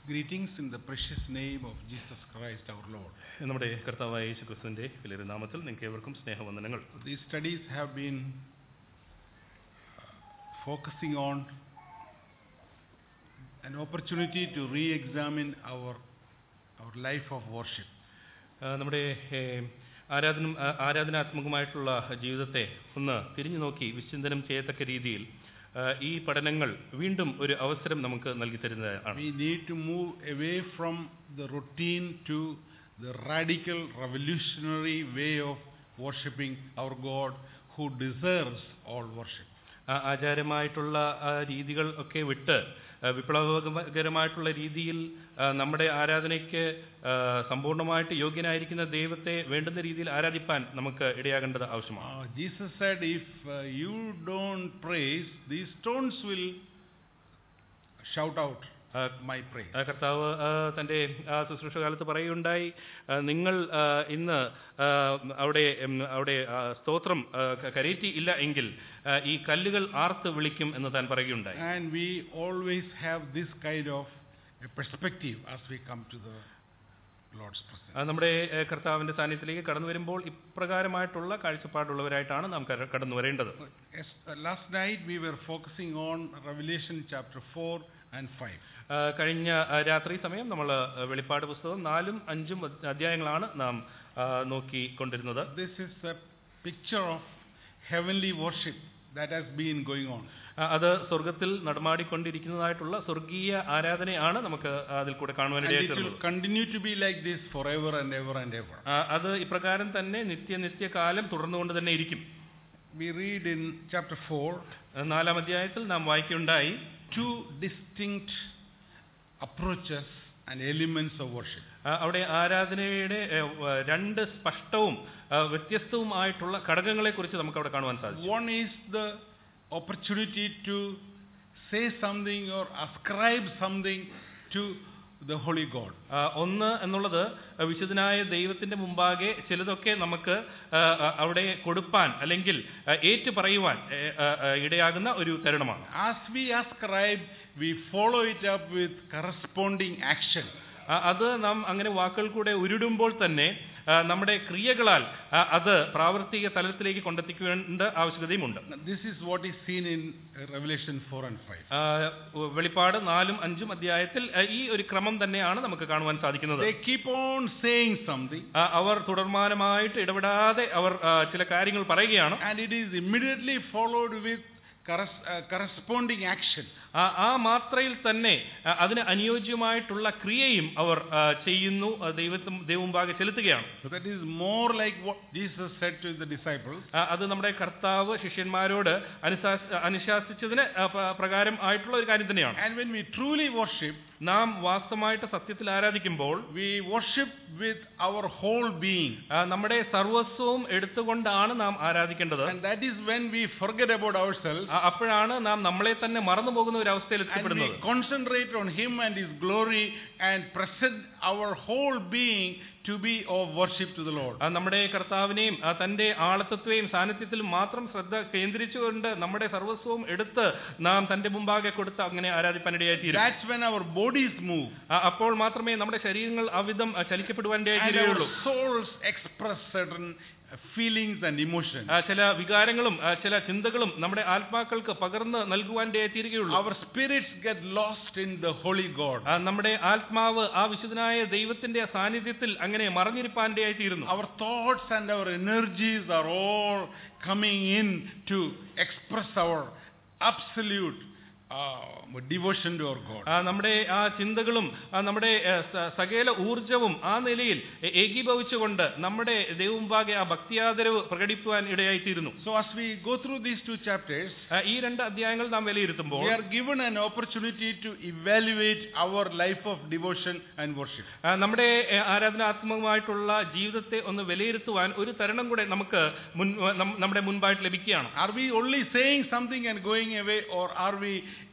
Greetings in the precious name of Jesus Christ our Lord. നമ്മുടെ കർത്താവായ യേശു ക്രിസ്തുവിന്റെ വിലയേറിയ നാമത്തിൽ നിങ്ങൾക്ക് ഏവർക്കും സ്നേഹവന്ദനങ്ങൾ These studies have been uh, focusing on an opportunity to re examine our, our life of worship. ആ, നമ്മുടെ ഏ, ആരാധന ആ- ആരാധനാത്മകമായിട്ടുള്ള ജീവിതത്തെ ഒന്ന് തിരിഞ്ഞു നോക്കി വിചിന്തനം ചെയ്യത്തക്ക രീതിയിൽ ആ, ഈ പഠനങ്ങൾ വീണ്ടും ഒരു അവസരം നമുക്ക് നൽകി തരുന്നതാണ് We need to move away from the routine to the radical, revolutionary way of worshiping our God who deserves all worship. ആ ആചാരമായിട്ടുള്ള ആ രീതികൾ ഒക്കെ വിട്ട് ആ, വിപ്ലവകരമായിട്ടുള്ള രീതിയിൽ ആ, നമ്മുടെ ആരാധനയ്ക്ക് ആ, സമ്പൂർണ്ണമായിട്ട് യോഗ്യനായിരിക്കുന്ന ദൈവത്തെ വേണ്ടുന്ന രീതിയിൽ ആരാധിപ്പാൻ നമുക്ക് ഇടയാകേണ്ടത് ആവശ്യമാണ് Uh, Jesus said, If uh, you don't praise, these stones will shout out ആ, my praise. ആ കർത്താവ് ആ, തന്റെ ആ ശുശ്രൂഷ കാലത്ത് പറയുകയുണ്ടായി ആ, നിങ്ങൾ ആ, ഇന്ന് ആ, അവിടെ ഉം, അവിടെ ആ, സ്തോത്രം ആ, ക- കരയറ്റി ഇല്ല എങ്കിൽ ആ, ഈ കല്ലുകൾ ആർത്ത് വിളിക്കും എന്ന് താൻ പറയുകയുണ്ടായി And we always have this kind of a perspective as we come to the Lord's presence. ആ, നമ്മുടെ ഏ, കർത്താവിന്റെ സാന്നിധ്യത്തിലേക്ക് കടന്നു വരുമ്പോൾ ഇപ്രകാരമായിട്ടുള്ള കാഴ്ചപ്പാടുള്ളവരായിട്ടാണ് നാം കര- കടന്നു വരേണ്ടത് Yes, uh, last night we were focusing on Revelation chapter 4 and 5. ആ, കഴിഞ്ഞ ആ, രാത്രി സമയം നമ്മൾ വെളിപ്പാട് പുസ്തകം നാലും അഞ്ചും അധ്യായങ്ങളാണ് നാം ആ, നോക്കിക്കൊണ്ടിരുന്നത് This is a picture of heavenly worship that has been going on. ആ, അത് സ്വർഗത്തിൽ നടമാടിക്കൊണ്ടിരിക്കുന്നതായിട്ടുള്ള സ്വർഗീയ ആരാധനയാണ് നമുക്ക് അതിൽ കൂടെ And it കാണുവാനിടയായിട്ടുള്ളത് will continue to be like this forever and ever and ever. ആ, അത് ഇപ്രകാരം തന്നെ നിത്യ നിത്യകാലം തുടർന്നുകൊണ്ട് തന്നെ ഇരിക്കും We read in chapter 4 ആ, നാലാം അധ്യായത്തിൽ നാം വായിക്കുണ്ടായി two distinct approaches and elements of worship. ആ, അവിടെ ആരാധനയുടെ ഏ, വ- രണ്ട് സ്പഷ്ടവും ആ, വ്യത്യസ്തവുമായിട്ടുള്ള ഘടകങ്ങളെ കുറിച്ച് നമുക്ക് അവിടെ കാണുവാൻ സാധിക്കും One is the opportunity to say something or ascribe something to the Holy God. ആ, ഒന്ന് എന്നുള്ളത് വിശുദ്ധനായ ദൈവത്തിന്റെ മുമ്പാകെ ചിലതൊക്കെ നമുക്ക് ആ, ആ, അവിടെ കൊടുപ്പാൻ അല്ലെങ്കിൽ ആ, ഏറ്റു പറയുവാൻ ഏ, ആ, ആ, ഇടയാകുന്ന ഒരു തരുണമാണ് As we ascribe, we follow it up with corresponding action. ആ, അത് നാം അങ്ങനെ വാക്കുകൾ കൂടെ ഉരുടുമ്പോൾ തന്നെ ആ, നമ്മുടെ ക്രിയകളാൽ ആ, അത് പ്രാവർത്തിക തലത്തിലേക്ക് കൊണ്ടെത്തിക്കേണ്ട ആവശ്യകതയുമുണ്ട് Now, This is what is seen in uh, Revelation 4 and 5. ആ, വെളിപ്പാട് നാലും അഞ്ചും അധ്യായത്തിൽ ആ, ഈ ഒരു ക്രമം തന്നെയാണ് നമുക്ക് കാണുവാൻ സാധിക്കുന്നത് They keep on saying something, ആ, അവർ തുടർമാനമായിട്ട് ഇടപെടാതെ അവർ ആ, ചില കാര്യങ്ങൾ പറയുകയാണ് and it is immediately followed with corres- uh, corresponding action. ആ ആ മാത്രയിൽ തന്നെ ആ, അതിന് അനുയോജ്യമായിട്ടുള്ള ക്രിയയും അവർ ആ, ചെയ്യുന്നു ആ, ദൈവത്തും ദൈവമുമ്പാകെ ചെലുത്തുകയാണ് So that is more like what Jesus said to the disciples. ആ, അത് നമ്മുടെ കർത്താവ് ശിഷ്യന്മാരോട് അനുശാസ അനുശാസിച്ചതിന് ആ, പ്ര- പ്രകാരം ആയിട്ടുള്ള ഒരു കാര്യം തന്നെയാണ് And when we truly worship, നാം വാസ്തവമായിട്ട് സത്യത്തിൽ ആരാധിക്കുമ്പോൾ we worship with our whole being. ആ, നമ്മുടെ സർവസ്വവും എടുത്തുകൊണ്ടാണ് നാം ആരാധിക്കേണ്ടത് And that is when we forget about ourselves ആ, അപ്പോഴാണ് നാം നമ്മളെ തന്നെ മറന്നു പോകുന്ന ഒരു അവസ്ഥയിൽ and we എത്തിപ്പെടുന്നത് concentrate on Him and His glory and present our whole being to be of worship to the Lord. ആ, നമ്മുടെ കർത്താവിനെയും ആ, തന്റെ ആളത്വത്തെയും സാന്നിധ്യത്തിലും മാത്രം ശ്രദ്ധ കേന്ദ്രീകരിച്ചുകൊണ്ട് നമ്മുടെ സർവസ്വവും എടുത്ത് നാം തന്റെ മുമ്പാകെ കൊടുത്ത് അങ്ങനെ ആരാധിപ്പാനിടയായി തീരും That's when our bodies move ആ, അപ്പോൾ മാത്രമേ നമ്മുടെ ശരീരങ്ങൾ അവിധം ആ, ചലിക്കപ്പെടുവാനിടയായി and our തീരുകയുള്ളൂ souls express certain uh, feelings and emotions. ആ, ചില വികാരങ്ങളും ആ, ചില ചിന്തകളും നമ്മുടെ ആത്മാക്കൾക്ക് പകർന്ന് നൽകുവാനിടയായി തീരുകയുള്ളൂ Our spirits get lost in the Holy God. ആ, നമ്മുടെ ആത്മാവ് ആ വിശുദ്ധനായ ദൈവത്തിന്റെ സാന്നിധ്യത്തിൽ അങ്ങനെ മറഞ്ഞിരിപ്പാനിടയായി തീരുന്നു Our thoughts and our energies are all coming in to express our absolute uh, devotion to our God. ആ, നമ്മുടെ ആ ചിന്തകളും ആ, നമ്മുടെ ഏ, സ- സകല ഊർജവും ആ നിലയിൽ ഏ- ഏകീഭവിച്ചുകൊണ്ട് നമ്മുടെ ദൈവമുമ്പാകെ ആ ഭക്തിയാദരവ് പ്രകടിപ്പിക്കുവാൻ ഇടയായി തീരുന്നു So, as we go through these two chapters, ആ, ഈ രണ്ട് അധ്യായങ്ങൾ നാം വിലയിരുത്തുമ്പോൾ we are given an opportunity to evaluate our life of devotion and worship. ആ, നമ്മുടെ ഏ, ആരാധനാത്മകമായിട്ടുള്ള ജീവിതത്തെ ഒന്ന് വിലയിരുത്തുവാൻ ഒരു തരണം കൂടെ നമുക്ക് മുൻ നം- നമ്മുടെ മുൻപായിട്ട് ലഭിക്കുകയാണ് Are we only saying something and going away, or are we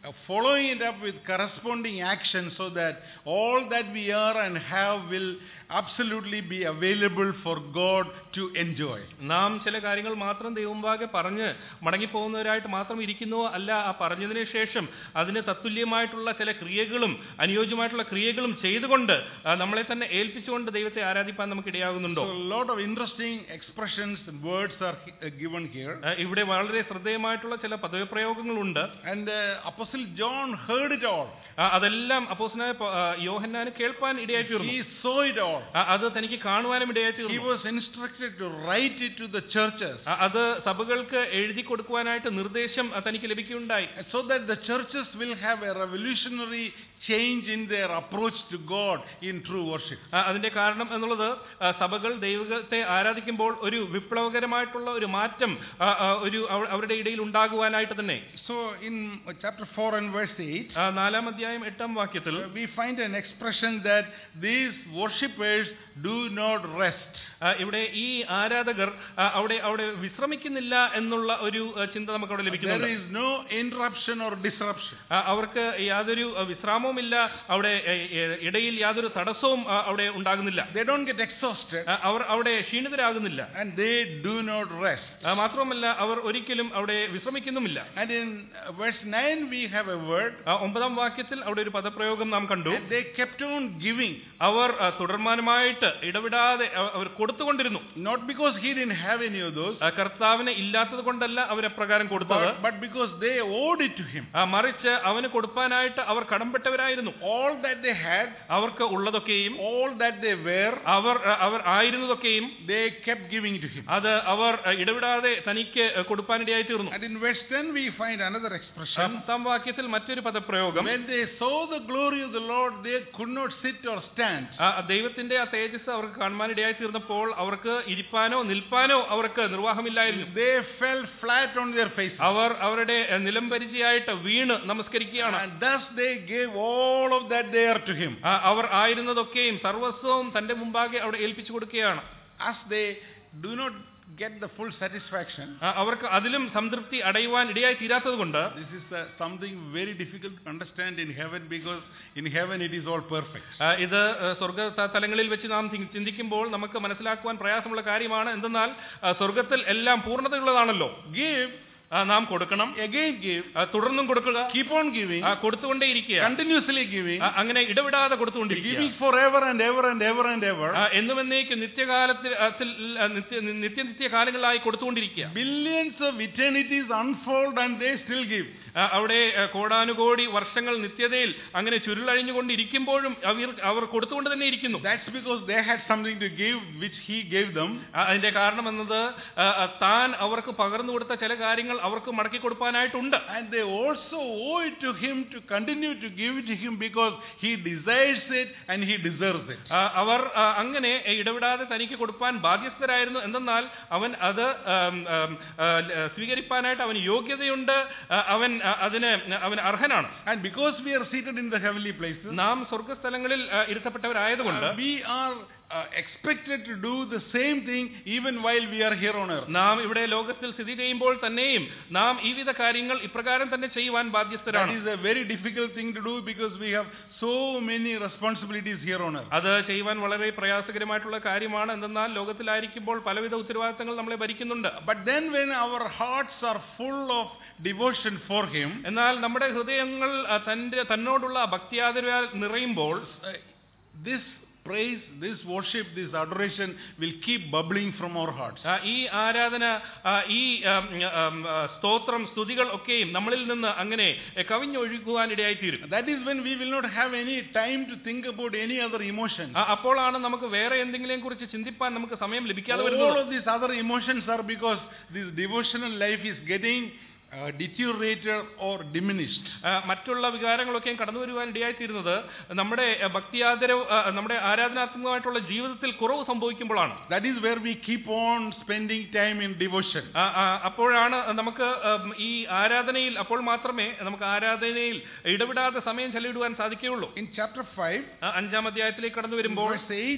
uh, following it up with corresponding action so that all that we are and have will absolutely be available for God to enjoy. നാം ചില കാര്യങ്ങൾ മാത്രം ദൈവമുമ്പാകെ പറഞ്ഞ് മടങ്ങിപ്പോകുന്നവരായിട്ട് മാത്രം ഇരിക്കുന്നുവോ അല്ല ആ പറഞ്ഞതിന് ശേഷം അതിന് തത്തുല്യമായിട്ടുള്ള ചില ക്രിയകളും അനുയോജ്യമായിട്ടുള്ള ക്രിയകളും ചെയ്തുകൊണ്ട് ആ, നമ്മളെ തന്നെ ഏൽപ്പിച്ചുകൊണ്ട് ദൈവത്തെ ആരാധിപ്പാൻ നമുക്ക് ഇടയാകുന്നുണ്ടോ So a lot of interesting expressions and words are he- uh, given here. ആ, ഇവിടെ വളരെ ശ്രദ്ധേയമായിട്ടുള്ള ചില പദവിപ്രയോഗങ്ങളുണ്ട് And uh, Apostle John heard it all. ആ, അതെല്ലാം അപ്പോസ്തലനായ പ- ആ, യോഹന്നാന് കേൾപ്പാൻ ഇടയായി തീർന്നു He saw it all. ആ, അത് തനിക്ക് കാണുവാനും ഇടയായി He തീർന്നു was instructed to write it to the churches ആ, അത് സഭകൾക്ക് എഴുതി കൊടുക്കുവാനായിട്ട് നിർദ്ദേശം ആ, തനിക്ക് ലഭിക്കുകയുണ്ടായി so that the churches will have a revolutionary change in their approach to God in true worship. ആ, അതിന്റെ കാരണം എന്നുള്ളത് ആ, സഭകൾ ദൈവത്തെ ആരാധിക്കുമ്പോൾ ഒരു വിപ്ലവകരമായിട്ടുള്ള ഒരു മാറ്റം ആ, ആ, ഒരു അവ- അവരുടെ ഇടയിൽ ഉണ്ടാകുവാനായിട്ട് തന്നെ So in uh, chapter 4 and verse 8, ആ, നാലാം അധ്യായം എട്ടാം വാക്യത്തിൽ uh, we find an expression that these worshippers do not rest. ആ, ഇവിടെ ഈ ആരാധകർ ആ, അവിടെ അവിടെ വിശ്രമിക്കുന്നില്ല എന്നുള്ള ഒരു ആ, ചിന്ത നമുക്ക് അവിടെ There ലഭിക്കുന്നുണ്ട് is no interruption or disruption. ആ, അവർക്ക് യാതൊരു ആ, വിശ്രാമവുമില്ല അവിടെ എ, എ, ഇടയിൽ യാതൊരു തടസ്സവും ആ, അവിടെ ഉണ്ടാകുന്നില്ല They don't get exhausted ആ, അവർ അവിടെ ക്ഷീണിതരാകുന്നില്ല and they do not rest. ആ, മാത്രമല്ല അവർ ഒരിക്കലും അവിടെ വിശ്രമിക്കുന്നുമില്ല And in uh, verse 9 we have a word ആ, ഒമ്പതാം വാക്യത്തിൽ അവിടെ ഒരു പദപ്രയോഗം നാം കണ്ടു and they kept on giving അവർ ആ, തുടർമാനമായിട്ട് ഇടവിടാതെ അവ- അവർ കൊടുത്തുകൊണ്ടിരുന്നു not because he didn't have any of those ആ, കർത്താവിന് ഇല്ലാത്തത് കൊണ്ടല്ല അവർ അപ്രകാരം കൊടുത്തത് but, but because they owed it to him. ആ, മറിച്ച് അവന് കൊടുപ്പാനായിട്ട് അവർ കടംപെട്ടവരായിരുന്നു All that they had, അവർക്ക് ഉള്ളതൊക്കെയും all that they were, our our ആയിരുന്നതൊക്കെയും they kept giving to him. അത് അവർ ആ, ഇടവിടാതെ തനിക്ക് കൊടുപ്പാനിടയായി തീർന്നു And in verse 10 we find another expression. പത്താം വാക്യത്തിൽ മറ്റൊരു പദപ്രയോഗം When they saw the glory of the Lord, they could not sit or stand. ആ, ദൈവത്തിന്റെ ആ തേജസ് അവർക്ക് കാണുവാനിടയായി തീർന്നപ്പോൾ അവർക്ക് ഇരിപ്പാനോ നിൽപ്പാനോ അവർക്ക് നിർവാഹമില്ലായിരുന്നു They fell flat on their faces. അവർ അവരുടെ ആ, നിലംപരിചയായിട്ട് വീണ് നമസ്കരിക്കുകയാണ് And thus they gave all of that there to him. ആ, അവർ ആയിരുന്നതൊക്കെയും സർവസ്വവും തന്റെ മുമ്പാകെ അവിടെ ഏൽപ്പിച്ചു കൊടുക്കുകയാണ് As they do not get the full satisfaction, ആ, അവർക്ക് അതിലും സംതൃപ്തി അടയുവാൻ ഇടയായി തീരാത്തത് കൊണ്ട് this is uh, something very difficult to understand in heaven because in heaven it is all perfect. ആ, ഇത് ആ, സ്വർഗ ത- തലങ്ങളിൽ വെച്ച് നാം ചി- ചിന്തിക്കുമ്പോൾ നമുക്ക് മനസ്സിലാക്കുവാൻ പ്രയാസമുള്ള കാര്യമാണ് എന്തെന്നാൽ ആ, സ്വർഗത്തിൽ എല്ലാം പൂർണ്ണതയുള്ളതാണല്ലോ Give, ആ, നാം കൊടുക്കണം again give, ആ, തുടർന്നും കൊടുക്കുക keep on giving, ആ, കൊടുത്തുകൊണ്ടേയിരിക്കുക continuously giving, ആ, അങ്ങനെ ഇടവിടാതെ കൊടുത്തുകൊണ്ടിരിക്കുക giving forever and ever and ever and ever. ആ, എന്നുമെന്നേക്കും നിത്യകാലത്തിൽ ആ, ത്തിൽ, ആ, നിത്യ നിത്യ നിത്യകാലങ്ങളായി കൊടുത്തുകൊണ്ടിരിക്കുക Billions of eternities unfold and they still give. ആ, അവിടെ ആ, കോടാനുകോടി വർഷങ്ങൾ നിത്യതയിൽ അങ്ങനെ ചുരുളഴിഞ്ഞുകൊണ്ടിരിക്കുമ്പോഴും അവർ അവർ കൊടുത്തുകൊണ്ട് തന്നെ ഇരിക്കുന്നു That's because they had something to give which he gave them. ആ, അതിന്റെ കാരണം എന്നത് ആ, ആ, താൻ അവർക്ക് പകർന്നു കൊടുത്ത ചില കാര്യങ്ങൾ അവർക്ക് മടക്കി കൊടുക്കാനായിട്ടുണ്ട് And they also owe it to him to continue to give it to him because he desires it and he deserves it. ആ, അവർ ആ, അങ്ങനെ ഇടവിടാതെ തനിക്ക് കൊടുപ്പാൻ ബാധ്യസ്ഥരായിരുന്നു എന്തെന്നാൽ അവൻ അത് ആം, ആം, ആ, ല- സ്വീകരിപ്പാനായിട്ട് അവന് യോഗ്യതയുണ്ട് ആ, അവൻ ആ, അതിന് അവൻ അർഹനാണ് And because we are seated in the heavenly places, നാം സ്വർഗസ്ഥലങ്ങളിൽ ആ, ഇരുത്തപ്പെട്ടവരായതുകൊണ്ട് uh, we are uh, expected to do the same thing even while we are here on earth. നാം ഇവിടെ ലോകത്തിൽ സ്ഥിതി ചെയ്യുമ്പോൾ തന്നെയും നാം ഈ വിധ കാര്യങ്ങൾ ഇപ്രകാരം തന്നെ ചെയ്യുവാൻ That ബാധ്യസ്ഥരാണ് is a very difficult thing to do because we have so many responsibilities here on earth. അത് ചെയ്യുവാൻ വളരെ പ്രയാസകരമായിട്ടുള്ള കാര്യമാണ് എന്തെന്നാൽ ലോകത്തിലായിരിക്കുമ്പോൾ പലവിധ ഉത്തരവാദിത്തങ്ങൾ നമ്മളെ ഭരിക്കുന്നുണ്ട് But then when our hearts are full of devotion for him, എന്നാൽ നമ്മുടെ ഹൃദയങ്ങൾ ആ, തന്റെ തന്നോടുള്ള ഭക്തിയാദരവാൽ നിറയുമ്പോൾ uh, this praise, this worship, this adoration will keep bubbling from our hearts. ആ, ഈ ആരാധന ആ, ഈ ആം, ആം, ആ, സ്തോത്രം സ്തുതികൾ ഒക്കെയും നമ്മളിൽ നിന്ന് അങ്ങനെ എ, കവിഞ്ഞൊഴുകുവാനിടയായി തീരും That is when we will not have any time to think about any other emotion. ആ, അപ്പോഴാണ് നമുക്ക് വേറെ എന്തെങ്കിലും കുറിച്ച് ചിന്തിപ്പാൻ നമുക്ക് സമയം ലഭിക്കാതെ All വരുന്നത് of these other emotions are because this devotional life is getting uh, deteriorated or diminished. ആ, മറ്റുള്ള വികാരങ്ങളൊക്കെയും കടന്നു വരുവാൻ ഇടയായി തീരുന്നത് നമ്മുടെ ആ, ഭക്തിയാദരവ് ആ, നമ്മുടെ ആരാധനാത്മകമായിട്ടുള്ള ജീവിതത്തിൽ കുറവ് സംഭവിക്കുമ്പോഴാണ് That is where we keep on spending time in devotion. ആ, ആ, അപ്പോഴാണ് നമുക്ക് ഉം, ഈ ആരാധനയിൽ അപ്പോൾ മാത്രമേ നമുക്ക് ആരാധനയിൽ ഇടപെടാതെ സമയം ചെലവിടുവാൻ സാധിക്കുകയുള്ളൂ In chapter 5, ആ, അഞ്ചാം അധ്യായത്തിലേക്ക് കടന്നു വരുമ്പോൾ verse 8,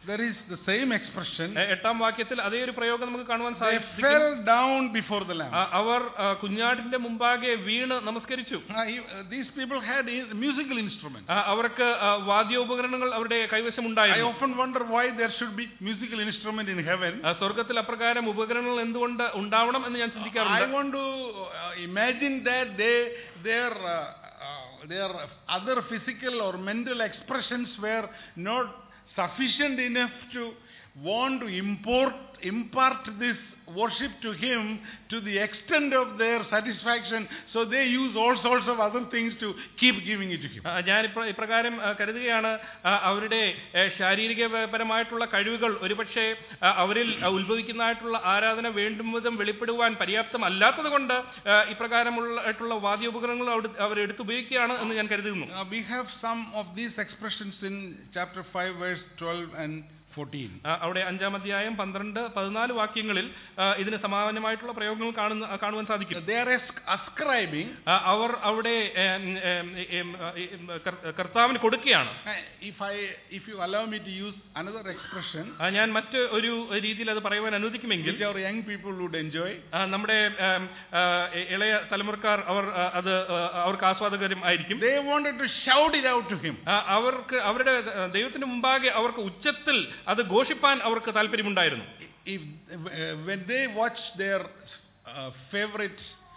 there is the same expression. എ- എട്ടാം വാക്യത്തിൽ അതേ ഒരു പ്രയോഗം നമുക്ക് കാണുവാൻ They സാധിക്കും fell down before the Lamb. ആ, അവർ ആ, കുഞ്ഞാടിന്റെ മുമ്പാകെ വീണ് നമസ്കരിച്ചു Uh, you- uh, these people had i- musical instruments. ആ, അവർക്ക് ആ, വാദ്യോപകരണങ്ങൾ അവരുടെ I കൈവശമുണ്ടായിരുന്നു often wonder why there should be musical instrument in heaven. ആ, സ്വർഗത്തിൽ അപ്രകാരം ഉപകരണങ്ങൾ എന്തുകൊണ്ട് ഉണ്ടാവണം എന്ന് ഞാൻ I ചിന്തിക്കാറുണ്ട് want to uh, imagine that they, their, uh, uh, their other physical or mental expressions were not sufficient enough to want to import, impart this worship to him to the extent of their satisfaction. So they use all sorts of other things to keep giving it to him. ആ, ഞാൻ ഇപ്ര- ഇപ്രകാരം ആ, കരുതുകയാണ് ആ, അവരുടെ ഏ, ശാരീരികപരമായിട്ടുള്ള കഴിവുകൾ ഒരുപക്ഷെ ആ, അവരിൽ ആ, ഉത്ഭവിക്കുന്നതായിട്ടുള്ള ആരാധന വേണ്ടും വിധം വെളിപ്പെടുവാൻ പര്യാപ്തമല്ലാത്തത് കൊണ്ട് ആ, ഇപ്രകാരമുള്ള ആയിട്ടുള്ള വാദ്യോപകരണങ്ങൾ അവിടെ- അവർ എടുത്തുപയോഗിക്കുകയാണ് എന്ന് ഞാൻ കരുതുന്നു Uh, we have some of these expressions in chapter 5, verse 12 and 14. ആ, അവിടെ അഞ്ചാം അധ്യായം പന്ത്രണ്ട് പതിനാല് വാക്യങ്ങളിൽ ആ, ഇതിന് സമാനമായിട്ടുള്ള പ്രയോഗങ്ങൾ കാണുന്ന കാണുവാൻ സാധിക്കും They are as- ascribing ആ, അവർ അവിടെ ഏം, ഏം, ഏം, ഏം, കർ- കർത്താവിന് കൊടുക്കുകയാണ് Uh, If I, if you allow me to use another expression, ആ, ഞാൻ മറ്റ് ഒരു രീതിയിൽ അത് പറയുവാൻ അനുവദിക്കുമെങ്കിൽ which our young people would enjoy, ആ, നമ്മുടെ ആം, ആ, ഇ- ഇളയ തലമുറക്കാർ അവർ ആ, അത് ആ, അവർക്ക് ആസ്വാദകരും ആയിരിക്കും they wanted to shout it out to him. ആ, അവർക്ക് അവരുടെ ആ, ദൈവത്തിന് മുമ്പാകെ അവർക്ക് ഉച്ചത്തിൽ അത് ഘോഷിപ്പാൻ അവർക്ക് താല്പര്യമുണ്ടായിരുന്നു If uh, when they watch their uh, favorite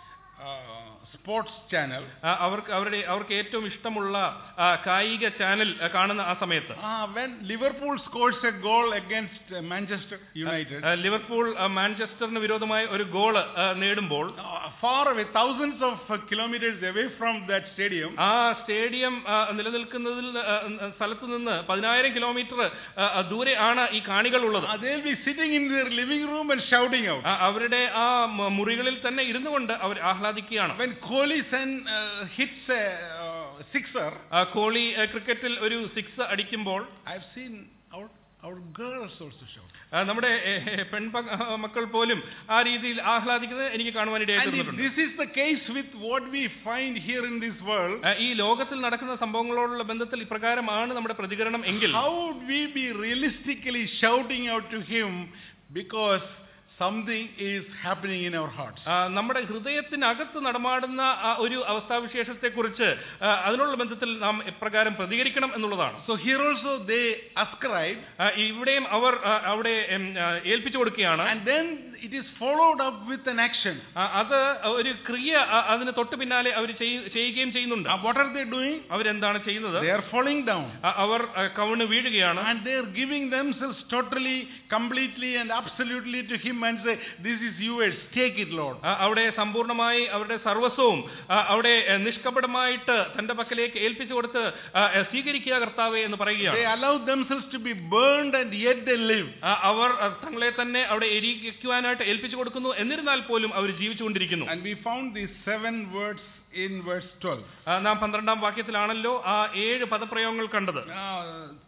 uh, sports channel, ആ, അവർക്ക് അവരുടെ അവർക്ക് ഏറ്റവും ഇഷ്ടമുള്ള ആ, കായിക ചാനൽ ആ, കാണുന്ന ആ സമയത്ത് uh, when Liverpool scores a goal against uh, Manchester United, ആ, ലിവർപൂൾ ആ, മാഞ്ചസ്റ്ററിന് വിരോധമായി ഒരു ഗോള് ആ, നേടുമ്പോൾ uh, far away, thousands of uh, kilometers away from that stadium, ആ സ്റ്റേഡിയം ആ, നിലനിൽക്കുന്നതിൽ ആ, ആ, സ്ഥലത്ത് നിന്ന് പതിനായിരം കിലോമീറ്റർ ആ, ആ, ദൂരെ ആണ് ഈ കാണികൾ ഉള്ളത് uh, they'll be sitting in their living room and shouting out. ആ, അവരുടെ ആ മ- മുറികളിൽ തന്നെ ഇരുന്നു കൊണ്ട് അവർ ആഹ്ലാദിക്കുകയാണ് When Kohli send, uh, hits a uh, sixer, ആ, കോഹ്ലി ആ, ക്രിക്കറ്റിൽ ഒരു സിക്സ് അടിക്കുമ്പോൾ I've seen our, our girls also shout. ആ, നമ്മുടെ പെൺപ മക്കൾ പോലും ആ രീതിയിൽ ആഹ്ലാദിക്കുന്നത് എനിക്ക് കാണുവാനിടയായി And if തീർന്നിട്ടുണ്ട് this is the case with what we find here in this world, ആ, ഈ ലോകത്തിൽ നടക്കുന്ന സംഭവങ്ങളോടുള്ള ബന്ധത്തിൽ ഇപ്രകാരമാണ് നമ്മുടെ പ്രതികരണം എങ്കിൽ how would we be realistically shouting out to Him because something is happening in our hearts? ആ, നമ്മുടെ ഹൃദയത്തിനകത്ത് നടമാടുന്ന ആ ഒരു അവസ്ഥാവിശേഷത്തെക്കുറിച്ച് ആ, അതിനുള്ള ബന്ധത്തിൽ നാം എപ്രകാരം പ്രതികരിക്കണം എന്നുള്ളതാണ് So here also they ascribe, ആ, ഇവിടെയും അവർ ആ, അവിടെ എം, ആ, ഏൽപ്പിച്ചു കൊടുക്കുകയാണ് and then it is followed up with an action. ആ, അത് ഒരു ക്രിയ ആ, അതിന് തൊട്ടു പിന്നാലെ അവർ ചെയ്യുകയും ചെയ്യുന്നുണ്ട് Now what are they doing? അവരെന്താണ് ചെയ്യുന്നത് They are falling down. ആ, അവർ ആ, കവിണ് വീഴുകയാണ് And they are giving themselves totally, completely, and absolutely to Him and say, This is yours, take it, Lord. ആ, അവിടെ സമ്പൂർണ്ണമായി അവരുടെ സർവസ്വവും ആ, അവിടെ എ, നിഷ്കപടമായിട്ട് തന്റെ പക്കലേക്ക് ഏൽപ്പിച്ചു കൊടുത്ത് ആ, എ, സ്വീകരിക്കുക കർത്താവെ എന്ന് They പറയുകയാണ് allow themselves to be burned and yet they live. ആ, അവർ ആ, തങ്ങളെ തന്നെ അവിടെ എരിക്കുവാനായിട്ട് ഏൽപ്പിച്ചു കൊടുക്കുന്നു എന്നിരുന്നാൽ പോലും അവർ ജീവിച്ചുകൊണ്ടിരിക്കുന്നു And we found these seven words in verse 12. ആ, നാം പന്ത്രണ്ടാം വാക്യത്തിലാണല്ലോ ആ ഏഴ് പദപ്രയോഗങ്ങൾ കണ്ടത് Now,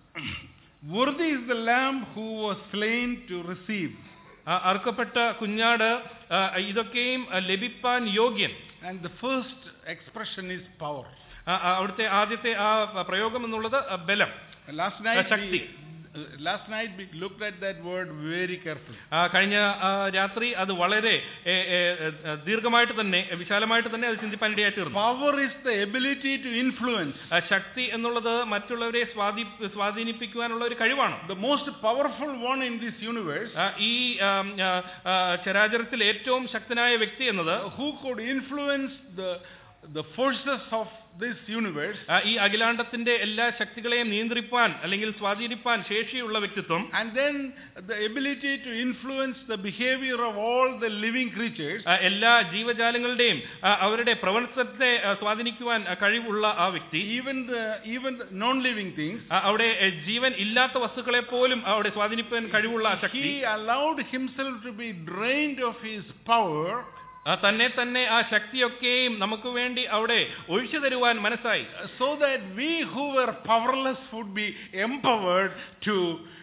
worthy is the lamb who was slain to receive. ആ, അറുക്കപ്പെട്ട കുഞ്ഞാട് ആ, ഇതൊക്കെയും ആ, ലഭിപ്പാൻ യോഗ്യൻ And the first expression is power. ആ, ആ, അവിടുത്തെ ആദ്യത്തെ ആ പ്രയോഗം എന്നുള്ളത് ആ, ബലം Last night, Shakti. we, uh, last night we looked at that word very carefully. ആ, കഴിഞ്ഞ ആ, രാത്രി അത് വളരെ ഏ, ഏ, ഏ, ദീർഘമായിട്ട് തന്നെ വിശാലമായിട്ട് തന്നെ അത് ചിന്തിപ്പാൻ ഇടയായി തീർന്നു Power is the ability to influence. ആ, ശക്തി എന്നുള്ളത് മറ്റുള്ളവരെ സ്വാധീ സ്വാധീനിപ്പിക്കുവാനുള്ള ഒരു കഴിവാണ് The most powerful one in this universe ആ, ഈ ആം, ആ, ആ, ചരാചരത്തിൽ ഏറ്റവും ശക്തനായ വ്യക്തി എന്നത് who could influence the, the forces of this universe ആ, ഈ അഖിലാണ്ടത്തിന്റെ എല്ലാ ശക്തികളെയും നിയന്ത്രിപ്പാൻ അല്ലെങ്കിൽ സ്വാധീനിപ്പാൻ ശേഷിയുള്ള വ്യക്തിത്വം and then the ability to influence the behavior of all the living creatures ആ, എല്ലാ ജീവജാലങ്ങളുടെയും ആ, അവരുടെ പ്രവർത്തനത്തെ ആ, സ്വാധീനിക്കുവാൻ ആ, കഴിവുള്ള ആ വ്യക്തി even the even the non-living things ആ, അവിടെ എ, ജീവൻ ഇല്ലാത്ത വസ്തുക്കളെ പോലും അവിടെ സ്വാധീനിപ്പാൻ കഴിവുള്ള ആ ശക്തി he allowed himself to be drained of his power ആ, തന്നെ തന്നെ ആ ശക്തിയൊക്കെയും നമുക്ക് വേണ്ടി അവിടെ ഒഴിച്ചു തരുവാൻ മനസ്സായി uh, so that we who were powerless would be empowered to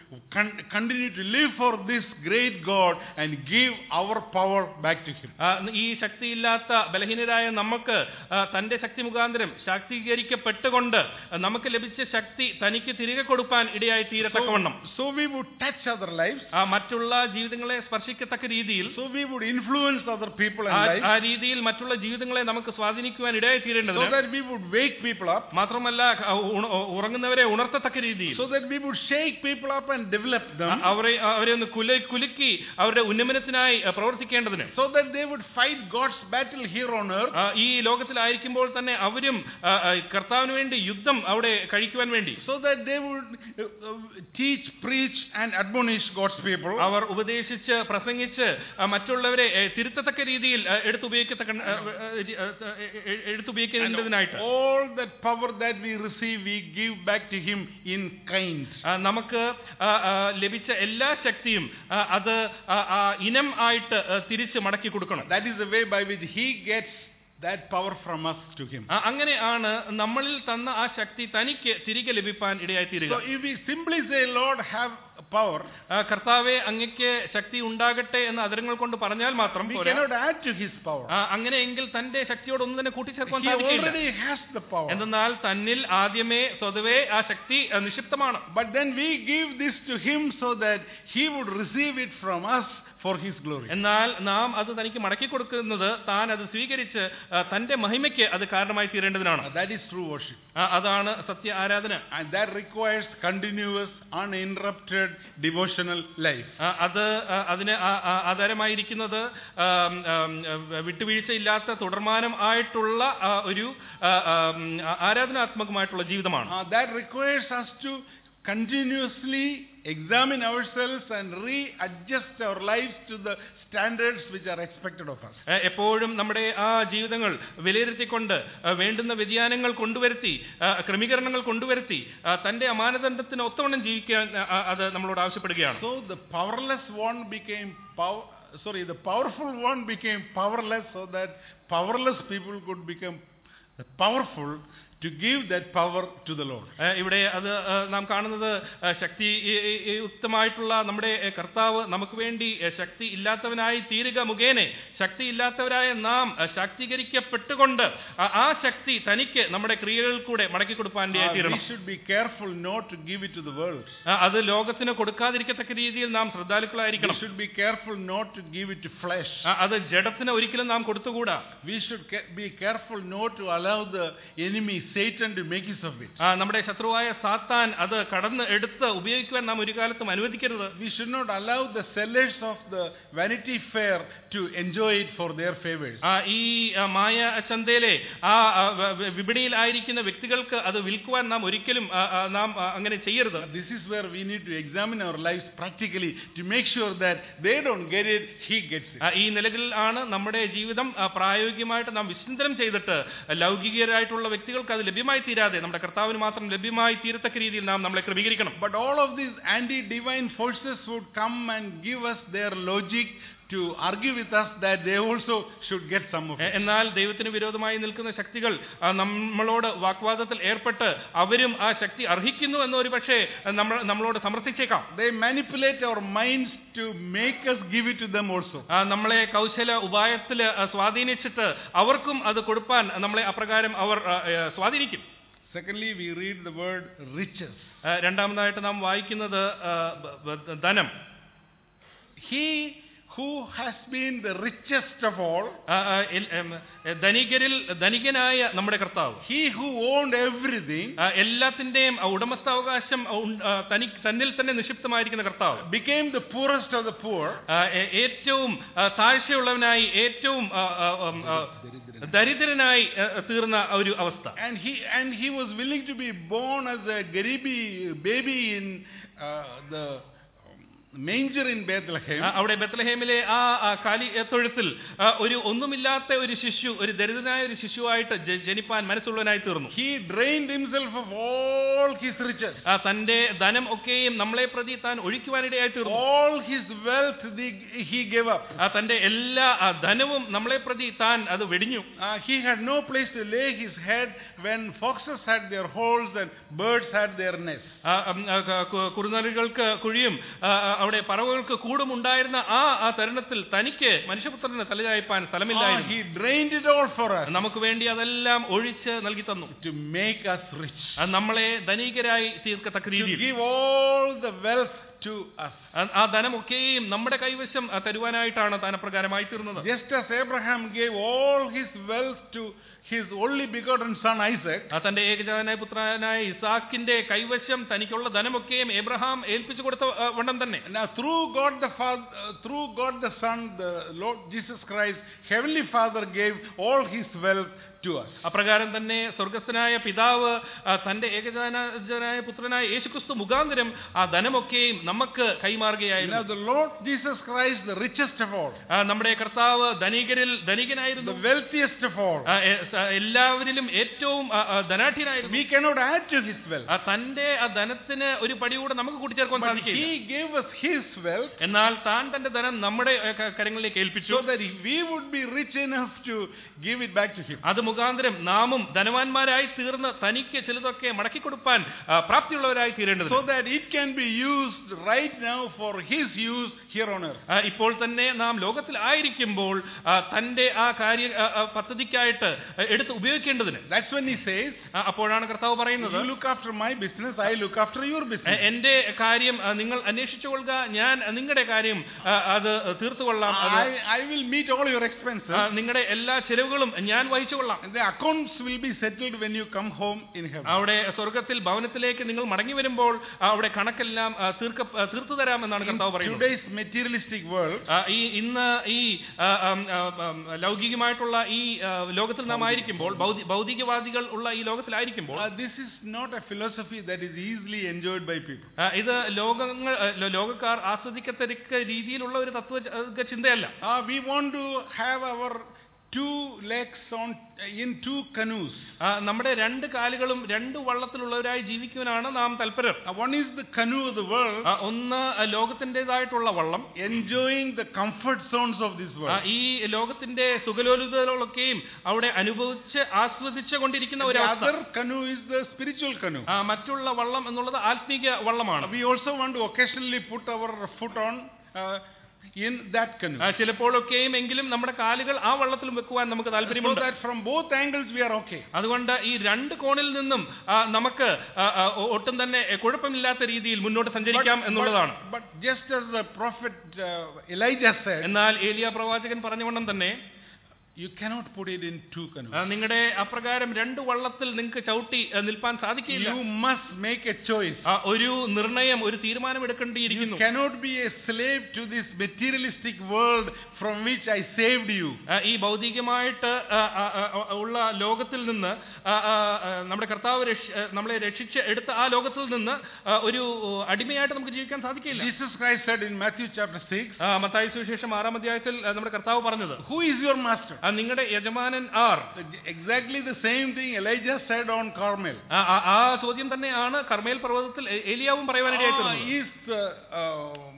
con- continue to live for this great God and give our power back to Him. ആ, ഈ ശക്തിയില്ലാത്ത ബലഹീനരായ നമുക്ക് ആ, തന്റെ ശക്തി മുഖാന്തരം ശാക്തീകരിക്കപ്പെട്ടുകൊണ്ട് നമുക്ക് ലഭിച്ച ശക്തി തനിക്ക് തിരികെ കൊടുക്കാൻ ഇടയായി തീരത്തക്കവണ്ണം So we would touch other lives, ആ മറ്റുള്ള ജീവിതങ്ങളെ സ്പർശിക്കത്തക്ക രീതിയിൽ so we would influence other people ആ and ആ lives, രീതിയിൽ മറ്റുള്ള ജീവിതങ്ങളെ നമുക്ക് സ്വാധീനിക്കുവാൻ ഇടയായി so തീരേണ്ടതിന് that we would wake people up, മാത്രമല്ല ആ, ഉണ- ഉറങ്ങുന്നവരെ ഉണർത്തത്തക്ക രീതിയിൽ so that we would shake people up and develop them, അവരെ അവരെ ഒന്ന് കുല കുലുക്കി അവരുടെ ഉന്നമനത്തിനായി ആ, പ്രവർത്തിക്കേണ്ടതിന് so that they would fight God's battle here on earth, ആ, ഈ ലോകത്തിലായിരിക്കുമ്പോൾ തന്നെ അവരും ആ, ആ, കർത്താവിന് വേണ്ടി യുദ്ധം അവിടെ കഴിക്കുവാൻ വേണ്ടി so that they would uh, uh, teach, preach, and admonish God's people. അവർ ഉപദേശിച്ച് പ്രസംഗിച്ച് ആ, മറ്റുള്ളവരെ ഏ, തിരുത്തത്തക്ക രീതിയിൽ ആ, എടുത്തുപയോഗിക്കത്തക്ക ആ, ആ, ആ, ആ, And എടുത്തുപയോഗിക്കേണ്ടതിനായിട്ട് all that power that we receive, we give back to Him in kind. ആ, നമുക്ക് ആ, ആ, ലഭിച്ച എല്ലാ ശക്തിയും ആ, അത് ആ, ആ, ഇനം ആയിട്ട് ആ, തിരിച്ച് മടക്കി കൊടുക്കണം That is the way by which He gets that power from us to Him. ആ, അങ്ങനെയാണ് നമ്മളിൽ തന്ന ആ ശക്തി തനിക്ക് തിരികെ ലഭിപ്പാൻ ഇടയായി തീരുക So if we simply say, Lord, have power, ആ, കർത്താവെ അങ്ങയ്ക്ക് ശക്തി ഉണ്ടാകട്ടെ എന്ന് അതിരങ്ങൾ കൊണ്ട് പറഞ്ഞാൽ മാത്രം we പോരാ. cannot add to His power. ആ, അങ്ങനെയെങ്കിൽ തന്റെ ശക്തിയോട് ഒന്നും തന്നെ കൂട്ടിച്ചേർക്കാൻ He സാധിക്കില്ല already has the power. എന്തെന്നാൽ തന്നിൽ ആദ്യമേ സ്വതവേ ആ ശക്തി ആ, നിക്ഷിപ്തമാണ് But then we give this to Him so that He would receive it from us for His glory. എന്നാൽ നാം അത് തനിക്ക് മടക്കി കൊടുക്കുന്നത് താൻ അത് സ്വീകരിച്ച് ആ, തന്റെ മഹിമയ്ക്ക് അത് കാരണമായി തീരേണ്ടതിനാണ് Uh, That is true worship. ആ, അതാണ് സത്യ ആരാധന And that requires continuous, uninterrupted devotional life. ആ, അത് ആ, അതിന് ആ- ആ- ആധാരമായിരിക്കുന്നത് ആം, ആം, ആ, വിട്ടുവീഴ്ചയില്ലാത്ത തുടർമാനം ആയിട്ടുള്ള ആ, ഒരു ആ, ആം, ആ- ആരാധനാത്മകമായിട്ടുള്ള ജീവിതമാണ് Uh, that requires us to continuously examine ourselves and readjust our lives to the standards which are expected of us. ആ, എപ്പോഴും നമ്മുടെ ആ ജീവിതങ്ങൾ വിലയിരുത്തിക്കൊണ്ട് ആ, വേണ്ടുന്ന വ്യതിയാനങ്ങൾ കൊണ്ടുവരുത്തി ആ, ക്രമീകരണങ്ങൾ കൊണ്ടുവരുത്തി ആ, തന്റെ അമാനദണ്ഡത്തിന് ഒത്തവണ്ണം ജീവിക്കാൻ ആ, ആ, അത് നമ്മളോട് ആവശ്യപ്പെടുകയാണ് So the powerless one became power. Sorry, the powerful one became powerless, so that powerless people could become powerful to give that power to the Lord. ആ, ഇവിടെ അത് ആ, നാം കാണുന്നത് ആ, ശക്തി ഈ- ഈ- ഈ യുക്തമായിട്ടുള്ള നമ്മുടെ ആ, കർത്താവ് നമുക്ക് വേണ്ടി ആ, ശക്തി ഇല്ലാത്തവനായി തീരുക മുഖേന ശക്തി ഇല്ലാത്തവരായ നാം ആ, ശാക്തീകരിക്കപ്പെട്ടുകൊണ്ട് ആ- ആ ശക്തി തനിക്ക് നമ്മുടെ ക്രിയകളിൽ കൂടെ മടക്കി കൊടുക്കാൻ Uh, തീരണം we should be careful not to give it to the world. ആ, അത് ലോകത്തിന് കൊടുക്കാതിരിക്കത്തക്ക രീതിയിൽ നാം We ശ്രദ്ധാലുക്കളായിരിക്കണം should be careful not to give it to flesh. ആ, അത് ജഡത്തിന് ഒരിക്കലും നാം കൊടുത്തുകൂടാ We should ca- be careful not to allow the enemy Satan to make use of it. ആ, നമ്മുടെ ശത്രുവായ സാത്താൻ അത് കടന്ന് എടുത്ത് ഉപയോഗിക്കുവാൻ നാം ഒരു കാലത്തും അനുവദിക്കരുത് We should not allow the sellers of the Vanity Fair to enjoy it for their favors. ആ, ഈ ആ, മായ ചന്തയിലെ ആ ആ, വ- വ- വിപണിയിലായിരിക്കുന്ന വ്യക്തികൾക്ക് അത് വിൽക്കുവാൻ നാം ഒരിക്കലും ആ, ആ, നാം ആ, അങ്ങനെ ചെയ്യരുത് This is where we need to examine our lives practically to make sure that they don't get it, he gets it. ആ, ഈ നിലകളിൽ ആണ് നമ്മുടെ ജീവിതം ആ, പ്രായോഗികമായിട്ട് നാം വിചിന്തനം ചെയ്തിട്ട് ലൗകികരായിട്ടുള്ള വ്യക്തികൾക്ക് അത് ലഭ്യമായി തീരാതെ നമ്മുടെ കർത്താവിന് മാത്രം ലഭ്യമായി തീരത്തക്ക രീതിയിൽ നാം നമ്മളെ ക്രമീകരിക്കണം But all of these anti-divine forces would come and give us their logic to argue with us that they also should get some of uh- it. എന്നാൽ ദൈവത്തിന് വിരോധമായി നിൽക്കുന്ന ശക്തികൾ ആ, നമ്മളോട് വാഗ്വാദത്തിൽ ഏർപ്പെട്ട് അവരും ആ ശക്തി അർഹിക്കുന്നു എന്ന് ഒരു പക്ഷേ നമ്മൾ നമ്മളോട് സമർത്ഥിച്ചേക്കാം They manipulate our minds to make us give it to them also. ആ, നമ്മളെ കൗശല ഉപായത്തിൽ സ്വാധീനിച്ചിട്ട് അവർക്കും അത് കൊടുപ്പാൻ നമ്മളെ അപ്രകാരം അവർ ആ, ആ, സ്വാധീനിക്കും Secondly, we read the word riches. ആ, രണ്ടാമതായിട്ട് നാം വായിക്കുന്നത് ആ, ബ- ബ- ധനം He who has been the richest of all, ആ, ആ, എൽ- എം, എ, ധനികരിൽ ധനികനായ നമ്മുടെ കർത്താവ് he who owned everything, ആ, എല്ലാത്തിന്റെയും ആ, ഉടമസ്ഥാവകാശം ആ, ഉൺ- ആ, തനി തന്നിൽ തന്നെ നിക്ഷിപ്തമായിരിക്കുന്ന കർത്താവ് became the poorest of the poor, ആ, എ- ഏറ്റവും ആ, താഴ്ചയുള്ളവനായി ഏറ്റവും ആ, ആ, ഉം, ആ, ദരിദ്രനായി ആ, തീർന്ന ഒരു അവസ്ഥ and he and he was willing to be born as a garibi baby in uh, the um, manger in Bethlehem. ആ, അവിടെ ബത്ലഹേമിലെ ആ ആ കാലി ആ, തൊഴുത്തിൽ ആ, ഒരു ഒന്നുമില്ലാത്ത ഒരു ശിശു ഒരു ദരിദ്രനായ ഒരു ശിശുവായിട്ട് ജ- ജനിപ്പാൻ മനസ്സുള്ളവനായി തീർന്നു He drained himself of all his riches, ആ തന്റെ ധനം ഒക്കെയും നമ്മളെ പ്രതി താൻ ഒഴിക്കുവാനിടയായി തീർന്നു all his wealth the, he gave up. ആ തന്റെ എല്ലാ ആ ധനവും നമ്മളെ പ്രതി താൻ അത് വെടിഞ്ഞു Uh, he had no place to lay his head when foxes had their holes and birds had their nests. ആ, ഉം, ആ, ക- കു- കുറുനരികൾക്ക് കുഴിയും ആ, ആ, അവിടെ പറവകൾക്ക് കൂടും ഉണ്ടായിരുന്ന ആ ആ തരുണത്തിൽ തനിക്ക് മനുഷ്യപുത്രന് തലചായ്പാൻ Ah, സ്ഥലമില്ലായിരുന്നു he drained it all for us നമുക്ക് വേണ്ടി അതെല്ലാം ഒഴിച്ച് നൽകി തന്നു to make us rich, അത് നമ്മളെ ധനികരായി തീർക്കത്തക്ക to രീതിയിൽ give all the wealth to us. ആ- ആ ധനമൊക്കെയും നമ്മുടെ കൈവശം ആ, തരുവാനായിട്ടാണ് താൻ അപ്രകാരമായി തീർന്നത് Just as Abraham gave all his wealth to his only begotten son Isaac, ആ തന്റെ ഏകജാതനായ പുത്രനായ ഇസാക്കിന്റെ കൈവശം തനിക്കുള്ള ധനമൊക്കെയും എബ്രഹാം ഏൽപ്പിച്ചു കൊടുത്ത ആ, വണ്ണം തന്നെ now through God the Father, uh, through God the Son, the Lord Jesus Christ, Heavenly Father gave all his wealth to us. അപ്രകാരം തന്നെ സ്വർഗസ്ഥനായ പിതാവ് ആ, തന്റെ ഏകജാതനായ പുത്രനായ യേശുക്രിസ്തു മുഖാന്തരം ആ ധനമൊക്കെയും നമുക്ക് Now കൈമാറുകയായിരുന്നു the Lord Jesus Christ, the richest of all, ആ, നമ്മുടെ കർത്താവ് ധനികരിൽ the ധനികനായിരുന്നു wealthiest of all, ആ, എ- സ- എല്ലാവരിലും ഏറ്റവും ആ, ആ, ധനാഠ്യനായിരുന്നു we cannot add to his wealth. ആ, തന്റെ ആ ധനത്തിന് ഒരു പടി കൂടെ നമുക്ക് കൂട്ടിച്ചേർക്കാൻ But സാധിക്കില്ല he gave us his wealth എന്നാൽ താൻ തന്റെ ധനം നമ്മുടെ ഏ, ക- കരങ്ങളിലേക്ക് ഏൽപ്പിച്ചു so that we would be rich enough to give it back to him. അത് മുഖാന്തരം നാമും ധനവാന്മാരായി തീർന്ന് തനിക്ക് ചിലതൊക്കെ മടക്കി കൊടുപ്പാൻ ആ, പ്രാപ്തിയുള്ളവരായി തീരേണ്ടത് So that it can be used right now for his use here on earth. ഇപ്പോൾ തന്നെ നാം ലോകത്തിൽ ആയിരിക്കുമ്പോൾ ആ, തന്റെ ആ കാര്യ ആ, ആ, പദ്ധതിക്കായിട്ട് എടുത്ത് ഉപയോഗിക്കേണ്ടതിന് That's when he says, ആ, അപ്പോഴാണ് കർത്താവ് പറയുന്നത് You look after my business, I look after your എ- business. എന്റെ കാര്യം ആ, നിങ്ങൾ അന്വേഷിച്ചു കൊള്ളുക ഞാൻ നിങ്ങളുടെ കാര്യം ആ, അത് തീർത്തുകൊള്ളാം അത് I, I will meet all your expenses. ആ, നിങ്ങളുടെ എല്ലാ ചെലവുകളും ഞാൻ വഹിച്ചു കൊള്ളാം And the accounts will be settled when you come home in heaven. അവിടെ സ്വർഗത്തിൽ ഭവനത്തിലേക്ക് നിങ്ങൾ മടങ്ങി വരുമ്പോൾ ആ, അവിടെ കണക്കെല്ലാം ആ, തീർക്ക ആ, തീർത്തു തരാം എന്നാണ് കർത്താവ് പറയുന്നത് Today's materialistic world, ആ, ഈ ഇന്ന് ഈ ആ, ആം, ആ, ആം, ലൗകികമായിട്ടുള്ള ഈ ആ, ലോകത്തിൽ നാം ആയിരിക്കുമ്പോൾ ഭൗതി- ഭൗതികവാദികൾ ഉള്ള ഈ ലോകത്തിലായിരിക്കുമ്പോൾ uh, this is not a philosophy that is easily enjoyed by people. ആ, ഇത് ലോകങ്ങൾ ആ, ലോ- ലോകക്കാർ ആസ്വദിക്കത്തക്ക രീതിയിലുള്ള ഒരു തത്വ ച- ചിന്തയല്ല Uh, we want to have our two legs on in two canoes. ആ, നമ്മുടെ രണ്ട് കാലുകളും രണ്ട് വള്ളത്തിലുള്ളവരായി ജീവിക്കുവാനാണ് നാം തൽപരർ Uh, one is the canoe of the world, ആ, ഒന്ന് ആ, ലോകത്തിൻ്റെതായിട്ടുള്ള വള്ളം enjoying the comfort zones of this ആ, world. ഈ ലോകത്തിന്റെ സുഖലോലുതകളൊക്കെയും അവിടെ അനുഭവിച്ച് ആസ്വദിച്ചു കൊണ്ടിരിക്കുന്ന The ഒരു അവസ്ഥ other canoe is the spiritual canoe. ആ, മറ്റുള്ള വള്ളം എന്നുള്ളത് ആത്മീക വള്ളമാണ് We also want to occasionally put our foot on uh, in that canoe. ആ, ചിലപ്പോഴൊക്കെയും എങ്കിലും നമ്മുടെ കാലുകൾ ആ വള്ളത്തിലും വെക്കുവാൻ നമുക്ക് So താല്പര്യമുണ്ട് that from both angles we are okay. അതുകൊണ്ട് ഈ രണ്ട് കോണിൽ നിന്നും ആ, നമുക്ക് ആ, ആ, ഒ- ഒട്ടും തന്നെ എ, കുഴപ്പമില്ലാത്ത രീതിയിൽ മുന്നോട്ട് സഞ്ചരിക്കാം എന്നുള്ളതാണ് but just as the prophet uh, Elijah said, എന്നാൽ ഏലിയ പ്രവാചകൻ പറഞ്ഞവണ്ണം തന്നെ you cannot put it in two canoes. ആ, നിങ്ങളുടെ അപ്രകാരം രണ്ട് വള്ളത്തിൽ നിങ്ങൾക്ക് ചവിട്ടി ആ, നിൽപ്പാൻ സാധിക്കില്ല You must make a choice. ആ, ഒരു നിർണയം ഒരു തീരുമാനം You എടുക്കേണ്ടിയിരിക്കുന്നു cannot be a slave to this materialistic world from which I saved you. ആ, ഈ ഭൗതികമായിട്ട് ആ, ആ, ആ, ഉള്ള ലോകത്തിൽ നിന്ന് ആ, ആ, ആ, നമ്മുടെ കർത്താവ് രക്ഷ- ആ, നമ്മളെ രക്ഷിച്ച് എടുത്ത ആ ലോകത്തിൽ നിന്ന് ആ, ഒരു അടിമയായിട്ട് നമുക്ക് ജീവിക്കാൻ സാധിക്കില്ല Jesus Christ said in Matthew chapter 6, ആ, മത്തായി സുവിശേഷം ആറാം അധ്യായത്തിൽ ആ, നമ്മുടെ കർത്താവ് പറഞ്ഞത് Who is your master? ആ, നിങ്ങളുടെ യജമാനൻ ആർ Exactly the same thing Elijah said on Carmel. ആ, ആ, ആ ചോദ്യം തന്നെയാണ് കർമ്മേൽ പർവ്വതത്തിൽ എ- ഏലിയാവും പറയുവാനിടയായി Ah, തീർന്നത്. is uh, um,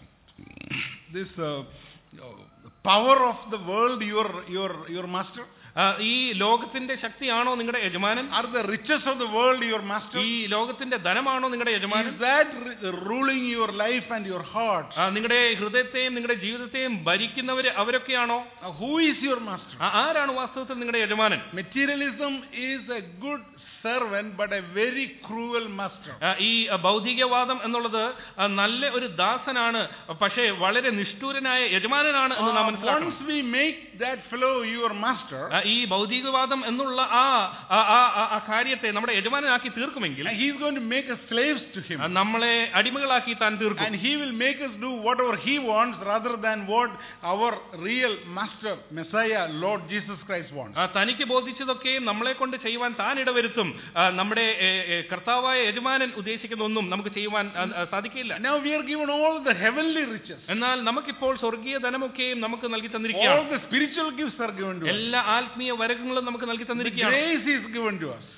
this uh, uh, power of the world your your your master? ആ, ഈ ലോകത്തിന്റെ ശക്തിയാണോ നിങ്ങളുടെ യജമാനൻ Are the riches of the world your master? ഈ ലോകത്തിന്റെ ധനമാണോ നിങ്ങളുടെ യജമാനൻ Is that ru- ruling your life and your heart? ആ, നിങ്ങളുടെ ഹൃദയത്തെയും നിങ്ങളുടെ ജീവിതത്തെയും ഭരിക്കുന്നവര് അവരൊക്കെയാണോ Uh, who is your master? ആ, ആരാണ് വാസ്തവത്തിൽ നിങ്ങളുടെ യജമാനൻ Materialism is a good servant but a very cruel master. ആ, ഈ ആ, ഭൗതികവാദം എന്നുള്ളത് ആ, നല്ല ഒരു ദാസനാണ് പക്ഷേ വളരെ നിഷ്ഠൂരനായ യജമാനനാണ് എന്ന് നാം Uh, മനസ്സിലാക്കണം once we make that fellow your master, ആ, ഈ ഭൗതികവാദം എന്നുള്ള ആ ആ, ആ, ആ- ആ കാര്യത്തെ നമ്മുടെ യജമാനാക്കി തീർക്കുമെങ്കിൽ and he's going to make us slaves to him. ആ, നമ്മളെ അടിമകളാക്കി താൻ തീർക്കും And he will make us do whatever he wants rather than what our real master, Messiah, Lord Jesus Christ wants. ആ, തനിക്ക് ബോധിച്ചതൊക്കെയും നമ്മളെ കൊണ്ട് ചെയ്യുവാൻ താൻ ഇടവരുത്തും ആ, നമ്മുടെ ഏ, ഏ, കർത്താവായ യജമാനൻ ഉദ്ദേശിക്കുന്ന ഒന്നും നമുക്ക് ചെയ്യുവാൻ ആ, ആ, സാധിക്കില്ല Now we are given all the heavenly riches. എന്നാൽ നമുക്കിപ്പോൾ സ്വർഗീയ ധനമൊക്കെയും നമുക്ക് നൽകി All തന്നിരിക്കുകയാണ് the spiritual gifts are given to us. എല്ലാ ആത്മീയ വരകങ്ങളും നമുക്ക് നൽകി The തന്നിരിക്കുകയാണ് grace is given to us.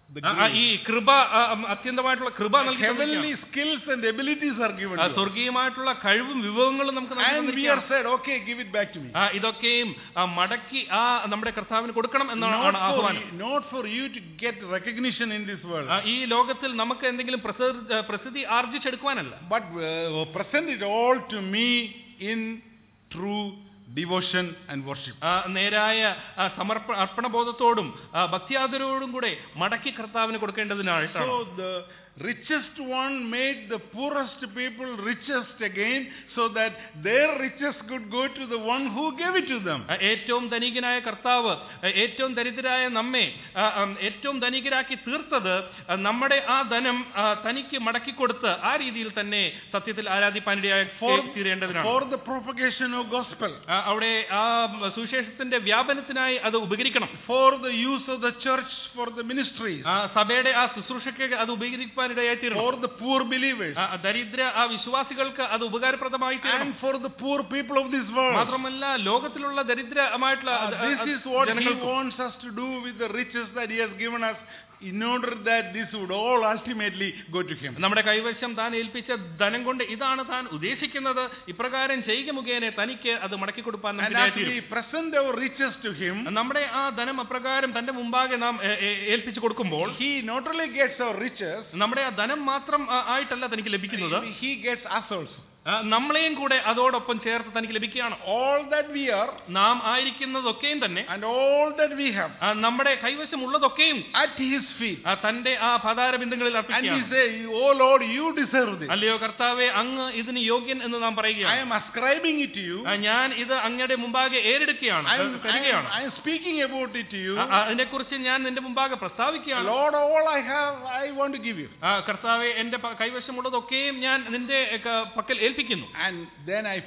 the ആ, ആ, grace. ഈ കൃപ ആ, ഉം, അത്യന്തമായിട്ടുള്ള കൃപ നൽകി Heavenly skills and abilities are given ആ, to us. സ്വർഗീയമായിട്ടുള്ള കഴിവും വിഭവങ്ങളും നമുക്ക് നൽകി And we തന്നിരിക്കുകയാണ്. are said, okay, give it back to me. ആ, ഇതൊക്കെയും ആ, മടക്കി ആ നമ്മുടെ കർത്താവിന് കൊടുക്കണം എന്നാണ് Not for, ആഹ്വാനം you, not for you to get recognition in this world, ആ, ഈ ലോകത്തിൽ നമുക്ക് എന്തെങ്കിലും പ്രസിദ്ധ- ആ, പ്രസിദ്ധി ആർജിച്ചെടുക്കുവാനല്ല but uh, present it all to me in true devotion and worship. ആ, നേരായ ആ, സമർപ്പ അർപ്പണബോധത്തോടും ആ, ഭക്തിയാദരവോടും കൂടെ മടക്കി കർത്താവിന് കൊടുക്കേണ്ടതിനായിട്ടാണ് So the richest one made the poorest people richest again so that their riches could go to the one who gave it to them. ആ, ഏറ്റവും ധനികനായ കർത്താവ് ആ, ഏറ്റവും ദരിദ്രരായ നമ്മെ ആ, ഉം, ഏറ്റവും ധനികരാക്കി തീർത്തത് ആ, നമ്മുടെ ആ ധനം ആ, തനിക്ക് മടക്കി കൊടുത്ത് ആ രീതിയിൽ തന്നെ സത്യത്തിൽ ആരാധിപ്പാനിടയായ For, തീരേണ്ടതിനാണ് for the propagation of gospel, ആ, അവിടെ ആ സുവിശേഷത്തിന്റെ വ്യാപനത്തിനായി അത് ഉപകരിക്കണം for the use of the church for the ministries, ആ സഭയുടെ ആ ശുശ്രൂഷയ്ക്ക് അത് ഉപകരിപ്പാനിടയായി തീരണം for the poor believers, ആ, ദരിദ്ര ആ വിശ്വാസികൾക്ക് അത് ഉപകാരപ്രദമായി തീരണം and for the poor people of this world. മാത്രമല്ല ലോകത്തിലുള്ള ദരിദ്രമായിട്ടുള്ള Uh, അത്- this അത് is what he ജനങ്ങൾക്കും. wants us to do with the riches that he has given us in order that this would all ultimately go to him. നമ്മുടെ കൈവശം താൻ ഏൽപ്പിച്ച ധനം കൊണ്ട് ഇതാണ് താൻ ഉദ്ദേശിക്കുന്നത് ഇപ്രകാരം ചെയ്യുക മുഖേന തനിക്ക് അത് മടക്കി കൊടുക്കാൻ And നമുക്ക് as ഇടയായിത്തീരും. we present our riches to him, നമ്മുടെ ആ ധനം അപ്രകാരം തന്റെ മുമ്പാകെ നാം ഏ, ഏ, ഏൽപ്പിച്ചു കൊടുക്കുമ്പോൾ he not only gets our riches, നമ്മുടെ ആ ധനം മാത്രം ആ, ആയിട്ടല്ല തനിക്ക് ലഭിക്കുന്നത് he gets us also. ആ, നമ്മളെയും കൂടെ അതോടൊപ്പം ചേർത്ത് തനിക്ക് ലഭിക്കുകയാണ് All that we are നാം ആയിരിക്കുന്നതൊക്കെയും തന്നെ and all that we have ആ, നമ്മുടെ കൈവശമുള്ളതൊക്കെയും at his feet. ആ, തന്റെ ആ പതാര ബിന്ദുകളിൽ And we അർപ്പിക്കുകയാണ് say, Oh Lord, you deserve this. അല്ലയോ കർത്താവെ അങ്ങ് ഇതിന് യോഗ്യൻ എന്ന് നാം I പറയുകയാണ് am ascribing it to you. ആ, ഞാൻ ഇത് അങ്ങയുടെ മുമ്പാകെ ഏറെടുക്കുകയാണ് I am, അത് I am, തരികയാണ് I am speaking about it to you. ആ, ആ, അതിനെക്കുറിച്ച് ഞാൻ നിന്റെ മുമ്പാകെ പ്രസ്താവിക്കുകയാണ് Lord, all I have, I want to give you. ആ, കർത്താവെ എന്റെ പ- കൈവശമുള്ളതൊക്കെയും ഞാൻ നിന്റെ ഏ, ക- പക്കൽ ഏൽപ്പിക്കുന്നു And then I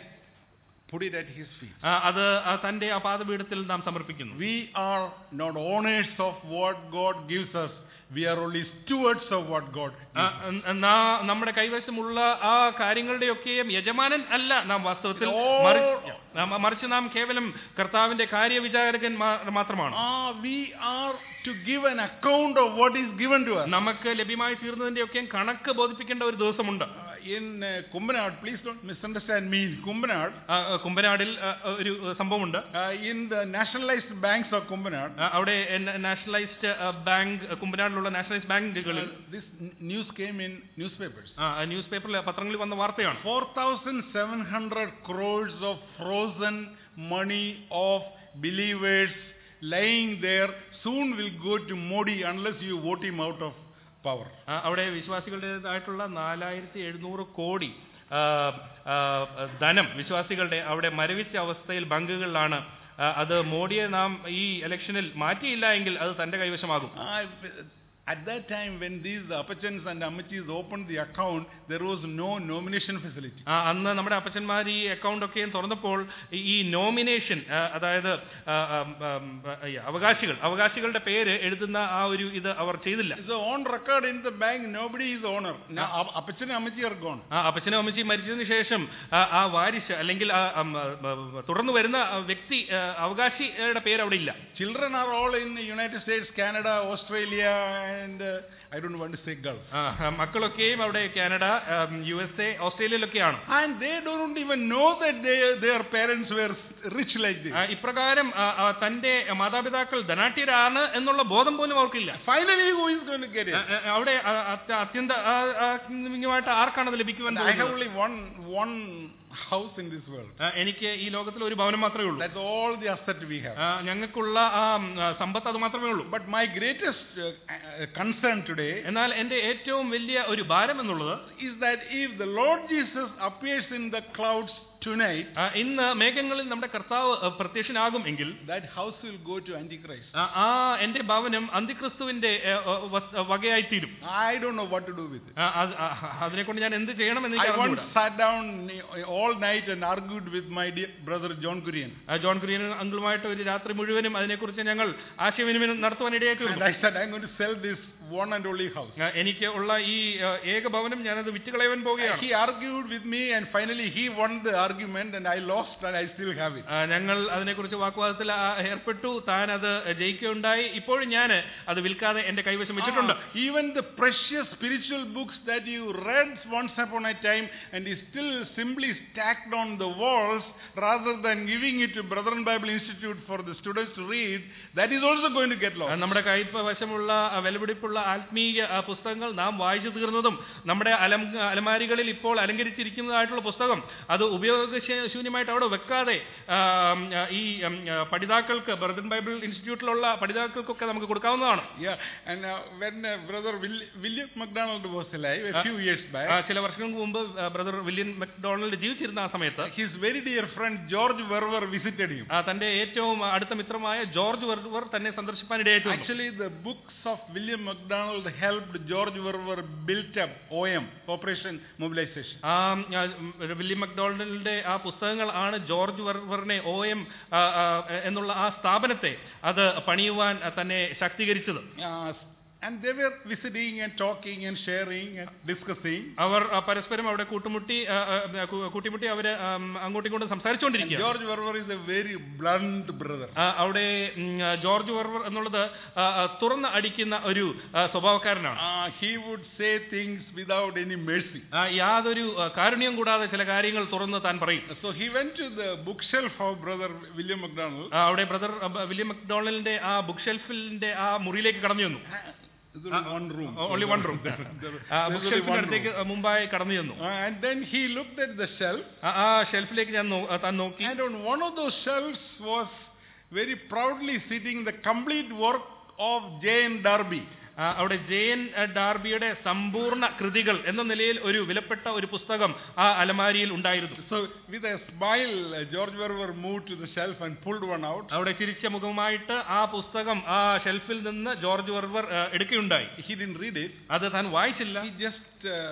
put it at his feet. ആ, അത് ആ തന്റെ ആ പാദപീഠത്തിൽ നാം സമർപ്പിക്കുന്നു We are not owners of what God gives us. We are only stewards of what God ആ, gives. ന- നാ- നമ്മുടെ കൈവശമുള്ള ആ കാര്യങ്ങളുടെയൊക്കെയും യജമാനൻ അല്ല നാം വാസ്തവത്തിൽ ഓ. മറി- നാം- മറിച്ച് നാം കേവലം കർത്താവിന്റെ കാര്യവിചാരകൻ മാ- മാത്രമാണ് Ah, we are to give an account of what is given to us. നമുക്ക് ലഭ്യമായി തീർന്നതിന്റെയൊക്കെയും കണക്ക് ബോധിപ്പിക്കേണ്ട ഒരു ദിവസമുണ്ട് Uh, in uh, Kumbanad, please don't misunderstand me. In Kumbanad, ആ, ആ, കുമ്പനാടിൽ ആ, ഒരു സംഭവമുണ്ട് uh, in the nationalized banks of Kumbanad, ആ, അവിടെ നാഷണലൈസ്ഡ് ബാങ്ക് കുമ്പനാടിലുള്ള നാഷണലൈസ്ഡ് uh, ബാങ്കുകളിൽ this n- news came in newspapers. ന്യൂസ് പേപ്പറിൽ പത്രങ്ങളിൽ വന്ന വാർത്തയാണ് 4,700 crores of frozen money of believers lying there soon will go to Modi unless you vote him out of power. ആ, അവിടെ വിശ്വാസികളുടേതായിട്ടുള്ള നാലായിരത്തി എഴുന്നൂറ് കോടി ആ, ആ, ധനം വിശ്വാസികളുടെ അവിടെ മരവിച്ച അവസ്ഥയിൽ ബാങ്കുകളിലാണ് ആ, അത് മോഡിയെ നാം ഈ ഇലക്ഷനിൽ മാറ്റിയില്ല എങ്കിൽ അത് തന്റെ കൈവശമാകും I- at that time, when these Apachans and Amachis opened the account, there was no nomination facility. ആ, അന്ന് നമ്മുടെ അപ്പച്ചന്മാർ ഈ അക്കൗണ്ട് ഒക്കെയും തുറന്നപ്പോൾ ഈ- ഈ നോമിനേഷൻ അതായത് ആ, ആ, ആ, ആ, ഈ അവകാശികൾ അവകാശികളുടെ പേര് എഴുതുന്ന ആ ഒരു ഇത് അവർ ചെയ്തില്ല So on record in the bank, nobody is owner. Now, Ap- Apachan and Amachi are gone. ആ അപ്പച്ചനും അമ്മച്ചിയും മരിച്ചതിന് ശേഷം ആ, ആ വാരിശ് അല്ലെങ്കിൽ ആ, അം, ആ, ആ, തുടർന്ന് വരുന്ന ആ വ്യക്തി ആ, അവകാശിയുടെ പേര് അവിടെ ഇല്ല Children are all in the United States, Canada, Australia, and uh, I don't want to say Gulf. ആ, ആ, മക്കളൊക്കെയും അവിടെ കാനഡ യു എസ് എ ഓസ്ട്രേലിയയിലൊക്കെയാണ് And they don't even know that they, their parents were rich like this. ആ, ഇപ്രകാരം ആ, ആ, തന്റെ മാതാപിതാക്കൾ ധനാട്യരാണ് എന്നുള്ള ബോധം പോലും അവർക്കില്ല Finally, who is going to get ആ, it? ആ, അവിടെ ആ, അത്യ- അത്യന്ത ആ, ആ, ആയിട്ട് ആർക്കാണ് അത് ലഭിക്കുവാൻ And I have പോകുന്നത്? only one one house in this world. ആ, എനിക്ക് ഈ ലോകത്തിൽ ഒരു ഭവനം മാത്രമേ ഉള്ളൂ That's all the asset we have. ആ, ഞങ്ങൾക്കുള്ള ആ ഉം, ആ, സമ്പത്ത് അത് മാത്രമേ ഉള്ളൂ But my greatest uh, uh, concern today എന്നാൽ എന്റെ ഏറ്റവും വലിയ ഒരു ഭാരം എന്നുള്ളത് is that if the Lord Jesus appears in the clouds tonight, ആ, ഇന്ന് മേഘങ്ങളിൽ നമ്മുടെ കർത്താവ് ആ, പ്രത്യക്ഷനാകും എങ്കിൽ that house will go to Antichrist. ആ, ആ എന്റെ ഭവനം അന്തിക്രിസ്തുവിന്റെ ഏ, ഏ, വസ്- വകയായി തീരും I don't know what to do with it. ആ, അത്- ആ, അതിനെ കൊണ്ട് ഞാൻ എന്ത് ചെയ്യണമെന്ന് I എനിക്ക് once അറിഞ്ഞുകൂടാ. sat down all night and argued with my dear brother John Kurian. ആ, ജോൺ കുര്യൻ അങ്കിളുമായിട്ട് ഒരു രാത്രി മുഴുവനും അതിനെക്കുറിച്ച് ഞങ്ങൾ ആശയവിനിമയം നടത്തുവാൻ ഇടയായി And തീർന്നു I said, I'm going to sell this one and only house. ആ, എനിക്ക് ഉള്ള ഈ ആ, ഏക ഭവനം ഞാനത് വിറ്റുകളയുവാൻ പോവുകയാണ് He argued with me and finally he won the argument and I lost and I still have it. ആ, ഞങ്ങൾ അതിനെക്കുറിച്ച് വാക്കുവാദത്തിൽ ആ, ഏർപ്പെട്ടു താൻ അത് ജയിക്കുകയുണ്ടായി ഇപ്പോഴും ഞാൻ അത് വിൽക്കാതെ എന്റെ കൈവശം വെച്ചിട്ടുണ്ട് Ah, even the precious spiritual books that you read once upon a time and is still simply stacked on the walls rather than giving it to Brethren Bible Institute for the students to read, that is also going to get ആ, lost. നമ്മുടെ കൈവശമുള്ള ആ, വിലപിടിപ്പുള്ള ആത്മീയ ആ, പുസ്തകങ്ങൾ നാം വായിച്ചു തീർന്നതും നമ്മുടെ അലം അലമാരികളിൽ ഇപ്പോൾ അലങ്കരിച്ചിരിക്കുന്നതായിട്ടുള്ള പുസ്തകം അത് ഉപയോഗശൂന്യമായിട്ട് അവിടെ വെക്കാതെ ആ, ആ, ഈ ഉം, ആ, പഠിതാക്കൾക്ക് ബർദൻ ബൈബിൾ ഇൻസ്റ്റിറ്റ്യൂട്ടിലുള്ള പഠിതാക്കൾക്കൊക്കെ നമുക്ക് കൊടുക്കാവുന്നതാണ് Yeah, and uh, when uh, Brother Will- William MacDonald was alive a Ah. few years ആ, back, ചില വർഷങ്ങൾക്ക് മുമ്പ് ബ്രദർ വില്യം മക്ഡൊണാൾഡ് ജീവിച്ചിരുന്ന ആ സമയത്ത് his very dear friend George Verwer visited him. ആ, തന്റെ ഏറ്റവും അടുത്ത മിത്രമായ ജോർജ് വെർവർ തന്നെ സന്ദർശിപ്പാനിടയായിട്ടുണ്ട് Actually, the books of William MacDonald helped George Verwer build up OM, Operation Mobilization. ആ ആ, ഉം, വില്യം മക്ഡൊണാൾഡിന്റെ ആ പുസ്തകങ്ങൾ ആണ് ജോർജ് വെർവറിനെ ഒ എം എന്നുള്ള ആ സ്ഥാപനത്തെ അത് പണിയുവാൻ ആ, തന്നെ ശാക്തീകരിച്ചത് Uh, and they were visiting and talking and sharing and discussing. അവർ ആ, പരസ്പരം അവിടെ കൂട്ടുമുട്ടി ആ, ആ, കൂ- കൂട്ടിമുട്ടി അവര് ആം, അങ്ങോട്ടും ഇങ്ങോട്ടും And സംസാരിച്ചുകൊണ്ടിരിക്കുക George Verwer is a very blunt brother. അവിടെ ഉം, ആ, ജോർജ് വെർവർ എന്നുള്ളത് ആ, ആ, തുറന്ന് അടിക്കുന്ന ഒരു ആ, സ്വഭാവക്കാരനാണ് Uh, he would say things without any mercy. ആ, യാതൊരു ആ, കാരുണ്യം കൂടാതെ ചില കാര്യങ്ങൾ തുറന്ന് താൻ പറയും So he went to the bookshelf of brother William MacDonald. ആ, അവിടെ ബ്രദർ ആ, ബ- വില്യം മക്ഡൊണാൾഡിന്റെ ആ ബുക്ക് ഷെൽഫിന്റെ ആ മുറിയിലേക്ക് കടന്നു ചെന്നു There's only one room. Only one room There- ബുക്ക് there's only ഷെൽഫിന്റെ one അടുത്തേക്ക് room. മുമ്പായി കടന്നു ചെന്നു Uh, and then he looked at the shelf ആ- ആ ഷെൽഫിലേക്ക് ഞാൻ നോ- ആ, താൻ നോക്കി and on one of those shelves was very proudly sitting the complete work of Jane Darby. ആ, അവിടെ ജെയിൻ ആ, ഡാർബിയുടെ സമ്പൂർണ്ണ കൃതികൾ എന്ന നിലയിൽ ഒരു വിലപ്പെട്ട ഒരു പുസ്തകം ആ അലമാരിയിൽ ഉണ്ടായിരുന്നു So with a smile, uh, George Verwer moved to the shelf and pulled one out. അവിടെ ചിരിച്ച മുഖമായിട്ട് ആ പുസ്തകം ആ ഷെൽഫിൽ നിന്ന് ജോർജ് വെർവർ ആ, എടുക്കുകയുണ്ടായി He didn't read it. അത് താൻ വായിച്ചില്ല He just uh,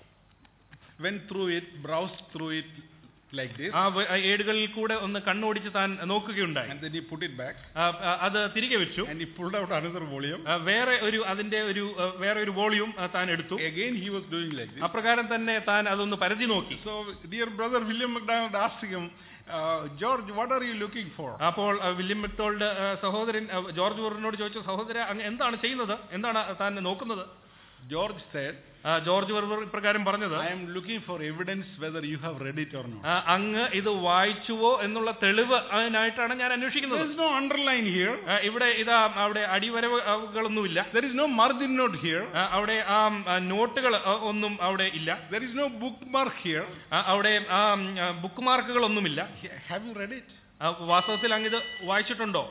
went through it, browsed through it like this, ആ വ- ആ ഏടുകളിൽ കൂടെ ഒന്ന് കണ്ണോടിച്ച് താൻ നോക്കുകയുണ്ടായി and then he put it back ആ, ആ, അത് തിരികെ വെച്ചു and he pulled out another volume. ആ, വേറെ ഒരു അതിന്റെ ഒരു ആ, വേറെ ഒരു വോളിയം ആ, താൻ എടുത്തു Again, he was doing like this. അപ്രകാരം തന്നെ താൻ അതൊന്ന് പരതി നോക്കി So, dear brother William MacDonald asked him, uh, George, what are you looking for? അപ്പോൾ ആ, വില്യം മെക്ടോൾഡ് ആ, സഹോദരൻ ആ, ജോർജ് വെറിനോട് ചോദിച്ചു സഹോദര അങ്ങ് എന്താണ് ചെയ്യുന്നത് എന്താണ് താൻ നോക്കുന്നത് George said, ആ, ജോർജ് വെർവർ ഇപ്രകാരം പറഞ്ഞത് I am looking for evidence whether you have read it or not. ആ, അങ്ങ് ഇത് വായിച്ചുവോ എന്നുള്ള തെളിവ് അതിനായിട്ടാണ് ഞാൻ There അന്വേഷിക്കുന്നത് is no underline here. ആ, ഇവിടെ ഇതാ അവിടെ അടിവരവുകളൊന്നുമില്ല There is no margin note here. ആ, അവിടെ ആ ആ, നോട്ടുകൾ ആ, ഒന്നും അവിടെ ഇല്ല There is no bookmark here. ആ, അവിടെ ആ ബുക്ക് മാർക്കുകളൊന്നുമില്ല Have you read it? ആ, വാസ്തവത്തിൽ അങ്ങ് ഇത് വായിച്ചിട്ടുണ്ടോ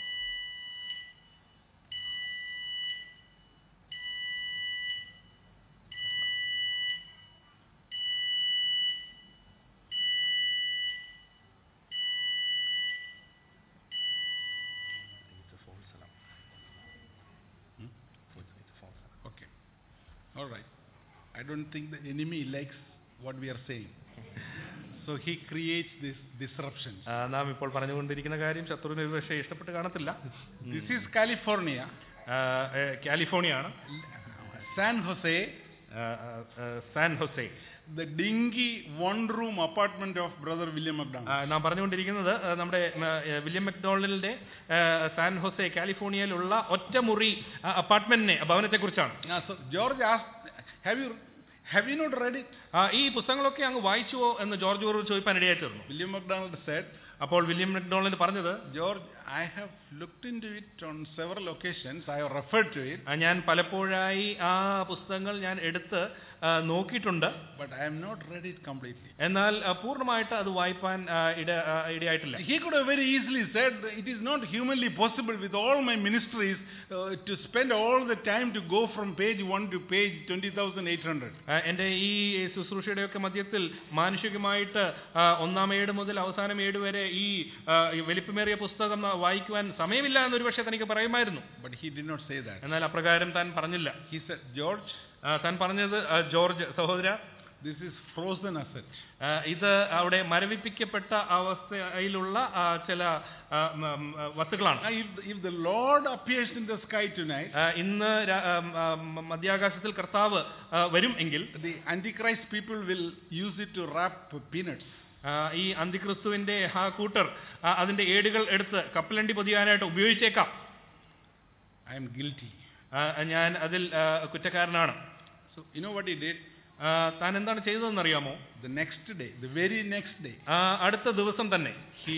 Okay. All right. I don't think the enemy likes what we are saying. So he creates this disruption. ആ, നാം ഇപ്പോൾ പറഞ്ഞുകൊണ്ടിരിക്കുന്ന കാര്യം ശത്രുവിന് ഒരു പക്ഷേ ഇഷ്ടപ്പെട്ട് കാണത്തില്ല This is California, ആ, ഏ, കാലിഫോർണിയ ആണ് San Jose, ആ, ആ, ആ, San Jose the dingy one-room apartment of Brother William McDonald. ആ, നാം പറഞ്ഞുകൊണ്ടിരിക്കുന്നത് ആ, നമ്മുടെ ആ, ഏ, വില്യം മെക്ഡോണലിന്റെ ആ, സാൻ ഹൊസെ കാലിഫോർണിയയിലുള്ള ഒറ്റമുറി ആ, അപ്പാർട്ട്മെന്റിനെ ഭവനത്തെ കുറിച്ചാണ് Ah, so George asked, "Have you have you not read it?" ഈ പുസ്തകങ്ങളൊക്കെ അങ്ങ് വായിച്ചുവോ എന്ന് ജോർജ് ഓർവ് ചോദിപ്പാൻ ഇടയായി തീർന്നു William McDonald said, അപ്പോൾ വില്യം മെക്ഡോണലിന് പറഞ്ഞത് "George, I have looked into it on several occasions. I have referred to it, ആ, ഞാൻ പലപ്പോഴായി ആ പുസ്തകങ്ങൾ ഞാൻ എടുത്ത് ആ, നോക്കിയിട്ടുണ്ട് but I have not read it completely." എന്നാൽ ആ, പൂർണ്ണമായിട്ട് അത് വായിപ്പാൻ ആ, ഇട ആ, ഇടയായിട്ടില്ല He could have very easily said, "It is not humanly possible with all my ministries uh, to spend all the time to go from page one to page twenty thousand eight hundred." ആ, എൻ്റെ ഈ ശുശ്രൂഷയുടെയൊക്കെ മധ്യത്തിൽ മാനുഷികമായിട്ട് ആ, ഒന്നാം ഏട് മുതൽ അവസാനം ഏട് വരെ ഈ ആ, ഈ വലിപ്പമേറിയ പുസ്തകം ആ, വായിക്കുവാൻ സമയമില്ല എന്നൊരു പക്ഷേ തനിക്ക് പറയുമായിരുന്നു But he did not say that. എന്നാൽ അപ്രകാരം താൻ പറഞ്ഞില്ല He said, "George, ആ, താൻ പറഞ്ഞത് ആ, ജോർജ് സഹോദര This is frozen asset. ആ, ഇത് അവിടെ മരവിപ്പിക്കപ്പെട്ട അവസ്ഥയിലുള്ള ആ, ചില ആ, ഉം, ഉം, വസ്തുക്കളാണ് Now, if, if the Lord appears in the sky tonight, ആ, ഇന്ന് രാ- ആ, ആ, മധ്യാകാശത്തിൽ കർത്താവ് ആ, വരും എങ്കിൽ the Antichrist people will use it to wrap peanuts. ആ, ഈ അന്തിക്രിസ്തുവിന്റെ ആ കൂട്ടർ ആ, അതിന്റെ ഏടുകൾ എടുത്ത് കപ്പലണ്ടി പൊതിയാനായിട്ട് ഉപയോഗിച്ചേക്കാം I am guilty. ആ, ഞാൻ അതിൽ ആ, കുറ്റക്കാരനാണ് So, you know what he did? ആ, താൻ എന്താണ് ചെയ്തതെന്ന് അറിയാമോ The next day, the very next day, ആ, അടുത്ത ദിവസം തന്നെ he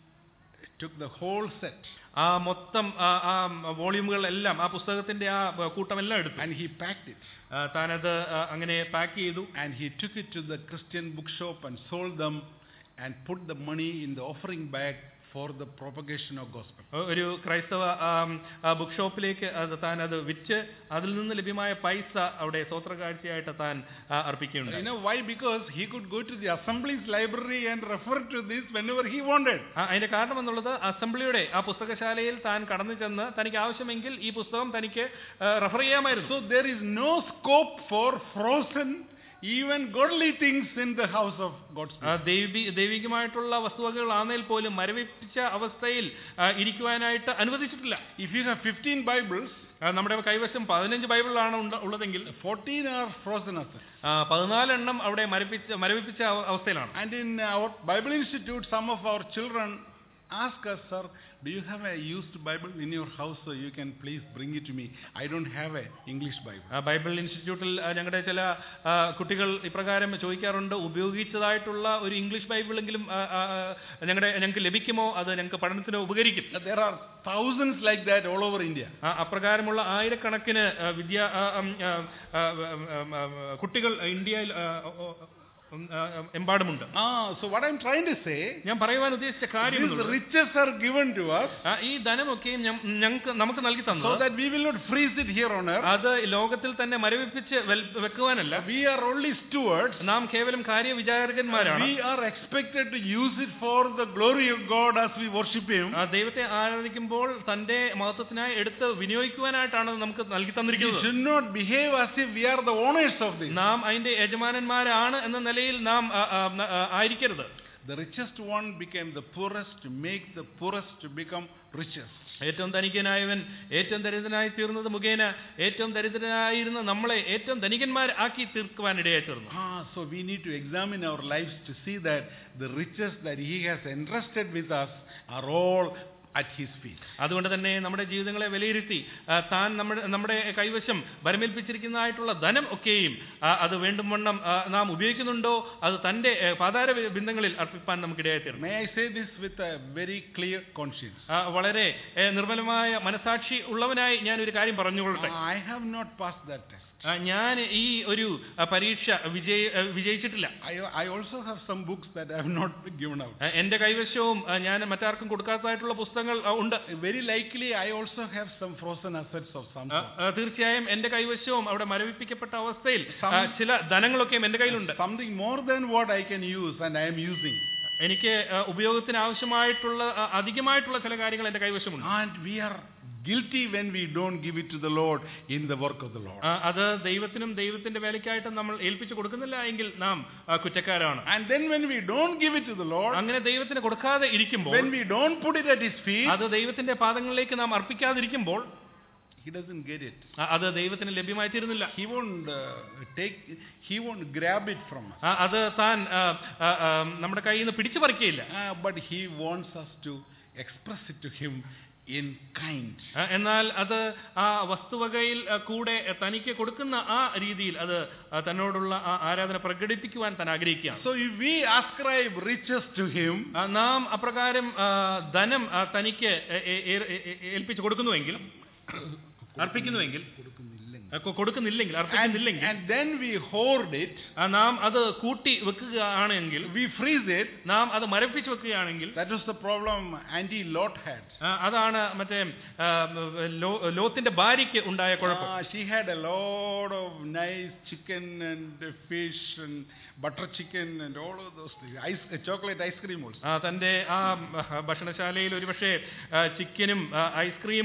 took the whole set ആ മൊത്തം ആ, ആ വോളിയൂമുകൾ എല്ലാം ആ പുസ്തകത്തിന്റെ ആ കൂട്ടമെല്ലാം എടുത്തു and he packed it. ആ, താനത് ആ, അങ്ങനെ പാക്ക് ചെയ്തു And he took it to the Christian bookshop and sold them and put the money in the offering bag for the propagation of gospel. ഒരു ക്രൈസ്തവ ബുക്ക് ഷോപ്പിലേക്ക് അത് താൻ അത് വിറ്റ് അതിൽ നിന്ന് ലഭ്യമായ പൈസ അവിടെ സ്വോത്ര കാഴ്ചയായിട്ട് താൻ ആ, You അർപ്പിക്കുകയുണ്ടായി know why? Because he could go to the Assembly's library and refer to this whenever he wanted. ആ, അതിന്റെ കാരണം എന്നുള്ളത് അസംബ്ലിയുടെ ആ പുസ്തകശാലയിൽ താൻ കടന്നു ചെന്ന് തനിക്ക് ആവശ്യമെങ്കിൽ ഈ പുസ്തകം തനിക്ക് റെഫർ ചെയ്യാമായിരുന്നു So there is no scope for frozen, even godly things in the house of God's ആ, people. ദൈവി ദൈവികമായിട്ടുള്ള വസ്തുവകകളാണെങ്കിൽ പോലും മരവിപ്പിച്ച അവസ്ഥയിൽ ആ, ഇരിക്കുവാനായിട്ട് അനുവദിച്ചിട്ടില്ല If you have 15 Bibles, ആ, നമ്മുടെ കൈവശം പതിനഞ്ച് ബൈബിളാണ് ഉണ്ട- ഉള്ളതെങ്കിൽ 14 are frozen assets. ആ, പതിനാലെണ്ണം അവിടെ മരവിപ്പിച്ച മരവിപ്പിച്ച അവ- അവസ്ഥയിലാണ് And in our Bible Institute, some of our children ask us, Sir, do you have a used Bible in your house so you can please bring it to me? I don't have a English Bible. ആ, Bible ഇൻസ്റ്റിറ്റ്യൂട്ടിൽ ആ, ഞങ്ങളുടെ ചില ആ, കുട്ടികൾ ഇപ്രകാരം ചോദിക്കാറുണ്ട് ഉപയോഗിച്ചതായിട്ടുള്ള ഒരു ഇംഗ്ലീഷ് ബൈബിളെങ്കിലും ആ, ആ, ആ, ഞങ്ങളുടെ ഞങ്ങൾക്ക് ലഭിക്കുമോ അത് ഞങ്ങൾക്ക് പഠനത്തിന് ഉപകരിക്കും There are thousands like that all over India. ആ, അപ്രകാരമുള്ള ആയിരക്കണക്കിന് ആ, വിദ്യാ ആ, ഉം, ആ, ആ, ഉം, ഉം, ഉം, കുട്ടികൾ ഇന്ത്യയിൽ ആ, ഓ, ഉം, ആ, എമ്പാടുമുണ്ട് Ah, so what I'm trying to say, ഞാൻ പറയുവാൻ ഉദ്ദേശിച്ച കാര്യം these എന്നുള്ളത്, riches are given to us ആ, ഈ ധനമൊക്കെയും ഞം- ഞങ്ങൾക്ക് നമുക്ക് നൽകി so തന്നത് that we will not freeze it here on earth. അത് ലോകത്തിൽ തന്നെ മരവിപ്പിച്ച് വെൽ- വെക്കുവാനല്ല We are only stewards. നാം കേവലം കാര്യവിചാരകന്മാരാണ് We are expected to use it for the glory of God as we worship Him. ആ ദൈവത്തെ ആരാധിക്കുമ്പോൾ തന്റെ മഹത്വത്തിനായി എടുത്ത് വിനിയോഗിക്കുവാനായിട്ടാണ് നമുക്ക് നൽകി We തന്നിരിക്കുന്നത് should not behave as if we are the owners of this. നാം അതിന്റെ യജമാനന്മാരാണ് എന്ന നിലയിൽ നാം ആ, ആ, ആ, ആയിരിക്കരുത് The richest one became the poorest to make the poorest to become richest. ഏറ്റവും ധനികനായവൻ ഏറ്റവും ദരിദ്രനായി തീർന്നത് മുഖേന ഏറ്റവും ദരിദ്രനായിരുന്ന നമ്മളെ ഏറ്റവും ധനികന്മാർ ആക്കി തീർക്കുവാൻ ഇടയായി തീർന്നു Ah, so we need to examine our lives to see that the riches that He has entrusted with us are all at His feet. അതുകൊണ്ട് തന്നെ നമ്മുടെ ജീവിതങ്ങളെ വിലയിരുത്തി ആ, താൻ നമ്മുടെ നമ്മുടെ കൈവശം വരമേൽപ്പിച്ചിരിക്കുന്നതായിട്ടുള്ള ധനം ഒക്കെയും ആ, അത് വേണ്ടും വണ്ണം ആ, നാം ഉപയോഗിക്കുന്നുണ്ടോ അത് തന്റെ ആ, പാതാര ബിന്ദങ്ങളിൽ അർപ്പിപ്പാൻ നമുക്കിടയായി തീർന്നു May I say this with a very clear conscience? ആ, വളരെ ഏ, നിർമ്മലമായ മനസാക്ഷി ഉള്ളവനായി ഞാൻ ഒരു കാര്യം പറഞ്ഞുകൊള്ളട്ടെ I have not passed that test. ആ, ഞാൻ ഈ ഒരു ആ, പരീക്ഷ വിജയ ആ, വിജയിച്ചിട്ടില്ല I, I also have some books that I have not given out. ആ, എന്റെ കൈവശവും ആ, ഞാൻ മറ്റാർക്കും കൊടുക്കാത്തതായിട്ടുള്ള പുസ്തകങ്ങൾ ആ, ഉണ്ട് Very likely, I also have some frozen assets of some ആ, sort. ആ, തീർച്ചയായും എന്റെ കൈവശവും അവിടെ മരവിപ്പിക്കപ്പെട്ട അവസ്ഥയിൽ ആ, Some- ചില ധനങ്ങളൊക്കെയും എന്റെ കയ്യിലുണ്ട് Something more than what I can use and I am using. എനിക്ക് ആ, ഉപയോഗത്തിന് ആവശ്യമായിട്ടുള്ള ആ, അധികമായിട്ടുള്ള ചില കാര്യങ്ങൾ എന്റെ കൈവശമുണ്ട് And we are guilty when we don't give it to the Lord in the work of the Lord. ആ, അത് ദൈവത്തിനും ദൈവത്തിന്റെ വേലയ്ക്കായിട്ടും നമ്മൾ ഏൽപ്പിച്ചു കൊടുക്കുന്നില്ല എങ്കിൽ നാം ആ, കുറ്റക്കാരാണ് And then when we don't give it to the Lord, അങ്ങനെ ദൈവത്തിന് കൊടുക്കാതെ ഇരിക്കുമ്പോൾ when we don't put it at His feet, അത് ദൈവത്തിന്റെ പാദങ്ങളിലേക്ക് നാം അർപ്പിക്കാതിരിക്കുമ്പോൾ He doesn't get it. ആ, അത് ദൈവത്തിന് ലഭ്യമായി തീരുന്നില്ല He won't uh, take, He won't grab it from us. ആ, അത് താൻ ആ, ആ, ആ, നമ്മുടെ കയ്യിൽ നിന്ന് പിടിച്ചു പറിക്കുകയില്ല Ah, but He wants us to express it to Him in kind. ആ, എന്നാൽ അത് ആ വസ്തുവകയിൽ ആ, കൂടെ തനിക്ക് കൊടുക്കുന്ന ആ രീതിയിൽ അത് ആ, തന്നോടുള്ള ആ ആരാധന പ്രകടിപ്പിക്കുവാൻ താൻ ആഗ്രഹിക്കുകയാണ് So if we ascribe riches to Him, ആ, നാം അപ്രകാരം ആ, ധനം ആ, തനിക്ക് ഏ- ഏ- ഏ- ഏ- ഏൽപ്പിച്ചു കൊടുക്കുന്നുവെങ്കിൽ അർപ്പിക്കുന്നുവെങ്കിൽ ആ, കൊ- കൊടുക്കുന്നില്ലെങ്കിൽ and, അർപ്പിക്കുന്നില്ലെങ്കിൽ and then we hoard it, ആ, നാം അത് കൂട്ടി വെക്കുകയാണെങ്കിൽ we freeze it, നാം അത് മരപ്പിച്ചു വെക്കുകയാണെങ്കിൽ that was the problem Andy Lot had. ആ, അതാണ് മറ്റേ ആ, ലോ- ലോത്തിന്റെ ഭാര്യയ്ക്ക് ഉണ്ടായ കുഴപ്പം Ah, she had a lot of nice chicken and fish and butter chicken and all of those things. Ice, uh, chocolate ice cream also. ആ, തന്റെ ആ ഭക്ഷണശാലയിൽ ഒരുപക്ഷെ ആ, ചിക്കനും ആ, ഐസ്ക്രീമും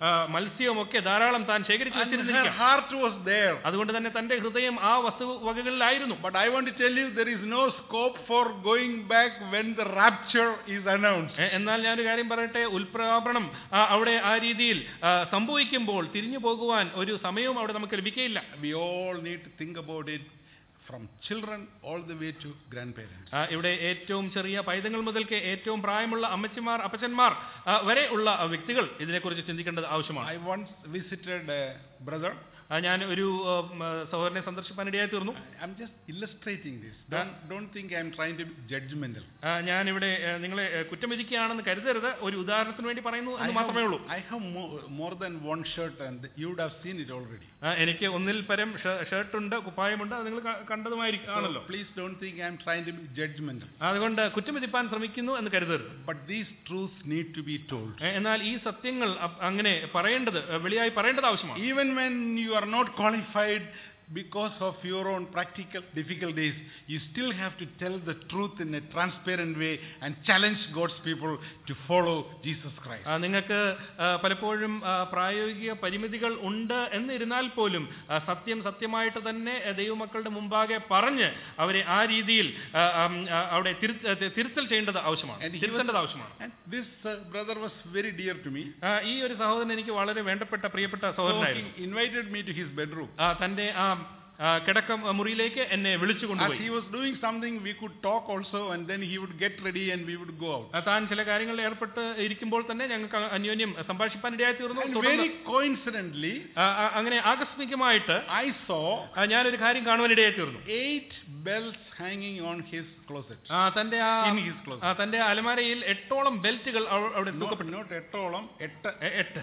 ആ, മത്സ്യവും ഒക്കെ ധാരാളം താൻ ശേഖരിച്ചു And her വെച്ചിരുന്നിരിക്കാം heart was there. അതുകൊണ്ട് തന്നെ തന്റെ ഹൃദയം ആ വസ്തുവകകളിലായിരുന്നു But I want to tell you, there is no scope for going back when the rapture is announced. എ- എന്നാൽ ഞാനൊരു കാര്യം പറയട്ടെ ഉൽപ്രാപണം ആ, അവിടെ ആ രീതിയിൽ ആ, സംഭവിക്കുമ്പോൾ തിരിഞ്ഞു പോകുവാൻ ഒരു സമയവും അവിടെ നമുക്ക് ലഭിക്കുകയില്ല We all need to think about it from children all the way to grandparents. ആ, ഇവിടെ ഏറ്റവും ചെറിയ പൈതങ്ങൾ മുതൽക്ക് ഏറ്റവും പ്രായമുള്ള അമ്മച്ചിമാർ അപ്പച്ചന്മാർ ആ, വരെ ഉള്ള ആ, വ്യക്തികൾ ഇതിനെക്കുറിച്ച് ചിന്തിക്കേണ്ടത് ആവശ്യമാണ് I once visited a brother. ആ, ഞാൻ ഒരു ആ, ഉം, ആ, സഹോദരനെ സന്ദർശിപ്പാനിടയായി തീർന്നു I'm just illustrating this. Don't, don't think I'm trying to be judgmental. ആ, ഞാനിവിടെ ആ, നിങ്ങളെ ആ, കുറ്റം വിധിക്കുകയാണെന്ന് കരുതരുത് ഒരു ഉദാഹരണത്തിന് വേണ്ടി പറയുന്നു I എന്ന് have, മാത്രമേ ഉള്ളൂ I have more, more than one shirt and you would have seen it already. ആ, എനിക്ക് ഒന്നിൽ പരം ഷ- ഷർട്ടുണ്ട് കുപ്പായമുണ്ട് അത് നിങ്ങൾ ക- So കണ്ടതുമായിരിക്കും please don't think I'm trying to be judgmental. അതുകൊണ്ട് കുറ്റം വിധിപ്പാൻ ശ്രമിക്കുന്നു എന്ന് കരുതരുത് But these truths need to be told. എ- എന്നാൽ ഈ സത്യങ്ങൾ അ- അങ്ങനെ പറയേണ്ടത് എ, വെളിയായി പറയേണ്ടത് ആവശ്യമാണ് Even when you are not qualified because of your own practical difficulties, you still have to tell the truth in a transparent way and challenge God's people to follow Jesus Christ. ആ, നിങ്ങൾക്ക് ആ, പലപ്പോഴും ആ, പ്രായോഗിക പരിമിതികൾ ഉണ്ട് എന്നിരുന്നാൽ പോലും ആ, സത്യം സത്യമായിട്ട് തന്നെ ആ, ദൈവമക്കളുടെ മുമ്പാകെ പറഞ്ഞ് അവരെ ആ രീതിയിൽ ആ, ആം, ആ, അവിടെ തിരുത്ത- ആ, തിരുത്തൽ ചെയ്യേണ്ടത് ആവശ്യമാണ് And he was- തിരുത്തേണ്ടത് ആവശ്യമാണ് And this uh, brother was very dear to me. ആ, ഈ ഒരു സഹോദരൻ എനിക്ക് വളരെ വേണ്ടപ്പെട്ട പ്രിയപ്പെട്ട So സഹോദരനായിരുന്നു he invited me to his bedroom. ആ, തന്റെ ആ ആ, കിടക്ക മുറിയിലേക്ക് എന്നെ വിളിച്ചു As കൊണ്ടുപോയി he was doing something, we could talk also, and then he would get ready and we would go out. ആ, താൻ ചില കാര്യങ്ങളിൽ ഏർപ്പെട്ട് ഇരിക്കുമ്പോൾ തന്നെ ഞങ്ങൾക്ക് അന്യോന്യം സംഭാഷിപ്പാനിടയായി തീർന്നു And തുടർന്ന് very coincidentally, ആ, ആ, അങ്ങനെ ആകസ്മികമായിട്ട് I saw ആ, ഞാനൊരു കാര്യം കാണുവാനിടയായി തീർന്നു eight bells hanging on his closet. ആ, തന്റെ ആ In his closet. ആ, തന്റെ അലമാരയിൽ എട്ടോളം ബെൽറ്റുകൾ അവ- അവിടെ Not, തൂക്കപ്പെട്ടു not എട്ടോളം, എട്ട്. എ- എട്ട്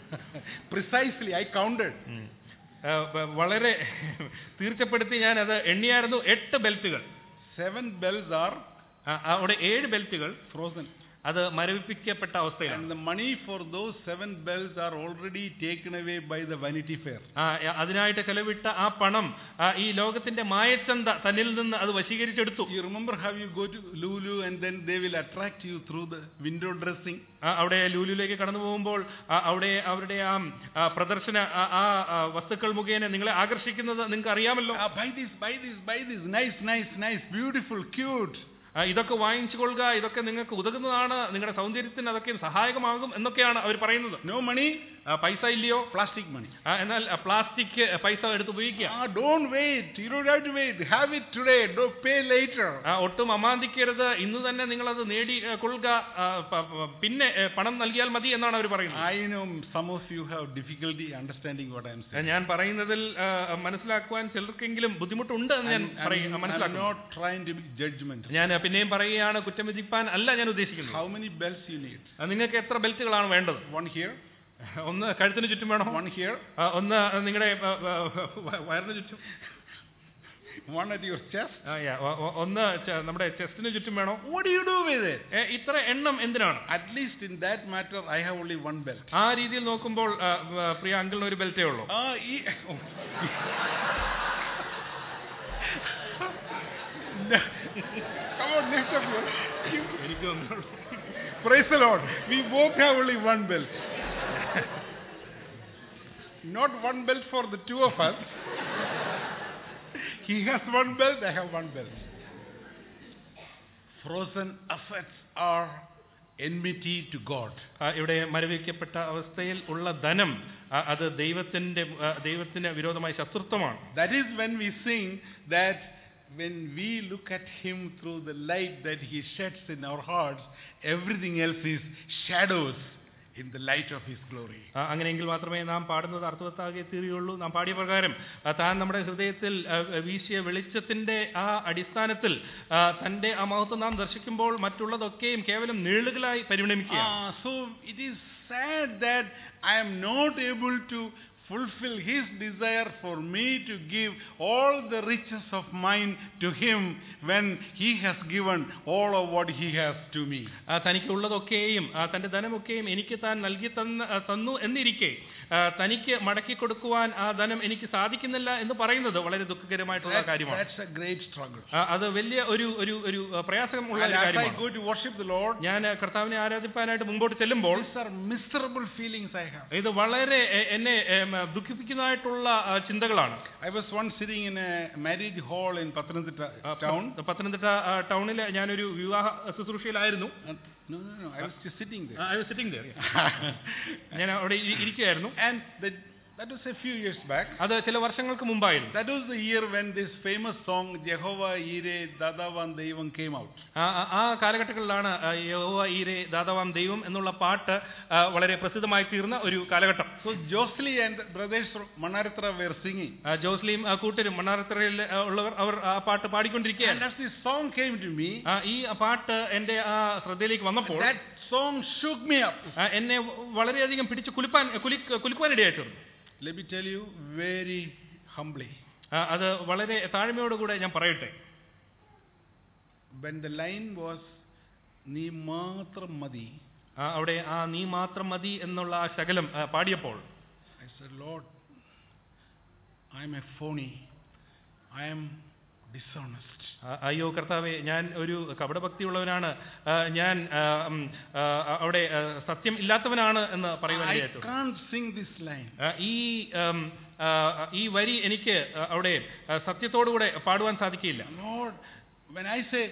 Precisely, I counted. ഉം. ആ, വ- വളരെ തീർച്ചപ്പെടുത്തി ഞാൻ അത് എണ്ണിയായിരുന്നു എട്ട് ബെൽറ്റുകൾ Seven bells are ആ, അവിടെ ഏഴ് ബെൽറ്റുകൾ frozen. അത് മരവിപ്പിക്കപ്പെട്ട അവസ്ഥയിലാണ് And the money for those seven bells are already taken away by the Vanity Fair. ആ, അതിനായിട്ട് ചെലവിട്ട ആ പണം ആ, ഈ ലോകത്തിന്റെ മായച്ചന്ത തന്നിൽ നിന്ന് അത് വശീകരിച്ചെടുത്തു You remember how you go to Lulu and then they will attract you through the window dressing? ആ, അവിടെ ലൂലുവിലേക്ക് കടന്നു പോകുമ്പോൾ ആ, അവിടെ അവരുടെ ആ ആ, പ്രദർശന ആ, ആ ആ, വസ്തുക്കൾ മുഖേന നിങ്ങളെ ആകർഷിക്കുന്നത് നിങ്ങൾക്ക് അറിയാമല്ലോ Ah, buy this, buy this, buy this. Nice, nice, nice, beautiful, cute. ആ, ഇതൊക്കെ വാങ്ങിച്ചു കൊള്ളുക ഇതൊക്കെ നിങ്ങൾക്ക് ഉതകുന്നതാണ് നിങ്ങളുടെ സൗന്ദര്യത്തിന് അതൊക്കെ സഹായകമാകും എന്നൊക്കെയാണ് അവർ പറയുന്നത് No money, ആ, പൈസ ഇല്ലയോ plastic money. ആ, എന്നാൽ ആ, പ്ലാസ്റ്റിക് പൈസ എടുത്ത് ഉപയോഗിക്കുക Ah, don't wait. You don't have to wait. Have it today. Don't pay later. ആ, ഒട്ടും അമാന്തിക്കരുത് ഇന്ന് തന്നെ നിങ്ങളത് നേടി ആ, കൊള്ളുക ആ, പ- പ- പിന്നെ ഏ, പണം നൽകിയാൽ മതി എന്നാണ് അവർ പറയുന്നത് I know some of you have difficulty understanding what I am ആ, saying. ഞാൻ പറയുന്നതിൽ ആ, മനസ്സിലാക്കുവാൻ ചിലർക്കെങ്കിലും ബുദ്ധിമുട്ടുണ്ട് എന്ന് ഞാൻ I'm, I'm- പറയ- I'm മനസ്സിലാക്കുന്നു not trying to be judgmental. ഞാൻ പിന്നെയും പറയുകയാണ് കുറ്റം വിധിപ്പാൻ അല്ല ഞാൻ ഉദ്ദേശിക്കുന്നത് How many bells you need? ആ, നിങ്ങൾക്ക് എത്ര ബെൽറ്റുകളാണ് വേണ്ടത് One here, ഒന്ന് കഴുത്തിന് ചുറ്റും വേണോ one here, ആ, ഒന്ന് നിങ്ങളുടെ ആ, ആ, വ- വയറിന് ചുറ്റും one at your chest. ആ, yeah, ഒ- ഒ- ഒന്ന് ചെ- നമ്മുടെ ചെസ്റ്റിന് ചുറ്റും വേണോ What do you do with it? ഏ, ഇത്ര എണ്ണം എന്തിനാണ് At least in that matter, I have only one belt. ആ രീതിയിൽ നോക്കുമ്പോൾ ആ, ആ, പ്രിയ അങ്കിളിന് ഒരു ബെൽറ്റേ ഉള്ളൂ Ah, e- oh. No. Come on, next of you. എനിക്ക് തോന്നുന്നു Praise the Lord. We both have only one belt. Not one belt for the two of us. He has one belt, I have one belt. Frozen assets are enmity to God. ആ, ഇവിടെ മരവിക്കപ്പെട്ട അവസ്ഥയിൽ ഉള്ള ധനം ആ, അത് ദൈവത്തിന്റെ ആ, ദൈവത്തിന് വിരോധമായ ശത്രുത്വമാണ് That is when we sing that when we look at Him through the light that He sheds in our hearts, everything else is shadows in the light of His glory. ആ, അങ്ങനെയെങ്കിൽ മാത്രമേ നാം പാടുന്നത് അർത്ഥവത്താകെ തീരുകയുള്ളൂ നാം പാടിയ പ്രകാരം ആ, താൻ നമ്മുടെ ഹൃദയത്തിൽ ആ, വീശിയ വെളിച്ചത്തിന്റെ ആ അടിസ്ഥാനത്തിൽ ആ, തന്റെ ആ മഹത്വം നാം ദർശിക്കുമ്പോൾ മറ്റുള്ളതൊക്കെയും കേവലം നീളുകളായി പരിണമിക്കുകയാണ് Ah, so it is sad that I am not able to fulfill His desire for me to give all the riches of mine to Him when He has given all of what He has to me. ആ, തനിക്കുള്ളതൊക്കെയും ആ, തന്റെ ധനമൊക്കെയും എനിക്ക് താൻ നൽകി തന്ന ആ, തന്നു എന്നിരിക്കെ ആ, തനിക്ക് മടക്കി കൊടുക്കുവാൻ ആ ധനം എനിക്ക് സാധിക്കുന്നില്ല എന്ന് പറയുന്നത് വളരെ ദുഃഖകരമായിട്ടുള്ള That- കാര്യമാണ് that's a great struggle. ആ, അത് വലിയ ഒരു ഒരു ഒരു ആ, പ്രയാസമുള്ള And ഒരു as I കാര്യമാണ് go to worship the Lord, ഞാൻ കർത്താവിനെ ആരാധിപ്പാനായിട്ട് മുമ്പോട്ട് ചെല്ലുമ്പോൾ these are miserable feelings I have. ഇത് വളരെ എ- എന്നെ em, ദുഃഖിപ്പിക്കുന്നതായിട്ടുള്ള ആ, ചിന്തകളാണ് I was once sitting in a marriage hall in Pathanamthitta ആ, town. പ- പത്തനംതിട്ട ആ, ടൗണിൽ ഞാനൊരു വിവാഹ ശുശ്രൂഷയിലായിരുന്നു And- no, no, no, I was just sitting there. I was sitting there ഞാൻ അവിടെ ഇരി- ഇരിക്കുകയായിരുന്നു and the, that was a few years back. അത് ചില വർഷങ്ങൾക്ക് മുമ്പായിരുന്നു That was the year when this famous song Jehovah Ire Dadavan Devam came out. ആ ആ- ആ കാലഘട്ടങ്ങളിലാണ് ആ, യഹോവ ഈരെ ദാതാവാം ദൈവം എന്നുള്ള പാട്ട് ആ, വളരെ പ്രസിദ്ധമായി തീർന്ന ഒരു കാലഘട്ടം So Josli and brothers from Manaratra were singing. ആ, ജോസ്ലിയും ആ, കൂട്ടരും മണ്ണാറത്തറയിൽ ആ, ഉള്ളവർ അവർ ആ പാട്ട് And പാടിക്കൊണ്ടിരിക്കുകയാണ് as this song came to me, ആ, ഈ പാട്ട് എന്റെ ആ ശ്രദ്ധയിലേക്ക് വന്നപ്പോൾ that song shook me up. ആ, എന്നെ വളരെയധികം പിടിച്ച് കുലിപ്പാൻ കുലി കുലിക്കുവാനിടയായിട്ടുണ്ട് Let me tell you very humbly. ആ, അത് വളരെ താഴ്മയോടുകൂടെ ഞാൻ പറയട്ടെ When the line was നീ മാത്രം മതി ആ, അവിടെ ആ നീ മാത്രം മതി എന്നുള്ള ആ ശകലം ആ, പാടിയപ്പോൾ I said, Lord, I am a phony. I am dishonest. ആ, അയ്യോ കർത്താവെ ഞാൻ ഒരു കപടഭക്തിയുള്ളവനാണ് ആ, ഞാൻ ആ, ഉം, ആ, അവിടെ ആ, സത്യം ഇല്ലാത്തവനാണ് എന്ന് I പറയുവാനിടയായിട്ടുണ്ട് can't sing this line. ആ, ഈ ഉം, ആ, ഈ വരി എനിക്ക് ആ, അവിടെ ആ, സത്യത്തോടുകൂടെ പാടുവാൻ സാധിക്കില്ല Lord, when I say,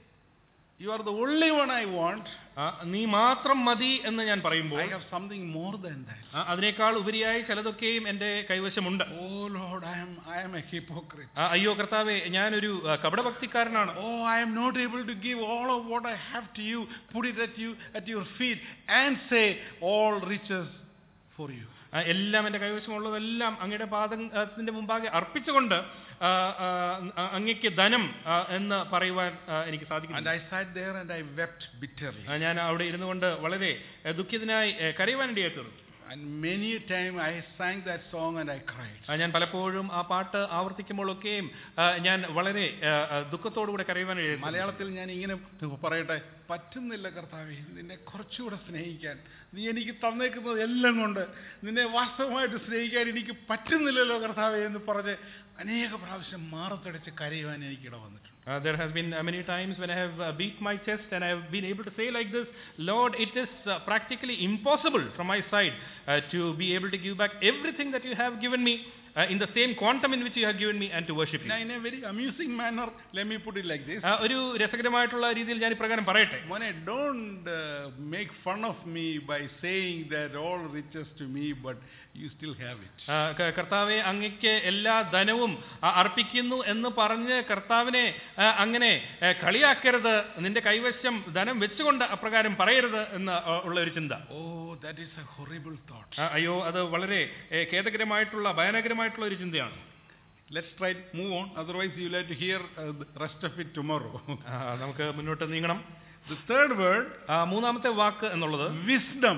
you are the only one I want, ആ, നീ മാത്രം മതി എന്ന് ഞാൻ പറയുമ്പോൾ I have something more than that. ആ, അതിനേക്കാൾ ഉപരിയായി ചിലതൊക്കെയും എൻ്റെ കൈവശമുണ്ട് Oh Lord, I am, I am a hypocrite. ആ, അയ്യോ കർത്താവെ ഞാനൊരു ആ, കപടഭക്തിക്കാരനാണ് Oh, I am not able to give all of what I have to you, put it at you, at your feet, and say all riches for you. ആ, എല്ലാം എൻ്റെ കൈവശമുള്ളതെല്ലാം അങ്ങയുടെ പാദത്തിന്റെ മുമ്പാകെ അർപ്പിച്ചുകൊണ്ട് ആ, ആ, ആ, അങ്ങയ്ക്ക് ധനം ആ, എന്ന് പറയുവാൻ ആ, എനിക്ക് And സാധിക്കുന്നു I sat there and I wept bitterly. ആ, ഞാൻ അവിടെ ഇരുന്നു കൊണ്ട് വളരെ ആ, ദുഃഖിതനായി ആ, കരയുവാനിടയായി തീർന്നു And many a time I sang that song and I cried. ആ, ഞാൻ പലപ്പോഴും ആ പാട്ട് ആവർത്തിക്കുമ്പോഴൊക്കെയും ആ, ഞാൻ വളരെ ആ, ആ, ദുഃഖത്തോടുകൂടെ കരയുവാനിടയായി തീർന്നു. മലയാളത്തിൽ ഞാൻ ഇങ്ങനെ പറയട്ടെ പറ്റുന്നില്ല കർത്താവേ നിന്നെ കുറച്ചുകൂടെ സ്നേഹിക്കാൻ നീ എനിക്ക് തന്നേക്കുന്നത് എല്ലാം കൊണ്ട് നിന്നെ വാസ്തവമായിട്ട് സ്നേഹിക്കാൻ എനിക്ക് പറ്റുന്നില്ലല്ലോ കർത്താവേ എന്ന് പറഞ്ഞ് അനേക പ്രാവശ്യം മാറത്തടച്ച് കരയുവാൻ എനിക്കിട വന്നിട്ടുണ്ട് Uh, there has been uh, many times when I have uh, beat my chest and I have been able to say like this, Lord, it is uh, practically impossible from my side uh, to be able to give back everything that you have given me uh, in the same quantum in which you have given me and to worship you. Now, in a very amusing manner, let me put it like this. ആ, ഒരു രസകരമായിട്ടുള്ള രീതിയിൽ ഞാൻ ഇപ്രകാരം പറയട്ടെ Mone, don't uh, make fun of me by saying that all riches to me, but you still have it. ആ, ക- കർത്താവെ അങ്ങയ്ക്ക് എല്ലാ ധനവും ആ, അർപ്പിക്കുന്നു എന്ന് പറഞ്ഞ് കർത്താവിനെ ആ, അങ്ങനെ ആ, കളിയാക്കരുത് നിന്റെ കൈവശം ധനം വെച്ചുകൊണ്ട് അപ്രകാരം പറയരുത് എന്ന് ആ, ഉള്ള ഒരു ചിന്ത Oh, that is a horrible thought. ആ, അയ്യോ അത് വളരെ ഏ, ഖേദകരമായിട്ടുള്ള ഭയാനകരമായിട്ടുള്ള ഒരു ചിന്തയാണ് Let's try to move on, otherwise you'll have to hear uh, the rest of it tomorrow. ആ, നമുക്ക് മുന്നോട്ട് നീങ്ങണം the third word, ആ, മൂന്നാമത്തെ വാക്ക് എന്നുള്ളത് wisdom.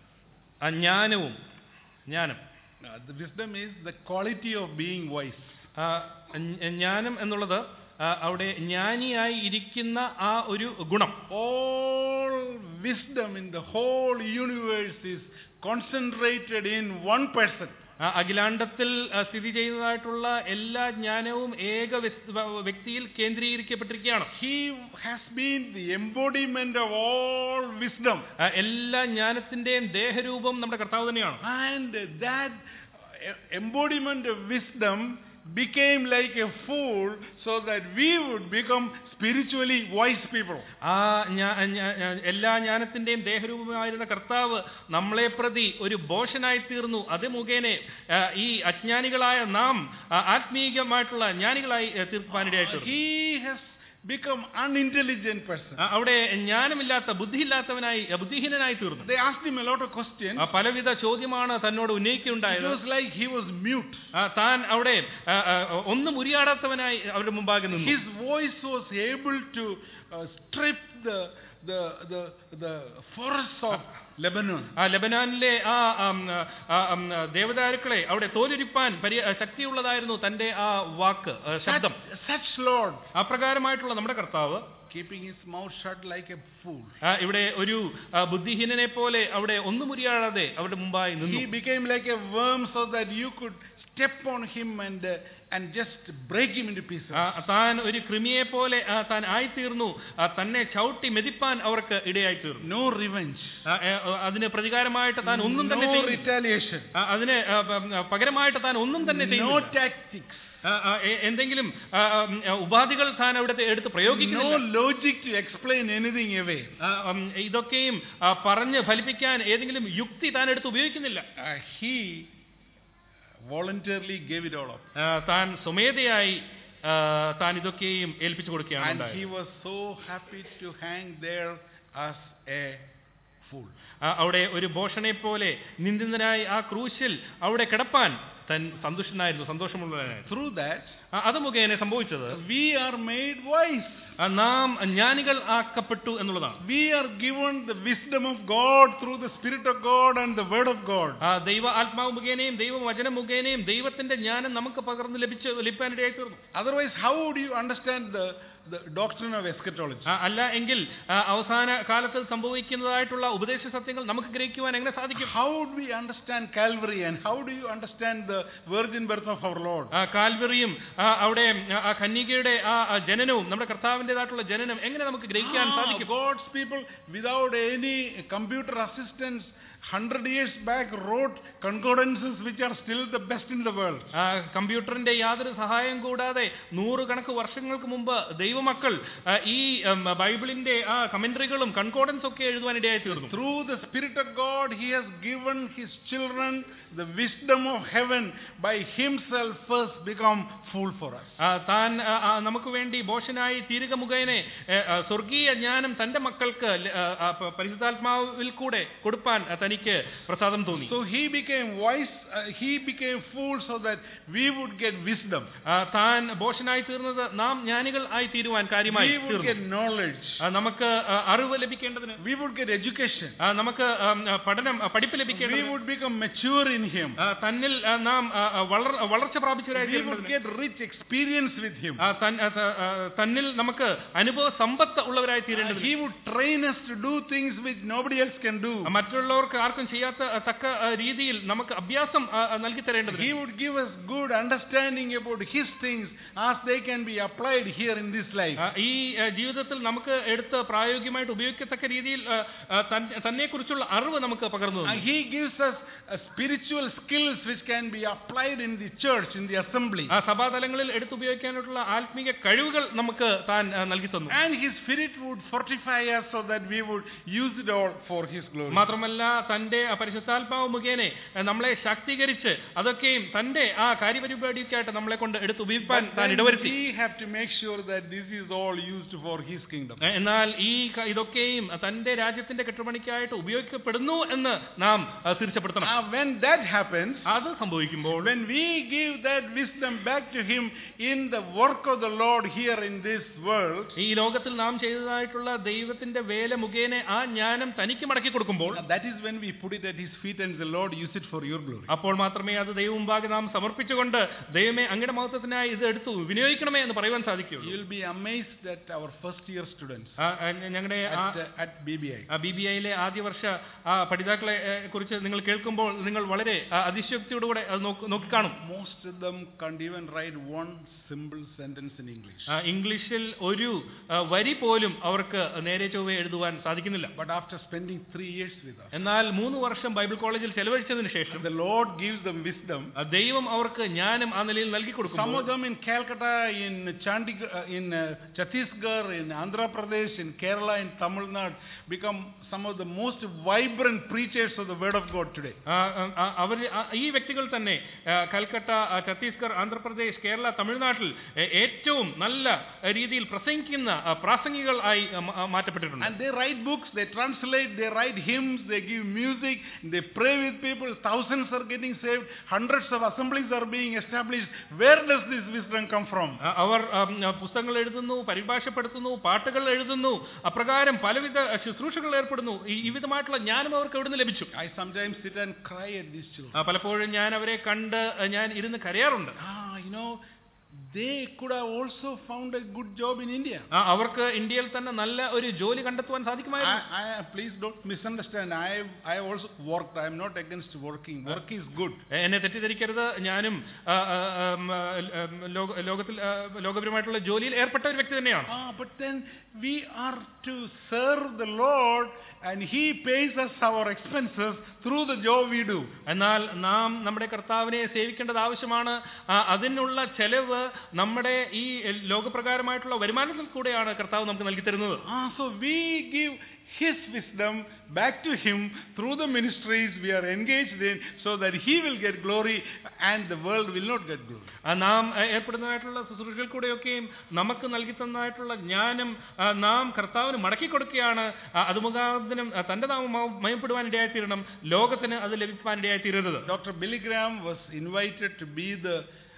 ആ, ജ്ഞാനവും ജ്ഞാനം Uh, the wisdom is the quality of being wise. ആ, ജ്ഞ- ജ്ഞാനം എന്നുള്ളത് ആ, അവിടെ ജ്ഞാനിയായി ഇരിക്കുന്ന ആ ഒരു ഗുണം All wisdom in the whole universe is concentrated in one person. ആ, അഖിലാണ്ടത്തിൽ ആ, സ്ഥിതി ചെയ്യുന്നതായിട്ടുള്ള എല്ലാ ജ്ഞാനവും ഏക വ്യസ്- വ- വ്യക്തിയിൽ കേന്ദ്രീകരിക്കപ്പെട്ടിരിക്കുകയാണ് He has been the embodiment of all wisdom. ആ, എല്ലാ ജ്ഞാനത്തിന്റെയും ദേഹരൂപം നമ്മുടെ കർത്താവ് തന്നെയാണ് And that uh, embodiment of wisdom became like a fool so that we would become spiritually wise people. ആ ഞാ- ഞാ- ഞാ- എല്ലാ ജ്ഞാനത്തിന്റെയും ദേഹരൂപമായിരുന്ന കർത്താവ് നമ്മളെ പ്രതി ഒരു ഭോഷനായി തീർന്നു അത് മുഖേന ആ, ഈ അജ്ഞാനികളായ നാം ആ, ആത്മീയമായിട്ടുള്ള ജ്ഞാനികളായി ആ, തീർപ്പാനിടയായി തീർന്നു He has become unintelligent person. ആ, അവിടെ ജ്ഞാനമില്ലാത്ത ബുദ്ധിയില്ലാത്തവനായി ആ, ബുദ്ധിഹീനനായി തീർന്നു They asked him a lot of questions. ആ, പലവിധ ചോദ്യമാണ് തന്നോട് It ഉന്നയിക്കുകയുണ്ടായത് was like he was mute. ആ, താൻ അവിടെ ആ, ആ, ഒന്നും ഉരിയാടാത്തവനായി അവരുടെ മുമ്പാകെ നിന്നു His voice was able to uh, strip the, the, the, the forests of Lebanon. ആ ലബനാനിലെ ആ ആം, ആ, ആം, ദേവദാരുക്കളെ അവിടെ തോലുരിപ്പാൻ പരി ശക്തിയുള്ളതായിരുന്നു തന്റെ ആ വാക്ക് ആ, Such, ശബ്ദം such Lord, അപ്രകാരമായിട്ടുള്ള നമ്മുടെ കർത്താവ് keeping his mouth shut like a fool. ആ, ഇവിടെ ഒരു ആ, ബുദ്ധിഹീനനെ പോലെ അവിടെ ഒന്നും മുരിയാടാതെ അവരുടെ മുമ്പായി നിന്നു He became like a worm so that you could step on him and, uh, and just break him into pieces. ആ, താൻ ഒരു കൃമിയെ പോലെ ആ, താൻ ആയിത്തീർന്നു ആ, തന്നെ ചവിട്ടി മെതിപ്പാൻ അവർക്ക് ഇടയായി തീർന്നു No revenge. ആ, ഏ, അതിന് പ്രതികാരമായിട്ട് താൻ ഒന്നും തന്നെ No ചെയ്തില്ല. retaliation. ആ, അതിന് ആ, പ- പകരമായിട്ട് താൻ ഒന്നും തന്നെ No ചെയ്യുന്നില്ല tactics. ആ, ആ, എ- എന്തെങ്കിലും ആ, ആ, ഉം, ആ, ഉപാധികൾ താൻ അവിടുത്തെ എടുത്ത് No പ്രയോഗിക്കുന്നില്ല logic to explain anything away. ആ, ഉം, ഇതൊക്കെയും ആ, പറഞ്ഞ് ഫലിപ്പിക്കാൻ ഏതെങ്കിലും യുക്തി താൻ എടുത്ത് ഉപയോഗിക്കുന്നില്ല Uh, he voluntarily gave it all up. ആ, താൻ സ്വമേധയായി ആ, താൻ ഇതൊക്കെയും ഏൽപ്പിച്ചു കൊടുക്കുകയാണ് And he ഉണ്ടായത്. was so happy to hang there as a fool. ആ, അവിടെ ഒരു ഭോഷനെ പോലെ നിന്ദിതനായി ആ ക്രൂശിൽ അവിടെ കിടപ്പാൻ താൻ സന്തുഷ്ടനായിരുന്നു സന്തോഷമുള്ളവനായിരുന്നു Through that, ആ, അത് മുഖേന സംഭവിച്ചത് we are made wise. ആ, നാം ജ്ഞാനികൾ ആക്കപ്പെട്ടു എന്നുള്ളതാണ് We are given the wisdom of God through the Spirit of God and the Word of God. ആ ദൈവ ആത്മാവ് മുഖേനയും ദൈവവചനം മുഖേനയും ദൈവത്തിന്റെ ജ്ഞാനം നമുക്ക് പകർന്ന് ലഭിച്ച് ലഭിക്കാനിടയായി തീർന്നു Otherwise, how would you understand the, the doctrine of eschatology? ആ, അല്ല എങ്കിൽ ആ, അവസാന കാലത്ത് സംഭവിക്കുന്നതായിട്ടുള്ള ഉപദേശ സത്യങ്ങൾ നമുക്ക് ഗ്രഹിക്കുവാൻ എങ്ങനെ സാധിക്കും How would we understand Calvary and how do you understand the virgin birth of our Lord? ആ കാൽവറിയും ആ, അവിടെ ആ, ആ കന്യകയുടെ ആ ആ ജനനവും നമ്മുടെ കർത്താവിൻ്റെതായിട്ടുള്ള ജനനം എങ്ങനെ നമുക്ക് ഗ്രഹിക്കാൻ Ah, സാധിക്കും God's people, without any computer assistance, hundred years back wrote concordances which are still the best in the world. ആ, കമ്പ്യൂട്ടറിന്റെ യാതൊരു സഹായം കൂടാതെ നൂറുകണക്ക് വർഷങ്ങൾക്ക് മുമ്പ് ദൈവമക്കൾ ആ, ഈ ഉം, ബൈബിളിന്റെ ആ കമന്ററികളും കൺകോഡൻസ് ഒക്കെ എഴുതുവാൻ ഇടയായി തീർന്നു Through the Spirit of God, He has given His children the wisdom of heaven by Himself first become fool for us. ആ, താൻ ആ, ആ, നമുക്ക് വേണ്ടി ബോഷനായി തീരുക മുഖേന ഏ, ആ, സ്വർഗീയ ജ്ഞാനം തന്റെ മക്കൾക്ക് ല- ആ, ആ, പ- പരിശുദ്ധാത്മാവിൽ കൂടെ കൊടുപ്പാൻ ആ, തനിക്ക് പ്രസാദം തോന്നി So He became wise, uh, He became fool so that we would get wisdom. ആ, താൻ ബോഷനായി തീർന്നത് നാം ജ്ഞാനികൾ ആയി തീരുവാൻ കാര്യമായി We would തീർന്നു get knowledge. ആ, നമുക്ക് ആ, അറിവ് ലഭിക്കേണ്ടതിന് We would get education. ആ, നമുക്ക് ആ, ആ, പഠനം ആ, പഠിപ്പ് We ലഭിക്കേണ്ടതിന് would become mature in Him. ആ, തന്നിൽ ആ, നാം ആ, ആ, വളർ വളർച്ച പ്രാപിച്ചവരായി We would തീരുന്നതിന് get rich experience with Him. ആ, തൻ- ആ, ത- ആ, തന്നിൽ നമുക്ക് അനുഭവ സമ്പത്ത് ഉള്ളവരായി തീരേണ്ടത് He would train us to do things which nobody else can do. മറ്റുള്ളവർക്ക് ആർക്കും ചെയ്യാത്ത ആ, തക്ക ആ, രീതിയിൽ നമുക്ക് അഭ്യാസം ആ, ആ, നൽകി തരേണ്ടത് He would give us good understanding about His things as they can be applied here in this life. ഈ ആ, ജീവിതത്തിൽ നമുക്ക് എടുത്ത് പ്രായോഗികമായിട്ട് ഉപയോഗിക്കത്തക്ക രീതിയിൽ തന്നെ കുറിച്ചുള്ള അറിവ് നമുക്ക് പകർന്നു And തന്നു. He gives us uh, spiritual skills which can be applied in the church, in the assembly. ആ സഭാതലങ്ങളിൽ എടുത്തുപയോഗിക്കാനായിട്ടുള്ള ആത്മീയ കഴിവുകൾ നമുക്ക് താൻ ആ, നൽകി തന്നു And His Spirit would fortify us so that we would use it all for His glory. മാത്രമല്ല തന്റെ ആ പരിശുദ്ധാത്മാവ് മുഖേന ആ, നമ്മളെ ശാക്തീകരിച്ച് അതൊക്കെയും തന്റെ ആ കാര്യപരിപാടിക്കായിട്ട് നമ്മളെ കൊണ്ട് എടുത്ത് ഉപയോഗിക്കാൻ But താൻ then ഇടവരുത്തി we have to make sure that this is all used for His kingdom. ഏ, എന്നാൽ ഈ ക- ഇതൊക്കെയും തന്റെ രാജ്യത്തിന്റെ കെട്ടുപണിക്കായിട്ട് ഉപയോഗിക്കപ്പെടുന്നു എന്ന് നാം ആ, തീർച്ചപ്പെടുത്തണം Now, when that happens, അത് സംഭവിക്കുമ്പോൾ when we give that wisdom back to Him in the work of the Lord here in this world, ഈ ലോകത്തിൽ നാം ചെയ്തതായിട്ടുള്ള ദൈവത്തിന്റെ വേല മുഖേന ആ ജ്ഞാനം തനിക്ക് മടക്കി കൊടുക്കുമ്പോൾ that is when we put it at His feet and the Lord use it for your glory. അപ്പോൾ മാത്രമേ അത് ദൈവം മുമ്പാകെ നാം സമർപ്പിച്ചുകൊണ്ട് ദൈവമേ അങ്ങയുടെ മഹത്വത്തിനായി ഇത് എടുത്തു വിനിയോഗിക്കണമേ എന്ന് പറയുവാൻ സാധിക്കുകയുള്ളൂ You'll be amazed at our first year students ആ, ആ, ഞങ്ങളുടെ ആ at, uh, at BBI. ബി ബി ഐയിലെ ആദ്യ വർഷ ആ പഠിതാക്കളെ ഏ, കുറിച്ച് നിങ്ങൾ കേൾക്കുമ്പോൾ നിങ്ങൾ വളരെ ആ, അതിശയോക്തിയോടുകൂടെ അത് നോക്ക് നോക്കിക്കാണും Most of them can't even write one simple sentence in English. ആ, ഇംഗ്ലീഷിൽ ഒരു ആ, വരി പോലും അവർക്ക് നേരെ ചൊവ്വെ എഴുതുവാൻ സാധിക്കുന്നില്ല But after spending three years with us, എന്നാൽ മൂന്ന് വർഷം ബൈബിൾ കോളേജിൽ ചെലവഴിച്ചതിന് ശേഷം the Lord gives them wisdom. ആ, ദൈവം അവർക്ക് ജ്ഞാനം ആ നിലയിൽ നൽകി Some കൊടുക്കും of them in Calcutta, in Chandigarh, uh, in uh, Chhattisgarh, in Andhra Pradesh, in Kerala, in Tamil Nadu, become some of the most vibrant preachers of the Word of God today. അവർ ഈ വ്യക്തികൾ തന്നെ ആ, കൽക്കട്ട ആ, ഛത്തീസ്ഗഡ് ആന്ധ്രാപ്രദേശ് കേരള തമിഴ്നാട്ടിൽ ഏ, ഏറ്റവും നല്ല രീതിയിൽ പ്രസംഗിക്കുന്ന ആ, പ്രാസംഗികൾ ആയി ആ, മ- ആ, മാറ്റപ്പെട്ടിട്ടുണ്ട് And they write books, they translate, they write hymns, they give music, they pray with people. Thousands are getting getting saved, hundreds of assemblies are being established. Where does this wisdom come from? ആ, അവർ ആം, ആ, പുസ്തകങ്ങൾ എഴുതുന്നു പരിഭാഷപ്പെടുത്തുന്നു പാട്ടുകൾ എഴുതുന്നു അപ്രകാരം പലവിധ ശുശ്രൂഷകൾ ഏർപ്പെടുന്നു ഈ ഈ വിധമായിട്ടുള്ള ജ്ഞാനം അവർക്ക് എവിടുന്ന് ലഭിച്ചു I sometimes sit and cry at these children. ആ, പലപ്പോഴും ഞാൻ അവരെ കണ്ട് ആ, ഞാൻ ഇരുന്ന് കരയാറുണ്ട് Ah, you know, they could have also found a good job in India. ആ, അവർക്ക് ഇന്ത്യയിൽ തന്നെ നല്ല ഒരു ജോലി കണ്ടെത്തുവാൻ I, സാധിക്കുമായിരുന്നു I, please don't misunderstand. I, I also worked. I am not against working. Work is good. എ- എന്നെ തെറ്റിദ്ധരിക്കരുത് ഞാനും ആ, ആ, ആം, ആ, ഉം, ലോക- ലോകത്തിൽ ആ, ലോകപരമായിട്ടുള്ള ജോലിയിൽ ഏർപ്പെട്ട ഒരു വ്യക്തി തന്നെയാണ് Ah, but then we are to serve the Lord and He pays us our expenses through the job we do. എന്നാൽ നാം നമ്മുടെ കർത്താവിനെ സേവിക്കേണ്ടത് ആവശ്യമാണ് ആ, അതിനുള്ള ചെലവ് നമ്മുടെ ഈ ലോകപ്രകാരമായിട്ടുള്ള വരുമാനത്തിൽ കൂടെയാണ് കർത്താവ് നമുക്ക് നൽകി തരുന്നത് Ah, so we give His wisdom back to Him through the ministries we are engaged in so that He will get glory and the world will not get glory. ആ, നാം ആ, ഏർപ്പെടുന്നതായിട്ടുള്ള ശുശ്രൂഷകൾ കൂടെയൊക്കെയും നമുക്ക് നൽകി തന്നതായിട്ടുള്ള ജ്ഞാനം ആ, നാം കർത്താവിന് മടക്കി കൊടുക്കുകയാണ് ആ, അത് മുഖാന്തരം ആ, തന്റെ നാമം മ- മയപ്പെടുവാൻ ഇടയായിത്തീരണം ലോകത്തിന് അത് ലഭിക്കാൻ ഇടയായിത്തീരരുത് Dr. Billy Graham was invited to be the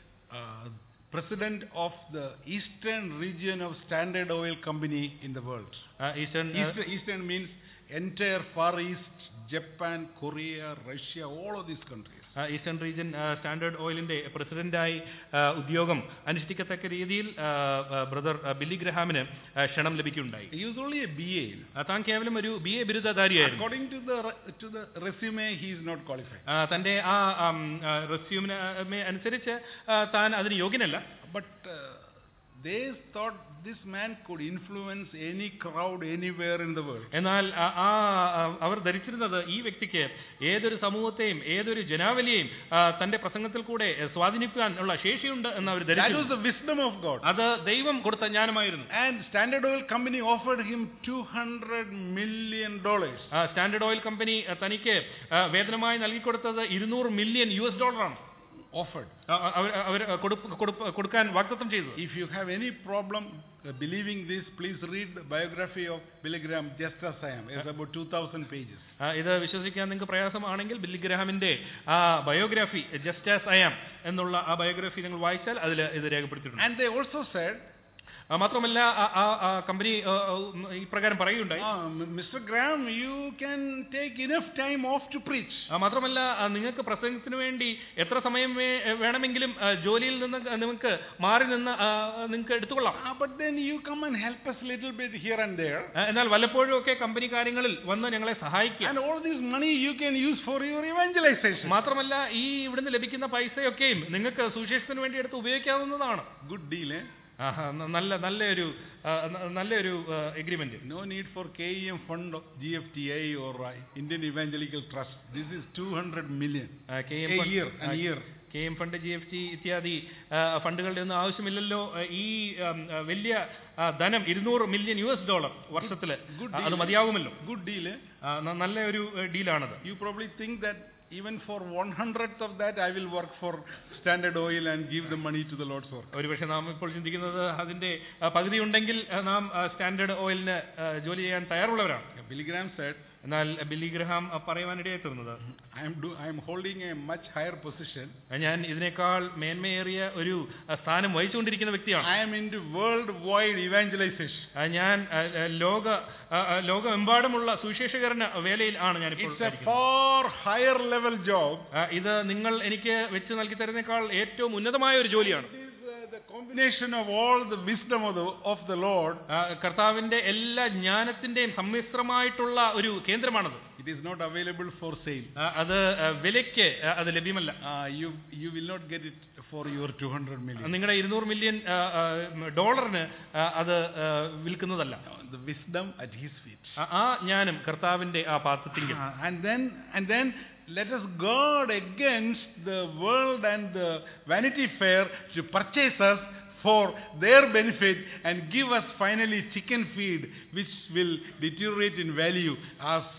uh, president of the eastern region of Standard Oil Company in the world. ആ, ഈസ്റ്റേൺ ആ, Eastern, eastern means entire Far East, Japan, Korea, Russia, all of these countries. ആ, eastern region ആ, Standard ഓയിലിന്റെ പ്രസിഡന്റായി ആ, ഉദ്യോഗം അനുഷ്ഠിക്കത്തക്ക രീതിയിൽ ആ, ആ, ബ്രദർ ആ, ബില്ലി ഗ്രഹാമിന് ആ, ക്ഷണം ലഭിക്കുകയുണ്ടായി He was only a BA. ആ, താൻ കേവലം ഒരു ബി എ ബിരുദധാരിയായിരുന്നു According to the re- to the resume, he is not qualified. ആ, തന്റെ ആ റെസ്യൂമിന് അനുസരിച്ച് ആ, താൻ അതിന് യോഗ്യനല്ല But uh, they thought this man could influence any crowd anywhere in the world. എന്നാൽ ആ ആ, ആ, അവർ ധരിച്ചിരുന്നത് ഈ വ്യക്തിക്ക് ഏതൊരു സമൂഹത്തെയും ഏതൊരു ജനാവലിയെയും ആ, തന്റെ പ്രസംഗത്തിൽ കൂടെ സ്വാധീനിക്കാൻ ഉള്ള ശേഷിയുണ്ട് എന്ന് അവർ That was ധരിച്ചു the wisdom of God. അത് ദൈവം കൊടുത്ത ജ്ഞാനമായിരുന്നു And Standard Oil Company offered him 200 million dollars. ആ, സ്റ്റാൻഡേർഡ് ഓയിൽ കമ്പനി ആ, തനിക്ക് ആ, വേതനമായി നൽകിക്കൊടുത്തത് ഇരുന്നൂറ് മില്യൺ യു എസ് ഡോളറാണ് Offered. ആ, ആ, അവർ അവർ കൊടുപ്പ്- കൊടുപ്പ്- കൊടുക്കാൻ വാഗ്ദത്തം ചെയ്തത് If you have any problem uh, believing this, please read the biography of Billy Graham, Just As I Am. It's about 2,000 pages. ആ, ഇത് വിശ്വസിക്കാൻ നിങ്ങൾക്ക് പ്രയാസമാണെങ്കിൽ ബില്ലി ഗ്രഹാമിന്റെ ആ biography just as I am എന്നുള്ള ആ ബയോഗ്രാഫി നിങ്ങൾ വായിച്ചാൽ അതിൽ ഇത് രേഖപ്പെടുത്തിയിട്ടുണ്ട് And they also said, ആ, മാത്രമല്ല ആ- ആ- ആ കമ്പനി ആ, ആ, ഇപ്രകാരം പറയുകയുണ്ടായി ah, M- Mr. Graham, you can take enough time off to preach. ആ, മാത്രമല്ല ആ, നിങ്ങൾക്ക് പ്രസംഗത്തിന് വേണ്ടി എത്ര സമയം വേ- വേണമെങ്കിലും ആ, ജോലിയിൽ നിന്ന് നിങ്ങൾക്ക് മാറി നിന്ന് ആ, നിങ്ങൾക്ക് എടുത്തുകൊള്ളാം Ah, but then you come and help us a little bit here and there. ആ, എന്നാൽ വല്ലപ്പോഴും ഒക്കെ കമ്പനി കാര്യങ്ങളിൽ വന്ന് ഞങ്ങളെ സഹായിക്കുക And all this money you can use for your evangelization. മാത്രമല്ല ഈ ഇവിടുന്ന് ലഭിക്കുന്ന പൈസയൊക്കെയും നിങ്ങൾക്ക് സുവിശേഷത്തിന് വേണ്ടി എടുത്ത് ഉപയോഗിക്കാവുന്നതാണ് Good deal, eh? ആഹാ, ന- നല്ല നല്ലൊരു ആ, ന- നല്ലൊരു agreement No need for KEM fund of GFTI or uh, Indian Evangelical Trust. This is 200 million. K M A year, a year. K M fund G F T ഇത്യാദി ആ, ഫണ്ടുകളുടെ ഒന്നും ആവശ്യമില്ലല്ലോ ആ, ഈ ആം, ആ, വലിയ ആ, ധനം ഇരുന്നൂറ് മില്യൺ യു എസ് ഡോളർ വർഷത്തില് good ആ, അത് deal. മതിയാകുമല്ലോ Good deal, eh? ആ, ന- നല്ല ഒരു ഏ, ഡീലാണത് You probably think that even for one hundredth of that, I will work for Standard Oil and give the money to the Lord's work. ഒരുപക്ഷെ നാം ഇപ്പോൾ ചിന്തിക്കുന്നത് അതിന്റെ ആ, പകുതി ഉണ്ടെങ്കിൽ ആ, നാം ആ, സ്റ്റാൻഡേർഡ് ഓയിലിന് ആ, ജോലി ചെയ്യാൻ തയ്യാറുള്ളവരാണ് Billy Graham said, എന്നാൽ ബില്ലി ഗ്രഹാം ആ, പറയുവാനിടയായി തീർന്നത് I am, do, I am holding a much higher position. ഞാൻ ഇതിനേക്കാൾ മേന്മയേറിയ ഒരു ആ, സ്ഥാനം വഹിച്ചുകൊണ്ടിരിക്കുന്ന വ്യക്തിയാണ് I am into worldwide evangelization. ആ, ഞാൻ ആ, ആ, ലോക ആ, ആ, ലോകമെമ്പാടുമുള്ള സുവിശേഷകരണ വേലയിൽ ആണ് ഞാൻ ഇപ്പോൾ It's a far higher level job. ഇത് നിങ്ങൾ എനിക്ക് വെച്ച് നൽകി തരുന്നേക്കാൾ ഏറ്റവും ഉന്നതമായ ഒരു ജോലിയാണ് It is uh, the combination of all the wisdom of the, of the Lord. ആ, കർത്താവിന്റെ എല്ലാ ജ്ഞാനത്തിന്റെയും സമ്മിശ്രമായിട്ടുള്ള ഒരു കേന്ദ്രമാണത് It is not available for sale. ആ, അത് ആ, വിലയ്ക്ക് ആ, അത് ലഭ്യമല്ല Uh, you, you will not get it for your 200 million. നിങ്ങളുടെ ഇരുന്നൂറ് മില്യൺ ആ, ആ, ഡോളറിന് ആ, അത് ആ, വിൽക്കുന്നതല്ല The wisdom at his feet. ആ- ആ ജ്ഞാനം കർത്താവിന്റെ ആ പാത്രത്തിങ്കിൽ Uh, and then and then let us guard against the world and the vanity fair to purchase us for their benefit and give us finally chicken feed which will deteriorate in value as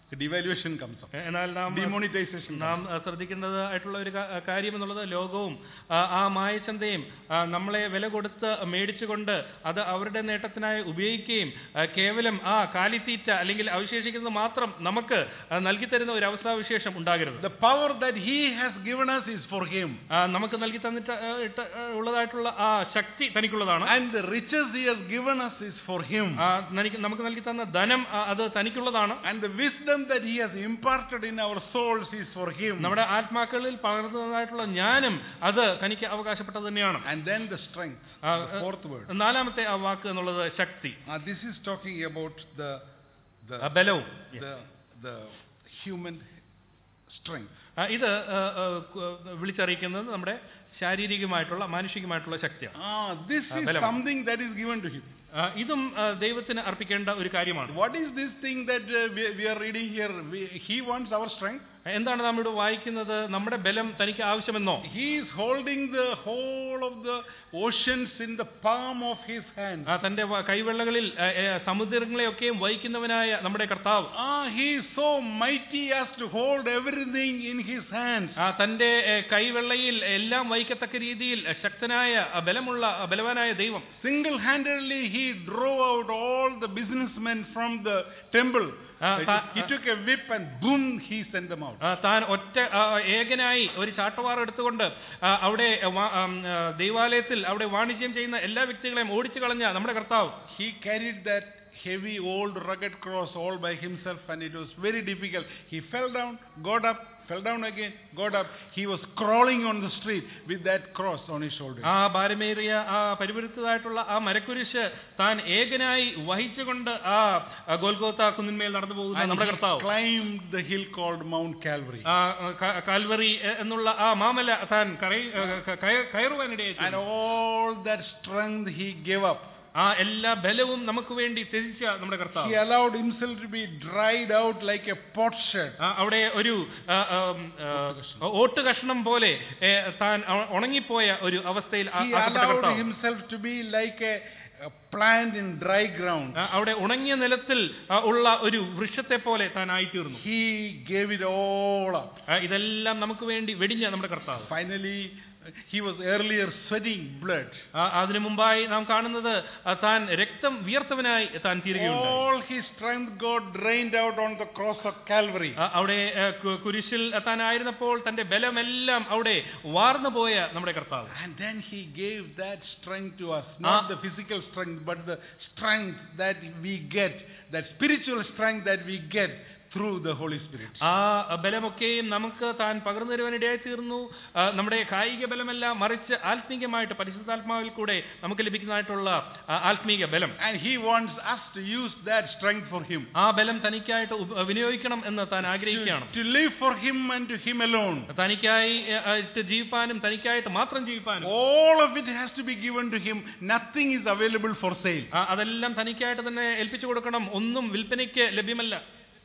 devaluation comes up, എന്നാൽ നാം demonetization comes നാം അഹ് ശ്രദ്ധിക്കേണ്ടത് ആയിട്ടുള്ള ഒരു കാ- കാര്യം എന്നുള്ളത് ലോകവും ആ, ആ മായച്ചന്തയും ആ, നമ്മളെ വില കൊടുത്ത് മേടിച്ചുകൊണ്ട് അത് അവരുടെ നേട്ടത്തിനായി ഉപയോഗിക്കുകയും ആ, കേവലം ആ കാലിത്തീറ്റ അല്ലെങ്കിൽ അവശേഷിക്കുന്നത് മാത്രം നമുക്ക് ആ, നൽകി തരുന്ന ഒരു അവസ്ഥാവിശേഷം ഉണ്ടാകരുത് The power that He has given us is for Him. ആ, നമുക്ക് നൽകി തന്നിട്ട് ആ, ഇട്ട ആ, ഉള്ളതായിട്ടുള്ള ആ ശക്തി തനിക്കുള്ളതാണ് And the riches He has given us is for Him. ആ, നനിക്ക് നമുക്ക് നൽകി തന്ന ധനം ആ, അത് തനിക്കുള്ളതാണ് And the wisdom that He has imparted in our souls is for Him. നമ്മുടെ ആത്മാക്കളിൽ പകർന്നതായിട്ടുള്ള ജ്ഞാനം അത് തനിക്ക് അവകാശപ്പെട്ടത് തന്നെയാണ് And then the strength, ആ, the fourth word. നാലാമത്തെ ആ വാക്ക് എന്നുള്ളത് ശക്തി Now this is talking about the ആ, the ബലവും the, the human strength. ആ, ഇത് ആ, ആ, കു- വിളിച്ചറിയിക്കുന്നത് നമ്മുടെ ശാരീരികമായിട്ടുള്ള മാനുഷികമായിട്ടുള്ള ശക്തിയാണ് Ah, this Ah, is belam. something that is given to him. ആ, ഇതും ആ, ദൈവത്തിന് അർപ്പിക്കേണ്ട ഒരു കാര്യമാണ് What is this thing that uh, we, we are reading here? We, he wants our strength. എന്താണ് നാം ഇവിടെ വായിക്കുന്നത് നമ്മുടെ ബലം തനിക്ക് ആവശ്യമെന്നോ He is holding the whole of the oceans in the palm of his hand. ആ, തന്റെ വ- കൈവെള്ളകളിൽ ആ, ആ, സമുദ്രങ്ങളെയൊക്കെയും വഹിക്കുന്നവനായ നമ്മുടെ കർത്താവ് Ah, he is so mighty as to hold everything in his hands. ആ, തന്റെ ഏ, കൈവെള്ളയിൽ എല്ലാം വഹിക്കത്തക്ക രീതിയിൽ ശക്തനായ ആ, ബലമുള്ള ആ, ബലവാനായ ദൈവം Single-handedly, he drove out all the businessmen from the temple. Ah, he, ah, he ah. took a whip and boom, he sent them out. ആ, താൻ ഒറ്റ ആ, ഏകനായി ഒരു ചാട്ടവാർ എടുത്തുകൊണ്ട് ആ, അവിടെ വാ- ആം, ആ, ദൈവാലയത്തിൽ അവിടെ വാണിജ്യം ചെയ്യുന്ന എല്ലാ വ്യക്തികളെയും ഓടിച്ചു കളഞ്ഞ നമ്മുടെ കർത്താവ് He carried that heavy, old, rugged cross all by himself, and it was very difficult. He fell down, got up, fell down again, got up. He was crawling on the street with that cross on his shoulder. ആ ഭാരമേറിയ ആ പരിപുരുത്തതായിട്ടുള്ള ആ മരക്കുരിശ് താൻ ഏകനായി വഹിച്ചുകൊണ്ട് ആ ആ ഗോൽഗോത്ത കുന്നിന്മേൽ നടന്നു പോകുന്ന And നമ്മുടെ he കർത്താവ് climbed the hill called Mount Calvary. ആ ക- കാൽവറി എ- എന്നുള്ള ആ മാമല താൻ കറയി- ക- കയ- കയറുവാനിടയായി And all that strength he gave up. ആ എല്ലാ ബലവും നമുക്ക് വേണ്ടി ത്യജിച്ച നമ്മുടെ He കർത്താവ് allowed himself to be dried out like a potsherd. ആ, അവിടെ ഒരു ആ, ആം, ആ, ഓട്ട് കഷ്ണം പോലെ ഏ, താൻ ഉ- ഉണങ്ങിപ്പോയ ഒരു അവസ്ഥയിൽ ആ- He ആക്കപ്പെട്ട allowed കർത്താവ്. himself to be like a, a plant in dry ground. ആ, അവിടെ ഉണങ്ങിയ നിലത്തിൽ ആ, ഉള്ള ഒരു വൃക്ഷത്തെ പോലെ താൻ ആയിത്തീർന്നു He gave it all up. ആ, ഇതെല്ലാം നമുക്ക് വേണ്ടി വെടിഞ്ഞ നമ്മുടെ കർത്താവ് Finally, he was earlier sweating blood. ആ, അതിനു മുമ്പായി നാം കാണുന്നത് ആ, താൻ രക്തം വിയർത്തവനായി താൻ തീരുകയുണ്ടായി All his strength got drained out on the cross of Calvary. ആ, അവിടെ ആ, കു- കുരിശിൽ താൻ ആയിരുന്നപ്പോൾ തന്റെ ബലമെല്ലാം അവിടെ വാർന്നു പോയ നമ്മുടെ കർത്താവ് And then he gave that strength to us. Not Ah. the physical strength, but the strength that we get, that spiritual strength that we get through the Holy Spirit. ആ ബലമൊക്കെയും നമുക്ക് താൻ പകർന്നു തരുവാനിടയായി തീർന്നു ആ, നമ്മുടെ കായിക ബലമല്ല മറിച്ച് ആത്മീകമായിട്ട് പരിശുദ്ധാത്മാവിൽ കൂടെ നമുക്ക് ലഭിക്കുന്നതായിട്ടുള്ള ആ, ആത്മീക ബലം And he wants us to use that strength for him. ആ ബലം തനിക്കായിട്ട് ഉപ- വിനിയോഗിക്കണം എന്ന് താൻ To, ആഗ്രഹിക്കുകയാണ് to live for him and to him alone. തനിക്കായി ഏ, ആ, ജീവിപ്പാനും തനിക്കായിട്ട് മാത്രം ജീവിപ്പാനും All of it has to be given to him. Nothing is available for sale. ആ, അതെല്ലാം തനിക്കായിട്ട് തന്നെ ഏൽപ്പിച്ചു കൊടുക്കണം ഒന്നും വിൽപ്പനയ്ക്ക് ലഭ്യമല്ല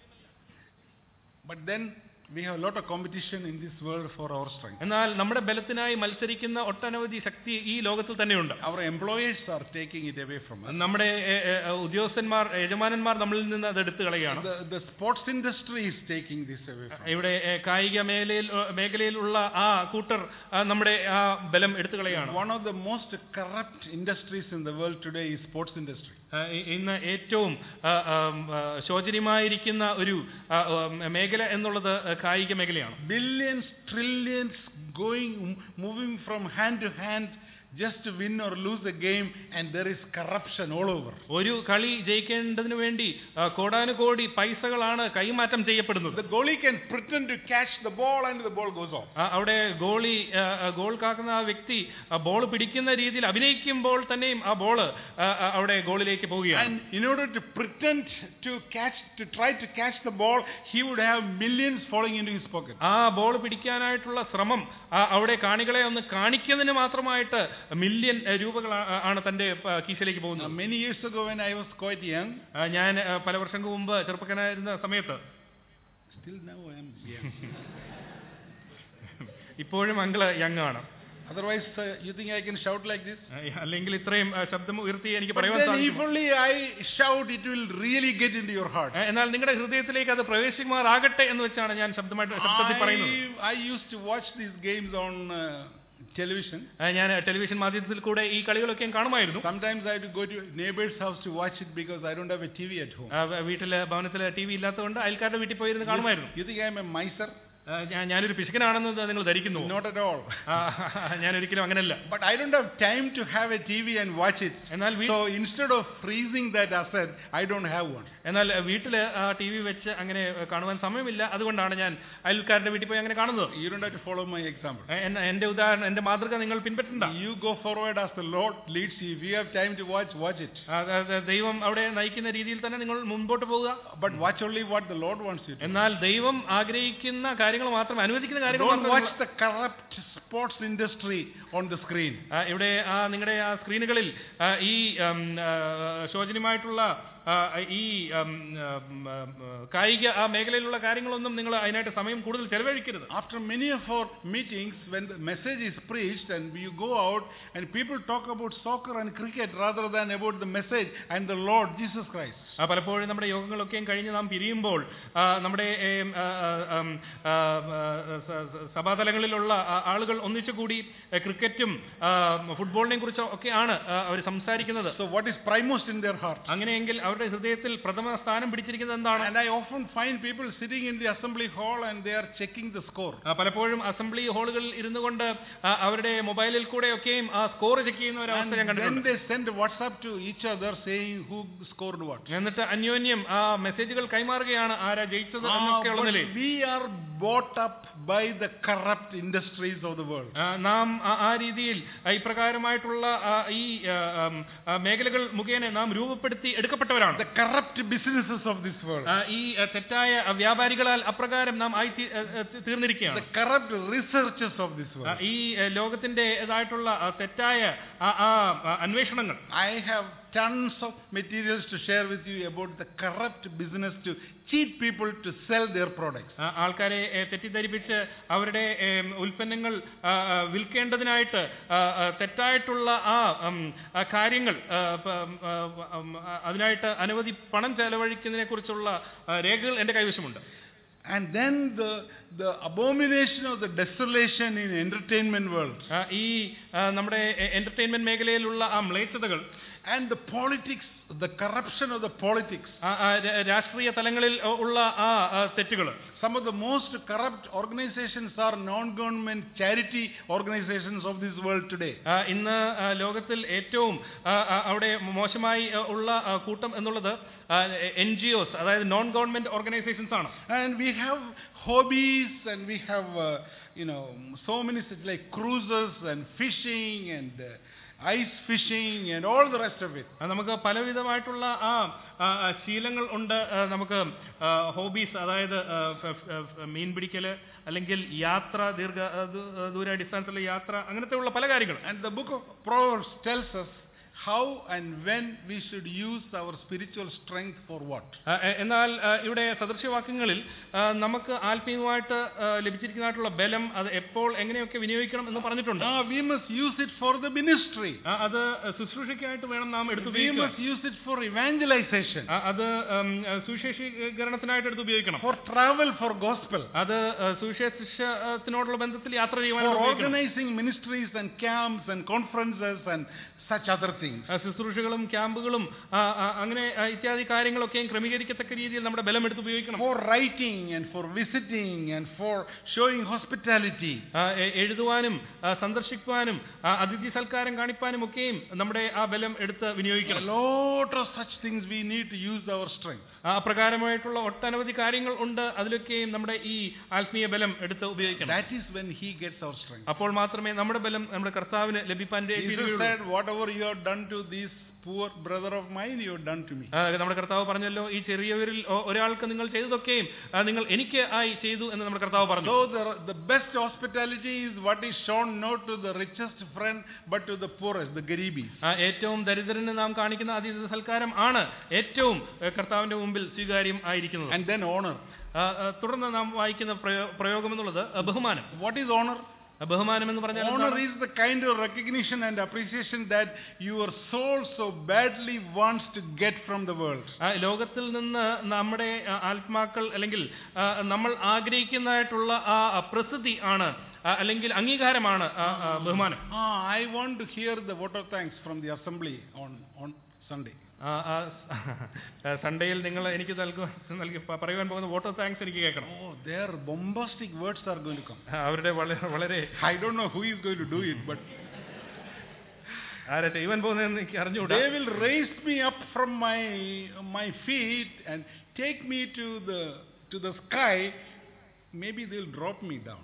But then we have a lot of competition in this world for our strength. എന്നാൽ നമ്മുടെ ബലത്തിനായി മത്സരിക്കുന്ന ഒട്ടനവധി ശക്തി ഈ ലോകത്തിൽ തന്നെയുണ്ട് Our employers are taking it away from us. നമ്മുടെ ഏ, ഏ, ഉദ്യോഗസ്ഥന്മാർ യജമാനന്മാർ നമ്മളിൽ നിന്ന് അത് എടുത്തു കളയുകയാണ് The, the sports industry is taking this away from us. ഇവിടെ ഏ, കായിക മേഖലയിൽ മേഖലയിലുള്ള ആ കൂട്ടർ ആ, നമ്മുടെ ആ ബലം എടുത്തു കളയാണ് One of the most corrupt industries in the world today is sports industry. ആ, ഇ- ഇന്ന് ഏറ്റവും ആ, ആ, ആ, ശോചനീയമായിരിക്കുന്ന ഒരു ആ, ആ, മേഖല എന്നുള്ളത് കായിക മേഖലയാണ് Billions, trillions going, moving from hand to hand just to win or lose a game, and there is corruption all over. ഒരു കളി ജയിക്കേണ്ടതിന് വേണ്ടി ആ, കോടാനുകോടി പൈസകളാണ് കൈമാറ്റം ചെയ്യപ്പെടുന്നത് The goalie can pretend to catch the ball and the ball goes off. ആ, അവിടെ goalie ആ, ആ, ഗോൾ കാക്കുന്ന ആ വ്യക്തി ആ ബോൾ പിടിക്കുന്ന രീതിയിൽ അഭിനയിക്കുമ്പോൾ തന്നെയും ആ ബോൾ അവിടെ ഗോളിലേക്ക് പോവുകയാണ് And in order to pretend to catch, to try to catch the ball, he would have millions falling into his pocket. ആ ബോൾ പിടിക്കാനായിട്ടുള്ള ശ്രമം ആ, അവിടെ കാണികളെ ഒന്ന് കാണിക്കുന്നതിന് മാത്രമായിട്ട് മില്യൺ ആ, രൂപകൾ ആ- ആണ് തന്റെ ആ, കീശയിലേക്ക് Now, പോകുന്നത് many years ago, when I was quite young, ആ, ഞാൻ ആ, പല വർഷങ്ങൾക്ക് മുമ്പ് ചെറുപ്പക്കാരായിരുന്ന സമയത്ത് still now I am young. ഇപ്പോഴും അങ്കിള് യങ് ആണ് Otherwise, uh, you think I can shout like this? ഏഹ് അല്ലെങ്കിൽ ഇത്രയും ഏഹ് ശബ്ദം ഉയർത്തി എനിക്ക് But പറയുവാൻ then if സാധിക്കും only I shout, it will really get into your heart. എന്നാൽ നിങ്ങളുടെ ഹൃദയത്തിലേക്ക് അത് പ്രവേശിക്കുമാറാകട്ടെ എന്ന് വെച്ചാണ് ഞാൻ ശബ്ദമായിട്ട് ശബ്ദത്തിൽ പറയുന്നത് I, I used to watch these games on uh, television. ഏഹ് ഞാൻ ടെലിവിഷൻ മാധ്യമത്തിൽ കൂടെ ഈ കളികളൊക്കെ ഞാൻ കാണുമായിരുന്നു Sometimes I have to go to neighbor's house to watch it because I don't have a TV at home. ആ, വ- വീട്ടില് ഭവനത്തില് ടി വി ഇല്ലാത്തതുകൊണ്ട് അയൽക്കാരുടെ വീട്ടിൽ പോയിരുന്ന് കാണുമായിരുന്നു You think I am a miser? ആ, ഞാൻ- ഞാനൊരു പിശുക്കനാണെന്ന് നിങ്ങൾ ധരിക്കുന്നു Not at all. ഞാൻ ഒരിക്കലും അങ്ങനെയല്ല But I don't have time to have a TV and watch it. എന്നാൽ വീ- So instead of freezing that asset, I don't have one. എന്നാൽ വീട്ടില് ആ ടി വി വെച്ച് അങ്ങനെ കാണുവാൻ സമയമില്ല അതുകൊണ്ടാണ് ഞാൻ അയൽക്കാരുടെ വീട്ടിൽ പോയി അങ്ങനെ കാണുന്നത് You don't have to follow my example. എ- എന്ന- എന്റെ ഉദാഹരണം എന്റെ മാതൃക നിങ്ങൾ പിൻപറ്റണ്ട You go forward as the Lord leads you. If you have time to watch, watch it. ആ, ആ, ആ, ദൈവം അവിടെ നയിക്കുന്ന രീതിയിൽ തന്നെ നിങ്ങൾ മുൻപോട്ട് പോവുക But watch only what the Lord wants you to. എന്നാൽ ദൈവം ആഗ്രഹിക്കുന്ന കാര്യങ്ങൾ മാത്രം അനുവദിക്കുന്ന കാര്യങ്ങൾ Don't മാത്രം watch the corrupt sports industry on the screen. ആ, ഇവിടെ ആ നിങ്ങളുടെ ആ സ്ക്രീനുകളിൽ ആ, ഈ ഉം, ആ, ശോചനീയമായിട്ടുള്ള ആ, ഈ ഉം, ഉം, ഉം, കായിക ആ മേഖലയിലുള്ള കാര്യങ്ങളൊന്നും നിങ്ങൾ അതിനായിട്ട് സമയം കൂടുതൽ ചെലവഴിക്കരുത് After many of our meetings, when the message is preached and you go out and people talk about soccer and cricket rather than about the message and the Lord Jesus Christ. ആ, പലപ്പോഴും നമ്മുടെ യോഗങ്ങളൊക്കെയും കഴിഞ്ഞ് നാം പിരിയുമ്പോൾ ആ, നമ്മുടെ ഏം, ആ, ആ, ഉം, ആ, ആ, സ- സ- സഭാതലങ്ങളിലുള്ള ആ, ആളുകൾ ഒന്നിച്ചുകൂടി ആ, ക്രിക്കറ്റും ആ, ഫുട്ബോളിനെയും കുറിച്ചോ ഒക്കെയാണ് അവർ സംസാരിക്കുന്നത് So what is primemost in their heart? അങ്ങനെയെങ്കിൽ അവരുടെ ഹൃദയത്തിൽ പ്രഥമ സ്ഥാനം പിടിച്ചിരിക്കുന്നത് എന്താണ് And I often find people sitting in the assembly hall and they are checking the score. ആ, പലപ്പോഴും അസംബ്ലി ഹാളുകളിൽ ഇരുന്നു കൊണ്ട് ആ, അവരുടെ മൊബൈലിൽ കൂടെ ഒക്കെയും ആ സ്കോർ ചെക്ക് ചെയ്യുന്ന ഒരു And അവസ്ഥ ഞാൻ then കണ്ടിട്ടുണ്ട് they send WhatsApp to each other saying who scored what. എന്നിട്ട് അന്യോന്യം ആ മെസ്സേജുകൾ കൈമാറുകയാണ് ആരാ ജയിച്ചത് Ah, എന്നൊക്കെയുള്ള but നിലയിൽ we are bought up by the corrupt industries of the world. ആ, നാം ആ- ആ രീതിയിൽ ആ, ഇപ്രകാരമായിട്ടുള്ള ആ, ഈ ആ, ആം, ആ, മേഖലകൾ മുഖേന നാം രൂപപ്പെടുത്തി എടുക്കപ്പെട്ടവരാണ് The corrupt businesses of this world. ആ, ഈ ആ, തെറ്റായ ആ, വ്യാപാരികളാൽ അപ്രകാരം നാം ആയി തീ- ആ, ആ, തീർന്നിരിക്കുകയാണ് The corrupt researchers of this ആ, world. ഈ ആ, ലോകത്തിന്റേതായിട്ടുള്ള ആ, തെറ്റായ ആ, ആ, ആ, അന്വേഷണങ്ങൾ I have tons of materials to share with you about the corrupt business to cheat people to sell their products. ആ, ആൾക്കാരെ ഏ, തെറ്റിദ്ധരിപ്പിച്ച് അവരുടെ ഏം, ഉൽപ്പന്നങ്ങൾ ആ, ആ, വിൽക്കേണ്ടതിനായിട്ട് ആ, ആ, തെറ്റായിട്ടുള്ള ആ ഉം, ആ കാര്യങ്ങൾ ആ, പ- ആ, ഉം, ആ, അതിനായിട്ട് അനവധി പണം ചെലവഴിക്കുന്നതിനെ കുറിച്ചുള്ള രേഖകൾ എന്റെ കൈവശമുണ്ട് And then the, the abomination of the desolation in entertainment world ആ, ഈ ആ, നമ്മുടെ എന്റർടൈൻമെന്റ് മേഖലയിലുള്ള ആ മ്ലേച്ഛതകൾ and the politics, the corruption of the politics. ആ, ആ, ര- രാഷ്ട്രീയ തലങ്ങളിൽ ഉള്ള ആ തെറ്റുകൾ Some of the most corrupt organizations are non-government charity organizations of this world today. ഇന്ന് ആ, ലോകത്തിൽ ഏറ്റവും ആ, ആ, അവിടെ മോശമായി ആ, ഉള്ള ആ, കൂട്ടം എന്നുള്ളത് എൻ ജി ഒസ് അതായത് നോൺ ഗവൺമെന്റ് ഓർഗനൈസേഷൻസ് ആണ് And we have hobbies and we have, uh, you know, so many such like cruises and fishing and uh, ice fishing and all the rest of it. ആ, നമുക്ക് പലവിധമായിട്ടുള്ള ആ ആ, ആ, ശീലങ്ങൾ ഉണ്ട് ആ, നമുക്ക് ഹോബീസ് അതായത് ആ, ഫ- ഫ- ഫ- മീൻ പിടിക്കല് അല്ലെങ്കിൽ യാത്ര ദീർഘ ആ, ദൂ- ദൂര ഡിസ്റ്റൻസിലെ യാത്ര അങ്ങനത്തെ ഉള്ള പല കാര്യങ്ങൾ And the book of Proverbs tells us how and when we should use our spiritual strength for what. ആ, എ- എന്നാൽ ആ, ഇവിടെ സദൃശ്യവാക്യങ്ങളിൽ ആ, നമുക്ക് ആത്മീയമായിട്ട് ആ, ലഭിച്ചിരിക്കുന്നതായിട്ടുള്ള ബലം അത് എപ്പോൾ എങ്ങനെയൊക്കെ വിനിയോഗിക്കണം എന്ന് പറഞ്ഞിട്ടുണ്ട് Now we must use it for the ministry. ആ, അത് ശുശ്രൂഷയ്ക്കായിട്ട് വേണം നാം എടുത്ത് We ഉപയോഗിക്കുക must use it for evangelization, ആ, അത് ഉം, സുവിശേഷീകരണത്തിനായിട്ട് എടുത്ത് ഉപയോഗിക്കണം for travel, for gospel, അത് ആ, സുവിശേഷത്തിനോടുള്ള ബന്ധത്തിൽ യാത്ര for ചെയ്യുവാനായിട്ട് ഉപയോഗിക്കണം organizing ministries and camps and conferences and such other things. ആ, ശുശ്രൂഷകളും ക്യാമ്പുകളും ആ, ആ, അങ്ങനെ ആ, ഇത്യാദി കാര്യങ്ങളൊക്കെയും ക്രമീകരിക്കത്തക്ക രീതിയിൽ നമ്മുടെ ബലം എടുത്ത് ഉപയോഗിക്കണം For writing and for visiting and for showing hospitality. ആ, എ- എഴുതുവാനും ആ, സന്ദർശിക്കുവാനും ആ, അതിഥി സൽക്കാരം കാണിപ്പാനും ഒക്കെയും നമ്മുടെ ആ ബലം എടുത്ത് A വിനിയോഗിക്കണം lot of such things we need to use our strength. ആ, അപ്രകാരമായിട്ടുള്ള ഒട്ടനവധി കാര്യങ്ങൾ ഉണ്ട് അതിലൊക്കെയും നമ്മുടെ ഈ ആത്മീയ ബലം എടുത്ത് ഉപയോഗിക്കണം That is when He gets our strength. അപ്പോൾ മാത്രമേ നമ്മുടെ ബലം നമ്മുടെ കർത്താവിന് ലഭിപ്പാൻ Jesus തീരുകയുള്ളൂ. said, Whatever you have done to this poor brother of mine, you have done to me. ആ, നമ്മുടെ കർത്താവ് പറഞ്ഞല്ലോ ഈ ചെറിയവരിൽ ഒ- ഒരാൾക്ക് നിങ്ങൾ ചെയ്തതൊക്കെയും ആ, നിങ്ങൾ എനിക്ക് ആയി ചെയ്തു എന്ന് നമ്മുടെ കർത്താവ് പറഞ്ഞു So the, the best hospitality is what is shown not to the richest friend, but to the poorest, the garibis. ആ, ഏറ്റവും ദരിദ്രന് നാം കാണിക്കുന്ന അതിഥി സൽക്കാരം ആണ് ഏറ്റവും ഏ, കർത്താവിന്റെ മുമ്പിൽ സ്വീകാര്യം ആയിരിക്കുന്നത് And then honor. ആ, ആ, തുടർന്ന് നാം വായിക്കുന്ന പ്രയോ- പ്രയോഗം എന്നുള്ളത് ആ, ബഹുമാനം What is honor? ബഹുമാനം എന്ന് പറഞ്ഞാൽ Honor എന്താണ്? is the kind of recognition and appreciation that your soul so badly wants to get from the world. ആ, ലോകത്തിൽ നിന്ന് നമ്മുടെ ആ, ആത്മാക്കൾ അല്ലെങ്കിൽ ആ, നമ്മൾ ആഗ്രഹിക്കുന്നതായിട്ടുള്ള ആ ആ, പ്രസിദ്ധി ആണ് ആ, അല്ലെങ്കിൽ അംഗീകാരമാണ് ആ, ആ, ബഹുമാനം Ah, I want to hear the vote of thanks from the assembly on, on Sunday. ആ, ആ, ആ, സൺഡേയിൽ നിങ്ങൾ എനിക്ക് നൽകുവാൻ നൽകി പ- പറയുവാൻ പോകുന്ന വോട്ട് ഓഫ് താങ്ക്സ് എനിക്ക് കേൾക്കണം Oh, their bombastic words are going to come. ആ, അവരുടെ വളരെ വളരെ I don't know who is going to do it, but ആരാ ചെയ്യുവാൻ പോകുന്നതെന്ന് എനിക്ക് അറിഞ്ഞുകൂടാ they will raise me up from my, my feet and take me to the, to the sky. Maybe they'll drop me down.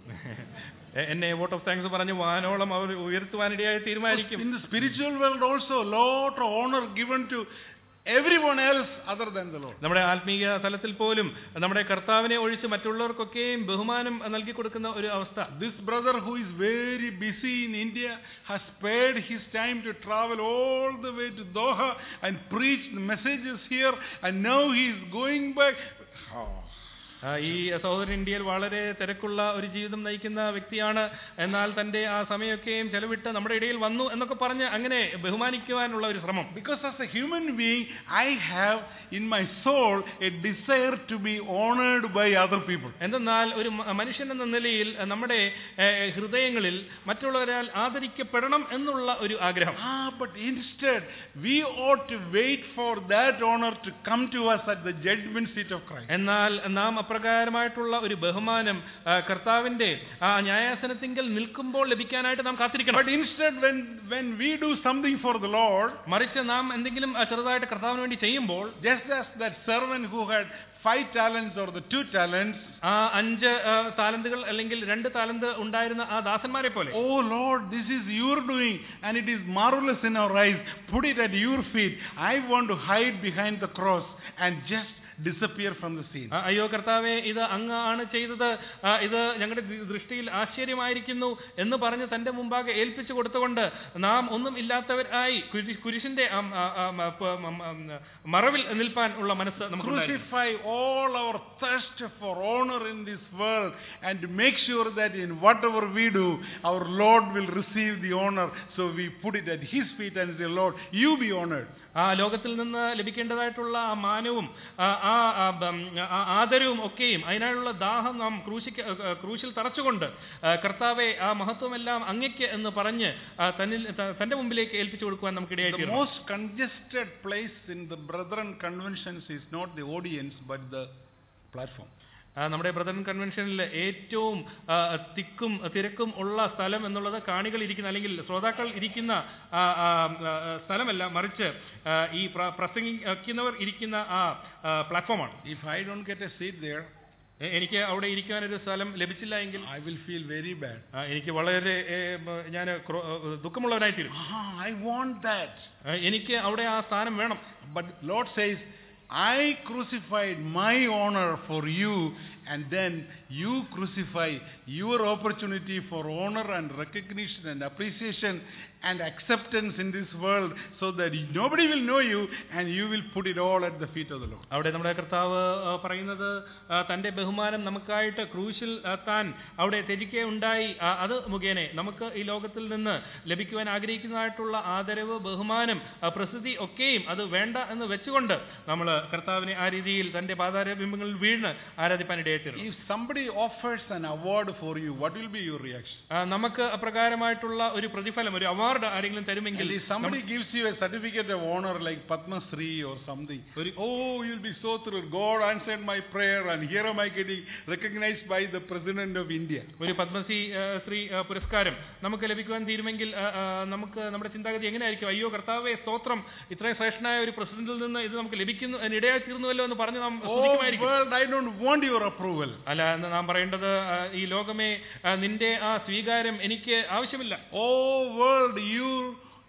എ- എന്നെ vote of thanks പറഞ്ഞ് വാനോളം അവർ ഉയർത്തുവാനിടയായി തീരുമാനിക്കും In the spiritual world also, lot of honor given to everyone else other than the Lord. നമ്മുടെ ആത്മീയ തലത്തിൽ പോലും നമ്മുടെ കർത്താവിനെ ഒഴിച്ച് മറ്റുള്ളവർക്കൊക്കെയും ബഹുമാനം നൽകി കൊടുക്കുന്ന ഒരു അവസ്ഥ This brother who is very busy in India has spared his time to travel all the way to Doha and preach the messages here and now he is going back. Oh. ആ, ഈ സഹോദരൻ ഇന്ത്യയിൽ വളരെ തിരക്കുള്ള ഒരു ജീവിതം നയിക്കുന്ന വ്യക്തിയാണ് എന്നാൽ തന്റെ ആ സമയമൊക്കെയും ചെലവിട്ട് നമ്മുടെ ഇടയിൽ വന്നു എന്നൊക്കെ പറഞ്ഞ് അങ്ങനെ ബഹുമാനിക്കുവാനുള്ള ഒരു ശ്രമം Because as a human being, I have in my soul a desire to be honored by other people. എന്തെന്നാൽ ഒരു മ- മനുഷ്യൻ എന്ന നിലയിൽ നമ്മുടെ ഏഹ്, ഹൃദയങ്ങളിൽ മറ്റുള്ളവരാൽ ആദരിക്കപ്പെടണം എന്നുള്ള ഒരു ആഗ്രഹം Ah, but instead, we ought to wait for that honor to come to us at the judgment seat of Christ. എന്നാൽ നാം അപ്രകാരമായിട്ടുള്ള ഒരു ബഹുമാനം ആ, കർത്താവിന്റെ ആ ന്യായാസനത്തിങ്കൽ നിൽക്കുമ്പോൾ ലഭിക്കാനായിട്ട് നാം കാത്തിരിക്കണം But instead, when, when we do something for the Lord, മറിച്ച് നാം എന്തെങ്കിലും ആ, ചെറുതായിട്ട് കർത്താവിന് വേണ്ടി ചെയ്യുമ്പോൾ just as that servant who had five talents or the two talents, ആ അഞ്ച് ആ, താലന്തുകൾ അല്ലെങ്കിൽ രണ്ട് താലന്ത് ഉണ്ടായിരുന്ന ആ ദാസന്മാരെ പോലെ oh Lord, this is your doing and it is marvelous in our eyes. Put it at your feet. I want to hide behind the cross and just disappear from the scene. ആ, അയ്യോ കർത്താവെ ഇത് അങ്ങ് ആണ് ചെയ്തത് ആ, ഇത് ഞങ്ങളുടെ ദൃ- ദൃഷ്ടിയിൽ ആശ്ചര്യമായിരിക്കുന്നു എന്ന് പറഞ്ഞ് തന്റെ മുമ്പാകെ ഏൽപ്പിച്ചു കൊടുത്തുകൊണ്ട് നാം ഒന്നും ഇല്ലാത്തവരായി കുരി- കുരിശിന്റെ ആ, ആ, ആ, മ- പ- മ- മ- മറവിൽ നിൽപ്പാൻ ഉള്ള മനസ്സ് നമുക്ക് Crucify all our thirst for honor in this world and make sure that in whatever we do, our Lord will receive the honor. So we put it at His feet and say, Lord, you be honored. ആ ലോകത്തിൽ നിന്ന് ലഭിക്കേണ്ടതായിട്ടുള്ള ആ മാനവും ആ ആ, ആ, ബം, ആ ആദരവും ഒക്കെയും അതിനായുള്ള ദാഹം നാം ക്രൂശിക്ക ആ, ക്രൂശിൽ തറച്ചുകൊണ്ട് ആ, കർത്താവെ ആ മഹത്വമെല്ലാം അങ്ങയ്ക്ക് എന്ന് പറഞ്ഞ് ആ, തന്നിൽ ത- തന്റെ മുമ്പിലേക്ക് ഏൽപ്പിച്ചു കൊടുക്കുവാൻ നമുക്ക് The ഇടയായി most congested place in the brethren conventions is not the audience but the platform. നമ്മുടെ ബ്രദർ കൺവെൻഷനിൽ ഏറ്റവും ആ, തിക്കും തിരക്കും ഉള്ള സ്ഥലം എന്നുള്ളത് കാണികൾ ഇരിക്കുന്ന അല്ലെങ്കിൽ ശ്രോതാക്കൾ ഇരിക്കുന്ന ആ, ആ, ആ, സ്ഥലമല്ല മറിച്ച് ആ, ഈ പ്ര- പ്രസംഗിക്കുന്നവർ ഇരിക്കുന്ന ആ ആ, പ്ലാറ്റ്ഫോമാണ് If I don't get a seat there, എ- എനിക്ക് അവിടെ ഇരിക്കാൻ ഒരു സ്ഥലം ലഭിച്ചില്ല എങ്കിൽ I will feel very bad. ആ, എനിക്ക് വളരെ ഞാൻ ദുഃഖമുള്ളവനായിത്തീരും Ah, I want that. ആ, എനിക്ക് അവിടെ ആ സ്ഥാനം വേണം But Lord says, I crucified my honor for you, and then you crucify your opportunity for honor and recognition and appreciation and acceptance in this world so that nobody will know you and you will put it all at the feet of the Lord. അവിടെ നമ്മുടെ കർത്താവ് ആ, പറയുന്നത് ആ, തന്റെ ബഹുമാനം നമുക്കായിട്ട് ക്രൂശിൽ ആ, താൻ അവിടെ ത്യജിക്കെ ഉണ്ടായി ആ, അത് മുഖേന നമുക്ക് ഈ ലോകത്തിൽ നിന്ന് ലഭിക്കുവാൻ ആഗ്രഹിക്കുന്നതായിട്ടുള്ള ആദരവ് ബഹുമാനം ആ, പ്രസിദ്ധി ഒക്കെയും അത് വേണ്ട എന്ന് വെച്ചുകൊണ്ട് നമ്മൾ കർത്താവിനെ ആ രീതിയിൽ തന്റെ പാതാരബിംബങ്ങളിൽ വീണ് ആരാധിപ്പാൻ ഇടയായിത്തീരണം If somebody offers an award for you, what will be your reaction? ആ, നമുക്ക് അപ്രകാരമായിട്ടുള്ള ഒരു പ്രതിഫലം ഒരു അവാർഡ് ആരെങ്കിലും തരുമെങ്കിൽ And if somebody gives you a certificate of honor like Padma Sri or something, oh, you'll be so thrilled. God answered my prayer, and here am I getting recognized by the President of India. ഒരു പത്മശ്രീ ആ, ശ്രീ ആ, പുരസ്കാരം നമുക്ക് ലഭിക്കുവാൻ തീരുമെങ്കിൽ ആ, ആ, നമുക്ക് നമ്മുടെ ചിന്താഗതി എങ്ങനെയായിരിക്കും അയ്യോ കർത്താവെ സ്തോത്രം ഇത്രയും ശ്രേഷ്ഠനായ ഒരു പ്രസിഡന്റിൽ നിന്ന് ഇത് നമുക്ക് ലഭിക്കുന്നു അതിന് ഇടയായി തീർന്നുവല്ലോ എന്ന് പറഞ്ഞ് നാം Oh, സ്തുതിക്കുമായിരിക്കും world, I don't want your approval. അല്ല എന്ന് നാം പറയേണ്ടത് ആ, ഈ ലോകമേ ആ, നിന്റെ ആ സ്വീകാരം എനിക്ക് ആവശ്യമില്ല Oh, world, you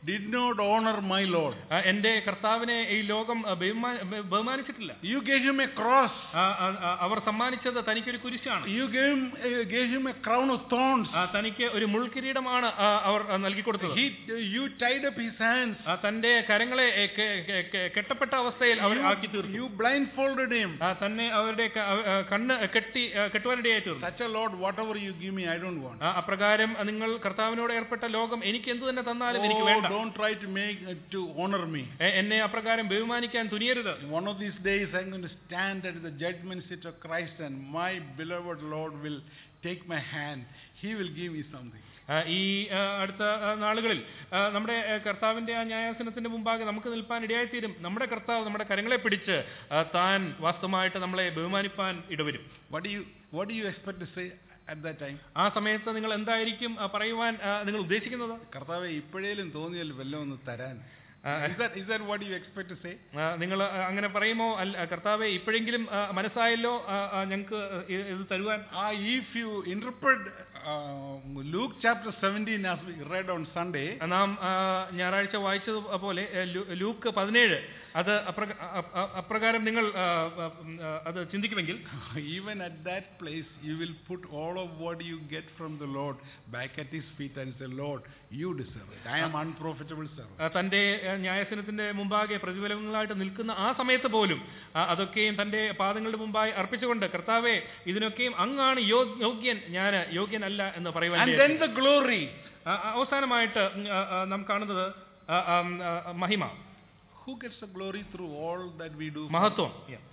did not honor my Lord. ആ, എന്റെ കർത്താവിനെ ഈ ലോകം ആ, ബഹുമാ- ബ- ബഹുമാനിച്ചിട്ടില്ല You gave him a cross. ആ, ആ, ആ, അവർ സമ്മാനിച്ചത് തനിക്കൊരു കുരിശാണ് You gave him, uh, gave him a crown of thorns. ആ, തനിക്ക് ഒരു മുൾക്കിരീടമാണ് ആ, അവർ ആ, നൽകി കൊടുത്തത് He, you tied up his hands. ആ, തന്റെ കരങ്ങളെ എ, കെ- കെ- കെ- കെട്ടപ്പെട്ട അവസ്ഥയിൽ അവർ ആക്കി You, തീർന്നു you blindfolded him. ആ, തന്നെ അവരുടെ ക- ആ, ആ, കണ്ണ് കെട്ടി ആ, കെട്ടുവാനിടയായി തീർന്നു Such a Lord, whatever you give me, I don't want. ആ, അപ്രകാരം നിങ്ങൾ കർത്താവിനോട് ഏർപ്പെട്ട ലോകം എനിക്ക് എന്ത് തന്നെ തന്നാലും എനിക്ക് Oh, വേണ്ട don't try to make uh, to honor me. എ- എന്നെ അപ്രകാരം ബഹുമാനിക്കാൻ തുനിയരുത് One of these days, I'm going to stand at the judgment seat of Christ, and my beloved Lord will take my hand. He will give me something. ആ, ഈ ആ, അടുത്ത ആ, നാളുകളിൽ ആ, നമ്മുടെ ആ, കർത്താവിന്റെ ആ ന്യായാസനത്തിന്റെ മുമ്പാകെ നമുക്ക് നിൽപ്പാൻ ഇടയായിത്തീരും നമ്മുടെ കർത്താവ് നമ്മുടെ കരങ്ങളെ പിടിച്ച് ആ, താൻ വാസ്തവമായിട്ട് നമ്മളെ ബഹുമാനിപ്പാൻ ഇടവരും What do you What do you expect to say at that time? ആ സമയത്ത് നിങ്ങൾ എന്തായിരിക്കും ആ, പറയുവാൻ ആ, നിങ്ങൾ ഉദ്ദേശിക്കുന്നത് കർത്താവെ ഇപ്പോഴേലും തോന്നിയാൽ വല്ലതും ഒന്ന് തരാൻ ആ, Is that is that what you expect to say? ആ, നിങ്ങൾ ആ, അങ്ങനെ പറയുമോ അല്ല കർത്താവെ ഇപ്പോഴെങ്കിലും ആ, മനസ്സായല്ലോ ഞങ്ങൾക്ക് ഇത് തരുവാൻ Ah, if you interpret uh, Luke chapter 17 as we read on Sunday, നാം ആ, ഞായറാഴ്ച വായിച്ചത് പോലെ ഏ, ലൂ- ലൂക്ക് പതിനേഴ് അത് അപ്രക- അ- അ- അപ്രകാരം നിങ്ങൾ ആ, ആ, ഉം, ആ, അത് ചിന്തിക്കുമെങ്കിൽ even at that place, you will put all of what you get from the Lord back at His feet and say, Lord, you deserve it. I am unprofitable servant. ആ, തന്റെ ആ, ന്യായസനത്തിന്റെ മുമ്പാകെ പ്രതിഫലങ്ങളായിട്ട് നിൽക്കുന്ന ആ സമയത്ത് പോലും ആ, അതൊക്കെയും തന്റെ പാദങ്ങളുടെ മുമ്പായി അർപ്പിച്ചുകൊണ്ട് കർത്താവെ ഇതിനൊക്കെയും അങ്ങാണ് യോ- യോഗ്യൻ ഞാൻ യോഗ്യനല്ല എന്ന് പറയുവാൻ And ഇടയായി. then the glory. ആ, ആ, അവസാനമായിട്ട് ഉം, ആ, ആ, നാം കാണുന്നത് ആ, ആ, ഉം, ആ, മഹിമ Who gets the glory through all that we do? മഹത്വം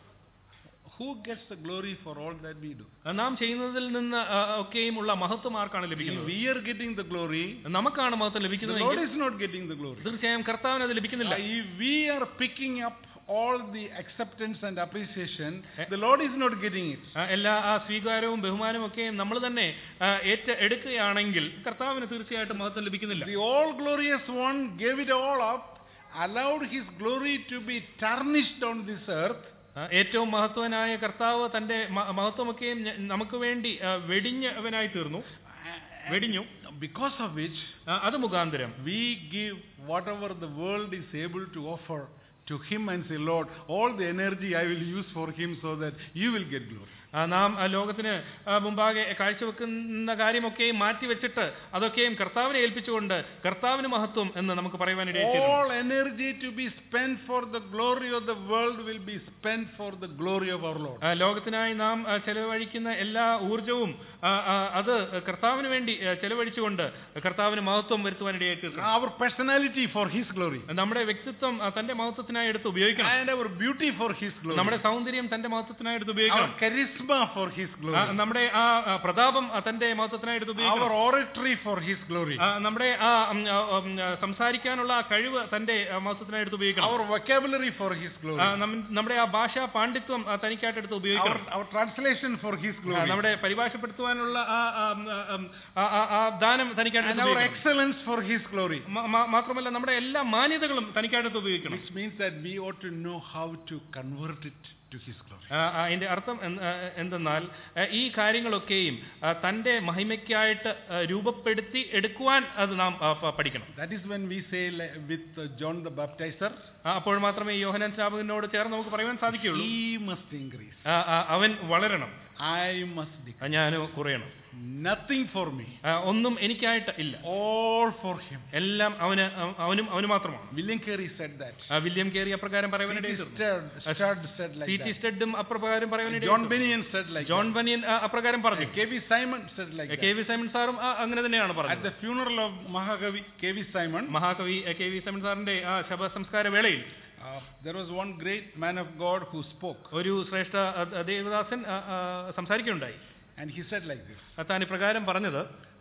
Who gets the glory for all that we do? ആ, നാം ചെയ്യുന്നതിൽ നിന്ന് ആ, ഒക്കെയും ഉള്ള മഹത്വം ആർക്കാണ് If ലഭിക്കുന്നത് we are getting the glory, നമുക്കാണ് മഹത്വം the Lord ലഭിക്കുന്നതെങ്കിൽ is not getting the glory. തീർച്ചയായും കർത്താവിന് അത് ലഭിക്കുന്നില്ല Uh, If we are picking up all the acceptance and appreciation, the Lord is not getting it. ആ, എല്ലാ ആ സ്വീകാരവും ബഹുമാനവും ഒക്കെ നമ്മൾ തന്നെ ആ, ഏറ്റ എടുക്കുകയാണെങ്കിൽ കർത്താവിന് തീർച്ചയായിട്ടും മഹത്വം ലഭിക്കുന്നില്ല The all glorious one gave it all up, allowed his glory to be tarnished on this earth, ആ, ഏറ്റവും മഹത്വനായ കർത്താവ് തന്റെ മ- മഹത്വമൊക്കെയും ഞ- നമുക്ക് വേണ്ടി ആ, വെടിഞ്ഞവനായി തീർന്നു വെടിഞ്ഞു because of which ആ, അത് മുഖാന്തരം we give whatever the world is able to offer to him and say, Lord, all the energy I will use for him so that you will get glory. ആ, നാം ആ, ലോകത്തിന് ആ, മുമ്പാകെ കാഴ്ചവെക്കുന്ന കാര്യമൊക്കെയും മാറ്റിവെച്ചിട്ട് അതൊക്കെയും കർത്താവിനെ ഏൽപ്പിച്ചുകൊണ്ട് കർത്താവിന് മഹത്വം എന്ന് നമുക്ക് പറയുവാനിടയായി All energy to be spent for the glory of the world will be spent for the glory of our Lord. ലോകത്തിനായി നാം ആ, ചെലവഴിക്കുന്ന എല്ലാ ഊർജവും ആ, ആ, അത് കർത്താവിന് വേണ്ടി ആ, ചെലവഴിച്ചുകൊണ്ട് കർത്താവിന് മഹത്വം വരുത്തുവാനിടയായി തീർക്കണം Our personality for his glory. നമ്മുടെ വ്യക്തിത്വം ആ, തന്റെ മഹത്വത്തിനായി എടുത്ത് ഉപയോഗിക്കണം And our beauty for his glory. നമ്മുടെ സൗന്ദര്യം തന്റെ മഹത്വത്തിനായി എടുത്ത് Our ഉപയോഗിക്കണം charisma for his ആ, glory. നമ്മുടെ ആ ആ, പ്രതാപം ആ, തന്റെ മഹത്വത്തിനായി എടുത്ത് Our ഉപയോഗിക്കണം oratory for his glory. ആ, നമ്മുടെ ആ ഉം, ആ, ഉം, ആ, സംസാരിക്കാനുള്ള ആ കഴിവ് തന്റെ ആ, മഹത്വത്തിനായി എടുത്ത് ഉപയോഗിക്കണം Our vocabulary for his ആ, glory. നം- നമ്മുടെ ആ ഭാഷാ പാണ്ഡിത്യം ആ, തനിക്കായിട്ട് എടുത്ത് Our, ഉപയോഗിക്കണം our translation for his ആ, glory. നമ്മുടെ പരിഭാഷപ്പെടുത്തുവാനുള്ള ആ ആ, ഉം, ആ, ഉം, ആ, ആ, ആ ദാനം തനിക്കായിട്ട് And എടുത്ത് our ഉപയോഗിക്കണം excellence for his glory. മ- മ- മാത്രമല്ല നമ്മുടെ എല്ലാ മാന്യതകളും തനിക്കായിട്ട് ഉപയോഗിക്കണം Which means that we ought to know how to convert it to his glory. ആ, ആ, അതിന്റെ അർത്ഥം എന്ത്- ആ, എന്തെന്നാൽ ആ, ഈ കാര്യങ്ങളൊക്കെയും ആ, തന്റെ മഹിമയ്ക്കായിട്ട് ആ, രൂപപ്പെടുത്തി എടുക്കുവാൻ അത് നാം ആ, പ- പഠിക്കണം That is when we say like, with uh, John the Baptizer, ആ, അപ്പോൾ മാത്രമേ ഈ യോഹനാൻ സ്നാപകനോട് ചേർന്ന് നമുക്ക് പറയുവാൻ സാധിക്കുകയുള്ളൂ he must increase. ആ, ആ, അവൻ വളരണം I must decrease. ഞാൻ കുറയണം Nothing for me. ആ, ഒന്നും എനിക്കായിട്ട് ഇല്ല All for him. എല്ലാം അവന് അവ- അവനും അവന് മാത്രമാണ് William Carey said that. ആ, വില്യം കേറി അപ്രകാരം പറയുവാനിടയിൽ P.T. Studd, Studd said like C T that. സ്റ്റഡും അപ്രകാരം John പറയുവാനിടയിൽ Bennion said like John that. Bunyan ആ, അപ്രകാരം പറഞ്ഞു K.V. Simon said like K that. V Simon സാറും ആ, അങ്ങനെ തന്നെയാണ് At പറഞ്ഞത് the funeral of Mahakavi K.V. Simon, മഹാകവി എ, കെ വി സൈമൺ സാറിന്റെ ആ ശവസംസ്കാര വേളയിൽ uh, there was one great man of God who spoke. ഒരു ശ്രേഷ്ഠ ആ, ആ, ദേവദാസൻ ആ, ആ, സംസാരിക്കുകയുണ്ടായി And he said like this. ആ, താൻ ഇപ്രകാരം പറഞ്ഞത്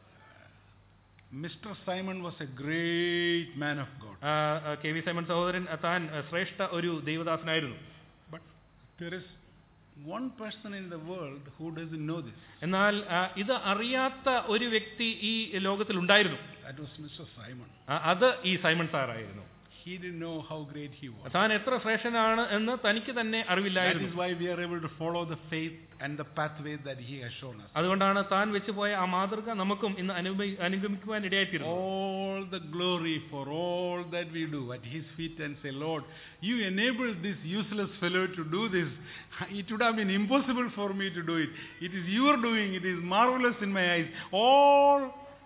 Mr. Simon was a great man of God. ആ, ആ, കെ വി സൈമൺ സഹോദരൻ ആ, താൻ ആ, ശ്രേഷ്ഠ ഒരു ദൈവദാസനായിരുന്നു But there is one person in the world who doesn't know this. എന്നാൽ ആ, ഇത് അറിയാത്ത ഒരു വ്യക്തി ഈ ലോകത്തിൽ ഉണ്ടായിരുന്നു That was Mr. Simon. ആ, അത് ഈ സൈമൺ സാറായിരുന്നു he didn't know how great he was. താൻ എത്ര ശ്രേഷ്ഠനാണ് എന്ന് തനിക്ക് തന്നെ That അറിവില്ലായിരുന്നു is why we are able to follow the faith and the pathway that he has shown us. അതുകൊണ്ടാണ് താൻ വെച്ചുപോയ ആ മാതൃക നമുക്കും ഇന്ന് അനുഭവി അനുഗമിക്കുവാൻ ഇടയായിത്തീരുന്നു All the glory for all that we do at his feet and say, Lord, you enabled this useless fellow to do this. It would have been impossible for me to do it. It is your doing. It is marvelous in my eyes. All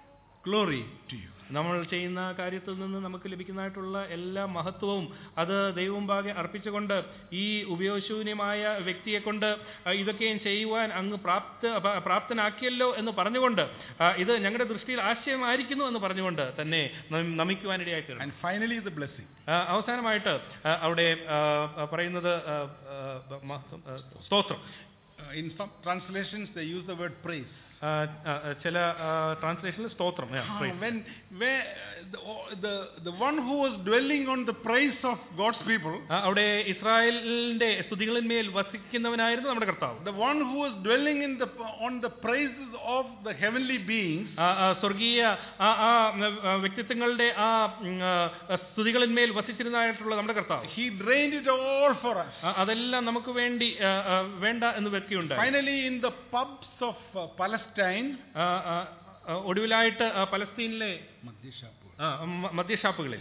glory to you. നമ്മൾ ചെയ്യുന്ന കാര്യത്തിൽ നിന്ന് നമുക്ക് ലഭിക്കുന്നതായിട്ടുള്ള എല്ലാ മഹത്വവും അത് ദൈവമുമ്പാകെ അർപ്പിച്ചുകൊണ്ട് ഈ ഉപയോഗശൂന്യമായ വ്യക്തിയെ കൊണ്ട് ആ, ഇതൊക്കെയും ചെയ്യുവാൻ അങ്ങ് പ്രാപ്ത പ- പ്രാപ്തനാക്കിയല്ലോ എന്ന് പറഞ്ഞുകൊണ്ട് ആ, ഇത് ഞങ്ങളുടെ ദൃഷ്ടിയിൽ ആശയമായിരിക്കുന്നു എന്ന് പറഞ്ഞുകൊണ്ട് തന്നെ നം- നമിക്കുവാനിടയായി തീർന്നു And finally, the blessing. ആ, അവസാനമായിട്ട് ആ, അവിടെ ആ, ആ, പറയുന്നത് ആ, ആ, മഹത്വം, ആ, സ്തോത്രം Uh, in some translations, they use the word praise. ആ, ആ, ചില ട്രാൻസ്ലേഷനിൽ സ്തോത്രം yeah, Ah, praise. when where the, the the one who was dwelling on the praise of God's people, ആ, അവിടെ ഇസ്രായേലിന്റെ സ്തുതികളിന്മേൽ വസിക്കുന്നവനായിരുന്നു നമ്മുടെ കർത്താവ് the one who was dwelling in the on the praises of the heavenly beings, ആ, ആ, സ്വർഗീയ ആ ആ ആ, വ്യക്തിത്വങ്ങളുടെ ആ ഉം, ആ, സ്തുതികളിന്മേൽ വസിച്ചിരുന്നതായിട്ടുള്ള നമ്മുടെ കർത്താവ് he drained it all for us. ആ, അതെല്ലാം നമുക്ക് വേണ്ടി ആ, ആ, വേണ്ട എന്ന് വെക്കുകയുണ്ട് Finally, in the pubs of uh, Palestine, ഒടുവിലായിട്ട് ആ, പലസ്തീനിലെ Madhyashapu. ആ, മ- മദ്യഷാപ്പുകളിൽ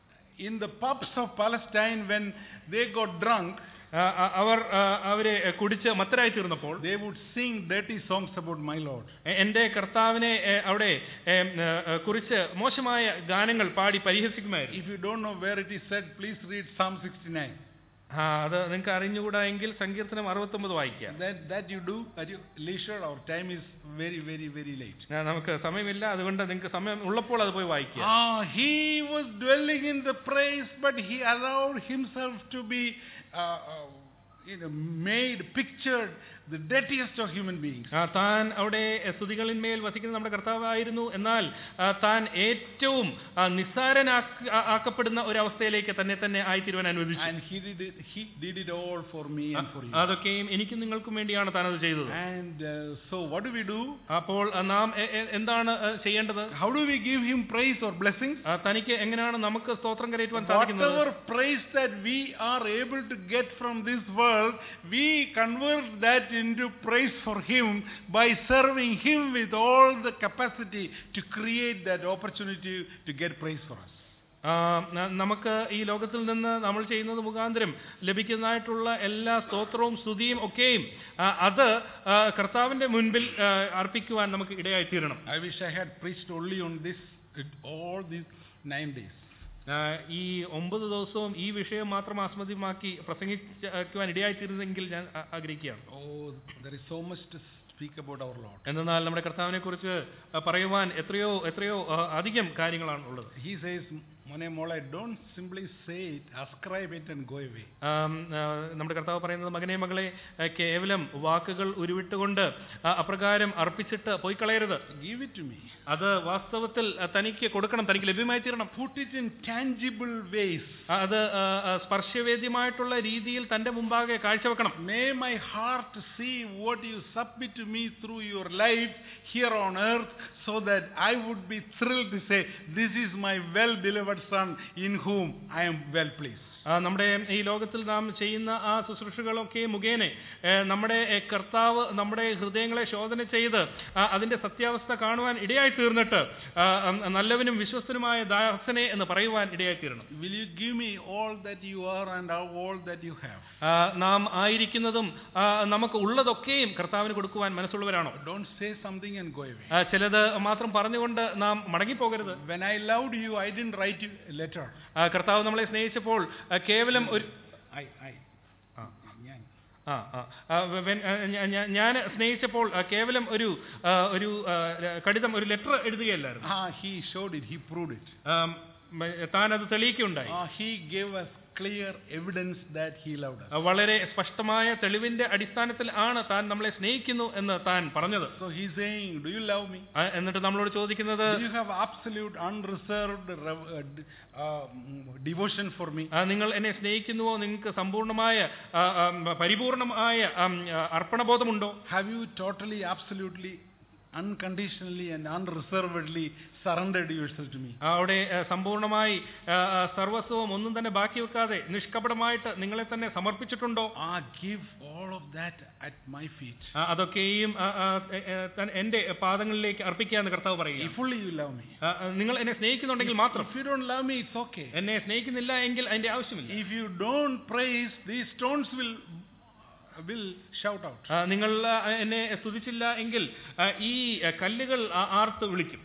in the pubs of Palestine, when they got drunk, ആ, ആ, അവർ ആ, അവരെ കുടിച്ച് മത്തരായി തീർന്നപ്പോൾ they would sing dirty songs about my Lord. എ- എന്റെ കർത്താവിനെ എ, അവിടെ എ, ഏ, ഏ, കുറിച്ച് മോശമായ ഗാനങ്ങൾ പാടി പരിഹസിക്കുമായിരുന്നു If you don't know where it is said, please read Psalm 69. ആ അത് നിങ്ങൾക്ക് അറിഞ്ഞുകൂടാ എങ്കിൽ സങ്കീർത്തനം അറുപത്തൊമ്പത് വായിക്കാം That, that you do at your leisure. Our time is very, very, very late. ആ, നമുക്ക് സമയമില്ല അതുകൊണ്ട് നിങ്ങൾക്ക് സമയം ഉള്ളപ്പോൾ അത് പോയി വായിക്കുക Ah, he was dwelling in the praise, but he allowed himself to be uh, uh, you know, made, pictured the dirtiest of human beings. ആ, താൻ അവിടെ സ്തുതികളിന്മേൽ വസിക്കുന്ന നമ്മുടെ കർത്താവായിരുന്നു എന്നാൽ ആ, താൻ ഏറ്റവും ആ, നിസ്സാരനാക്ക- ആ- ആക്കപ്പെടുന്ന ഒരു അവസ്ഥയിലേക്ക് തന്നെ തന്നെ ആയിത്തീരുവാൻ അനുവദിച്ചു And he did it, he did it all for me and for you. അതൊക്കെയും എനിക്കും നിങ്ങൾക്കും വേണ്ടിയാണ് താൻ അത് ചെയ്തത് And uh, so what do we do? അപ്പോൾ ആ, നാം എ- എ- എന്താണ് ആ, ചെയ്യേണ്ടത് How do we give him praise or blessings? ആ, തനിക്ക് എങ്ങനെയാണ് നമുക്ക് സ്തോത്രം കരയറ്റുവാൻ സാധിക്കുന്നത് Whatever praise that we are able to get from this world, we convert that into praise for Him by serving Him with all the capacity to create that opportunity to get praise for us. ആ, ന- നമുക്ക് ഈ ലോകത്തിൽ നിന്ന് നമ്മൾ ചെയ്യുന്നത് മുഖാന്തരം ലഭിക്കുന്നതായിട്ടുള്ള എല്ലാ സ്തോത്രവും സ്തുതിയും ഒക്കെയും ആ, അത് ആ, കർത്താവിന്റെ മുൻപിൽ ആ, അർപ്പിക്കുവാൻ നമുക്ക് ഇടയായിത്തീരണം I wish I had preached only on this uh, all these nine days. ആ, ഈ ഒമ്പത് ദിവസവും ഈ വിഷയം മാത്രം ആസ്പദമാക്കി പ്രസംഗിക്കുവാൻ ഇടയായിത്തീരുന്നെങ്കിൽ ഞാൻ ആ- ആഗ്രഹിക്കുകയാണ് Oh, there is so much to speak about our Lord. എന്നാൽ നമ്മുടെ കർത്താവിനെ കുറിച്ച് പറയുവാൻ എത്രയോ എത്രയോ ആ, അധികം കാര്യങ്ങളാണ് ഉള്ളത് He says, Mone Mola, don't simply say it, ascribe it and go away. ആം, ആ, നമ്മുടെ കർത്താവ് പറയുന്നത് മകനെ മകളെ ആ, കേവലം വാക്കുകൾ ഉരുവിട്ടുകൊണ്ട് ആ, അപ്രകാരം അർപ്പിച്ചിട്ട് പോയി കളയരുത് Give it to me. അത് വാസ്തവത്തിൽ ആ, തനിക്ക് കൊടുക്കണം തനിക്ക് ലഭ്യമായി തീരണം Put it in tangible ways. ആ, അത് ആ, ആ, സ്പർശവേദ്യമായിട്ടുള്ള രീതിയിൽ തന്റെ മുമ്പാകെ കാഴ്ചവെക്കണം May my heart see what you submit to me through your life here on earth so that I would be thrilled to say, This is my well beloved Son in whom I am well pleased. ആ, നമ്മുടെ ഈ ലോകത്തിൽ നാം ചെയ്യുന്ന ആ ശുശ്രൂഷകളൊക്കെ മുഖേന ഏ, നമ്മുടെ ഏ, കർത്താവ് നമ്മുടെ ഹൃദയങ്ങളെ ശോധന ചെയ്ത് ആ, അതിന്റെ സത്യാവസ്ഥ കാണുവാൻ ഇടയായി തീർന്നിട്ട് ആ, ഉം, നല്ലവനും വിശ്വസ്തനുമായ ദാസനെ എന്ന് പറയുവാൻ ഇടയായി തീരണം Will you give me all that you are and all that you have? ആ, നാം ആയിരിക്കുന്നതും ആ, നമുക്ക് ഉള്ളതൊക്കെയും കർത്താവിന് കൊടുക്കുവാൻ മനസ്സുള്ളവരാണോ Don't say something and go away. ആ, ചിലത് മാത്രം പറഞ്ഞുകൊണ്ട് നാം മടങ്ങിപ്പോകരുത് When I loved you, I didn't write you a letter. ആ, കർത്താവ് നമ്മളെ സ്നേഹിച്ചപ്പോൾ ആ, കേവലം ഒരു I, I. ആ. ഞാൻ. ആ ആ ആ, when, ആ, ഞാ- ഞാ- ഞാൻ സ്നേഹിച്ചപ്പോൾ ആ, കേവലം ഒരു ആ, ഒരു ആ, കടിതം ഒരു ലെറ്റർ എഴുതുകയല്ലായിരുന്നു Ah, he showed it, he proved it. ആം, മ- താൻ അത് തെളിയിക്കുകയുണ്ടായി Ah, he gave us clear evidence that he loved us. ആ, വളരെ സ്പഷ്ടമായ തെളിവിന്റെ അടിസ്ഥാനത്തിൽ ആണ് താൻ നമ്മളെ സ്നേഹിക്കുന്നു എന്ന് താൻ പറഞ്ഞത് So he's saying, Do you love me? ആ, എന്നിട്ട് നമ്മളോട് ചോദിക്കുന്നത് Do you have absolute, unreserved rev- uh, d- uh, mm, devotion for me? ആ, നിങ്ങൾ എന്നെ സ്നേഹിക്കുന്നുവോ നിങ്ങൾക്ക് സമ്പൂർണമായ ആ, ആ, പരിപൂർണമായ ആ, ആ, അർപ്പണബോധമുണ്ടോ Have you totally, absolutely unconditionally and unreservedly surrendered yourself to me? അവിടെ ആ, സമ്പൂർണ്ണമായി ആ, ആ, സർവസ്വവും ഒന്നും തന്നെ ബാക്കി വെക്കാതെ നിഷ്കപടമായിട്ട് നിങ്ങളെ തന്നെ സമർപ്പിച്ചിട്ടുണ്ടോ Ah, give all of that at my feet. ആ, അതൊക്കെയും ആ, ആ, എ, എ, തൻ- എന്റെ പാദങ്ങളിലേക്ക് അർപ്പിക്കാന്ന് കർത്താവ് If പറയുക only you love me. ആ, ആ, നിങ്ങൾ എന്നെ സ്നേഹിക്കുന്നുണ്ടെങ്കിൽ മാത്രം If you don't love me, it's okay. എന്നെ സ്നേഹിക്കുന്നില്ല എങ്കിൽ അതിന്റെ ആവശ്യമില്ല If you don't praise, these stones will will shout out. ആ, നിങ്ങൾ ആ, എന്നെ സ്തുതിച്ചില്ല എങ്കിൽ ആ, ഈ ആ, കല്ലുകൾ ആ, ആർത്ത് വിളിക്കും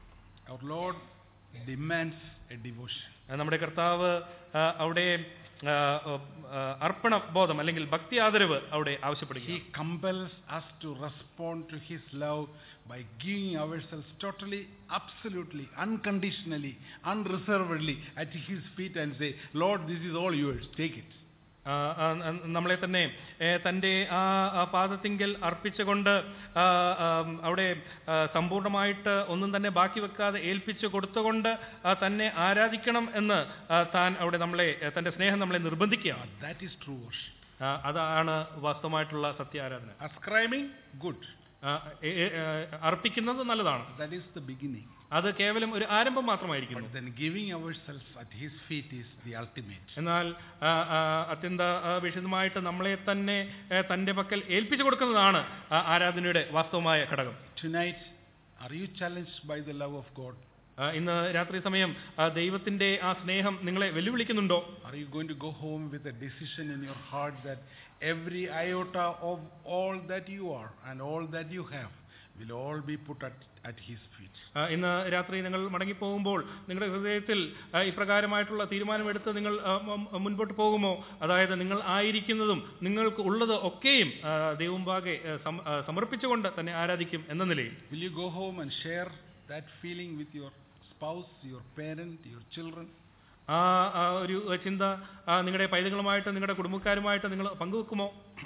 Our Lord demands a devotion. ആ, നമ്മുടെ കർത്താവ് ആ, അവിടെ ആ, ആ, അർപ്പണ ബോധം അല്ലെങ്കിൽ ഭക്തി ആദരവ് അവിടെ ആവശ്യപ്പെടുക He compels us to respond to His love by giving ourselves totally, absolutely, unconditionally, unreservedly at His feet and say, Lord, this is all yours. Take it. ആ, ആ, ആ, നമ്മളെ തന്നെ ഏ, തൻ്റെ ആ ആ പാദത്തിങ്കൽ അർപ്പിച്ചുകൊണ്ട് ആ, ആ, അവിടെ ആ, സമ്പൂർണ്ണമായിട്ട് ഒന്നും തന്നെ ബാക്കി വെക്കാതെ ഏൽപ്പിച്ചു കൊടുത്തുകൊണ്ട് ആ, തന്നെ ആരാധിക്കണം എന്ന് ആ, താൻ അവിടെ നമ്മളെ ഏ, തൻ്റെ സ്നേഹം നമ്മളെ നിർബന്ധിക്കുകയാണ് That is true worship. ആ, അതാണ് വാസ്തവമായിട്ടുള്ള സത്യ ആരാധന Ascribing, good. ആ, ഏ, ഏ, ഏ, അർപ്പിക്കുന്നത് നല്ലതാണ് That is the beginning. അത് കേവലം ഒരു ആരംഭം മാത്രമായിരിക്കുന്നു But then giving ourselves at His feet is the ultimate. എന്നാൽ ആ, ആ, അത്യന്ത ആ, വിശദമായിട്ട് നമ്മളെ തന്നെ ഏ, തന്റെ പക്കൽ ഏൽപ്പിച്ചു കൊടുക്കുന്നതാണ് ആ ആരാധനയുടെ വാസ്തവമായ ഘടകം Tonight, are you challenged by the love of God? ആ, ഇന്ന് രാത്രി സമയം ആ, ദൈവത്തിന്റെ ആ സ്നേഹം നിങ്ങളെ വെല്ലുവിളിക്കുന്നുണ്ടോ Are you going to go home with a decision in your heart that every iota of all that you are and all that you have will all be put at, at His feet? ആ, ഇന്ന് രാത്രി നിങ്ങൾ മടങ്ങിപ്പോകുമ്പോൾ നിങ്ങളുടെ ഹൃദയത്തിൽ ആ, ഇപ്രകാരമായിട്ടുള്ള തീരുമാനമെടുത്ത് നിങ്ങൾ ആ, മ- മുൻപോട്ട് പോകുമോ അതായത് നിങ്ങൾ ആയിരിക്കുന്നതും നിങ്ങൾക്ക് ഉള്ളത് ഒക്കെയും ആ, ദൈവമുമ്പാകെ ആ, സം- ആ, സമർപ്പിച്ചുകൊണ്ട് തന്നെ ആരാധിക്കും എന്ന നിലയിൽ Will you go home and share that feeling with your spouse, your parent, your children? ആ ആ ഒരു ചിന്ത ആ, നിങ്ങളുടെ പൈതങ്ങളുമായിട്ട് നിങ്ങളുടെ കുടുംബക്കാരുമായിട്ട് നിങ്ങൾ പങ്കുവെക്കുമോ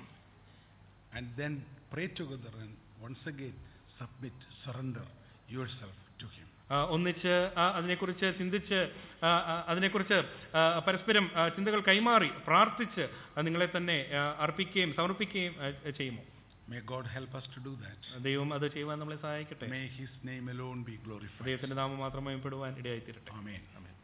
And then pray together and once again submit, surrender yourself to Him. ആ, ഒന്നിച്ച് ആ, അതിനെക്കുറിച്ച് ചിന്തിച്ച് ആ, ആ, അതിനെക്കുറിച്ച് ആ, പരസ്പരം ആ, ചിന്തകൾ കൈമാറി പ്രാർത്ഥിച്ച് ആ, നിങ്ങളെ തന്നെ ആ, അർപ്പിക്കുകയും സമർപ്പിക്കുകയും ആ, ചെയ്യുമോ May God help us to do that. ദൈവം അത് ചെയ്യുവാൻ നമ്മളെ സഹായിക്കട്ടെ May His name alone be glorified. ദൈവത്തിന്റെ നാമം മാത്രം മയപ്പെടുവാൻ ഇടയായിത്തീരട്ടെ Amen. ആമേൻ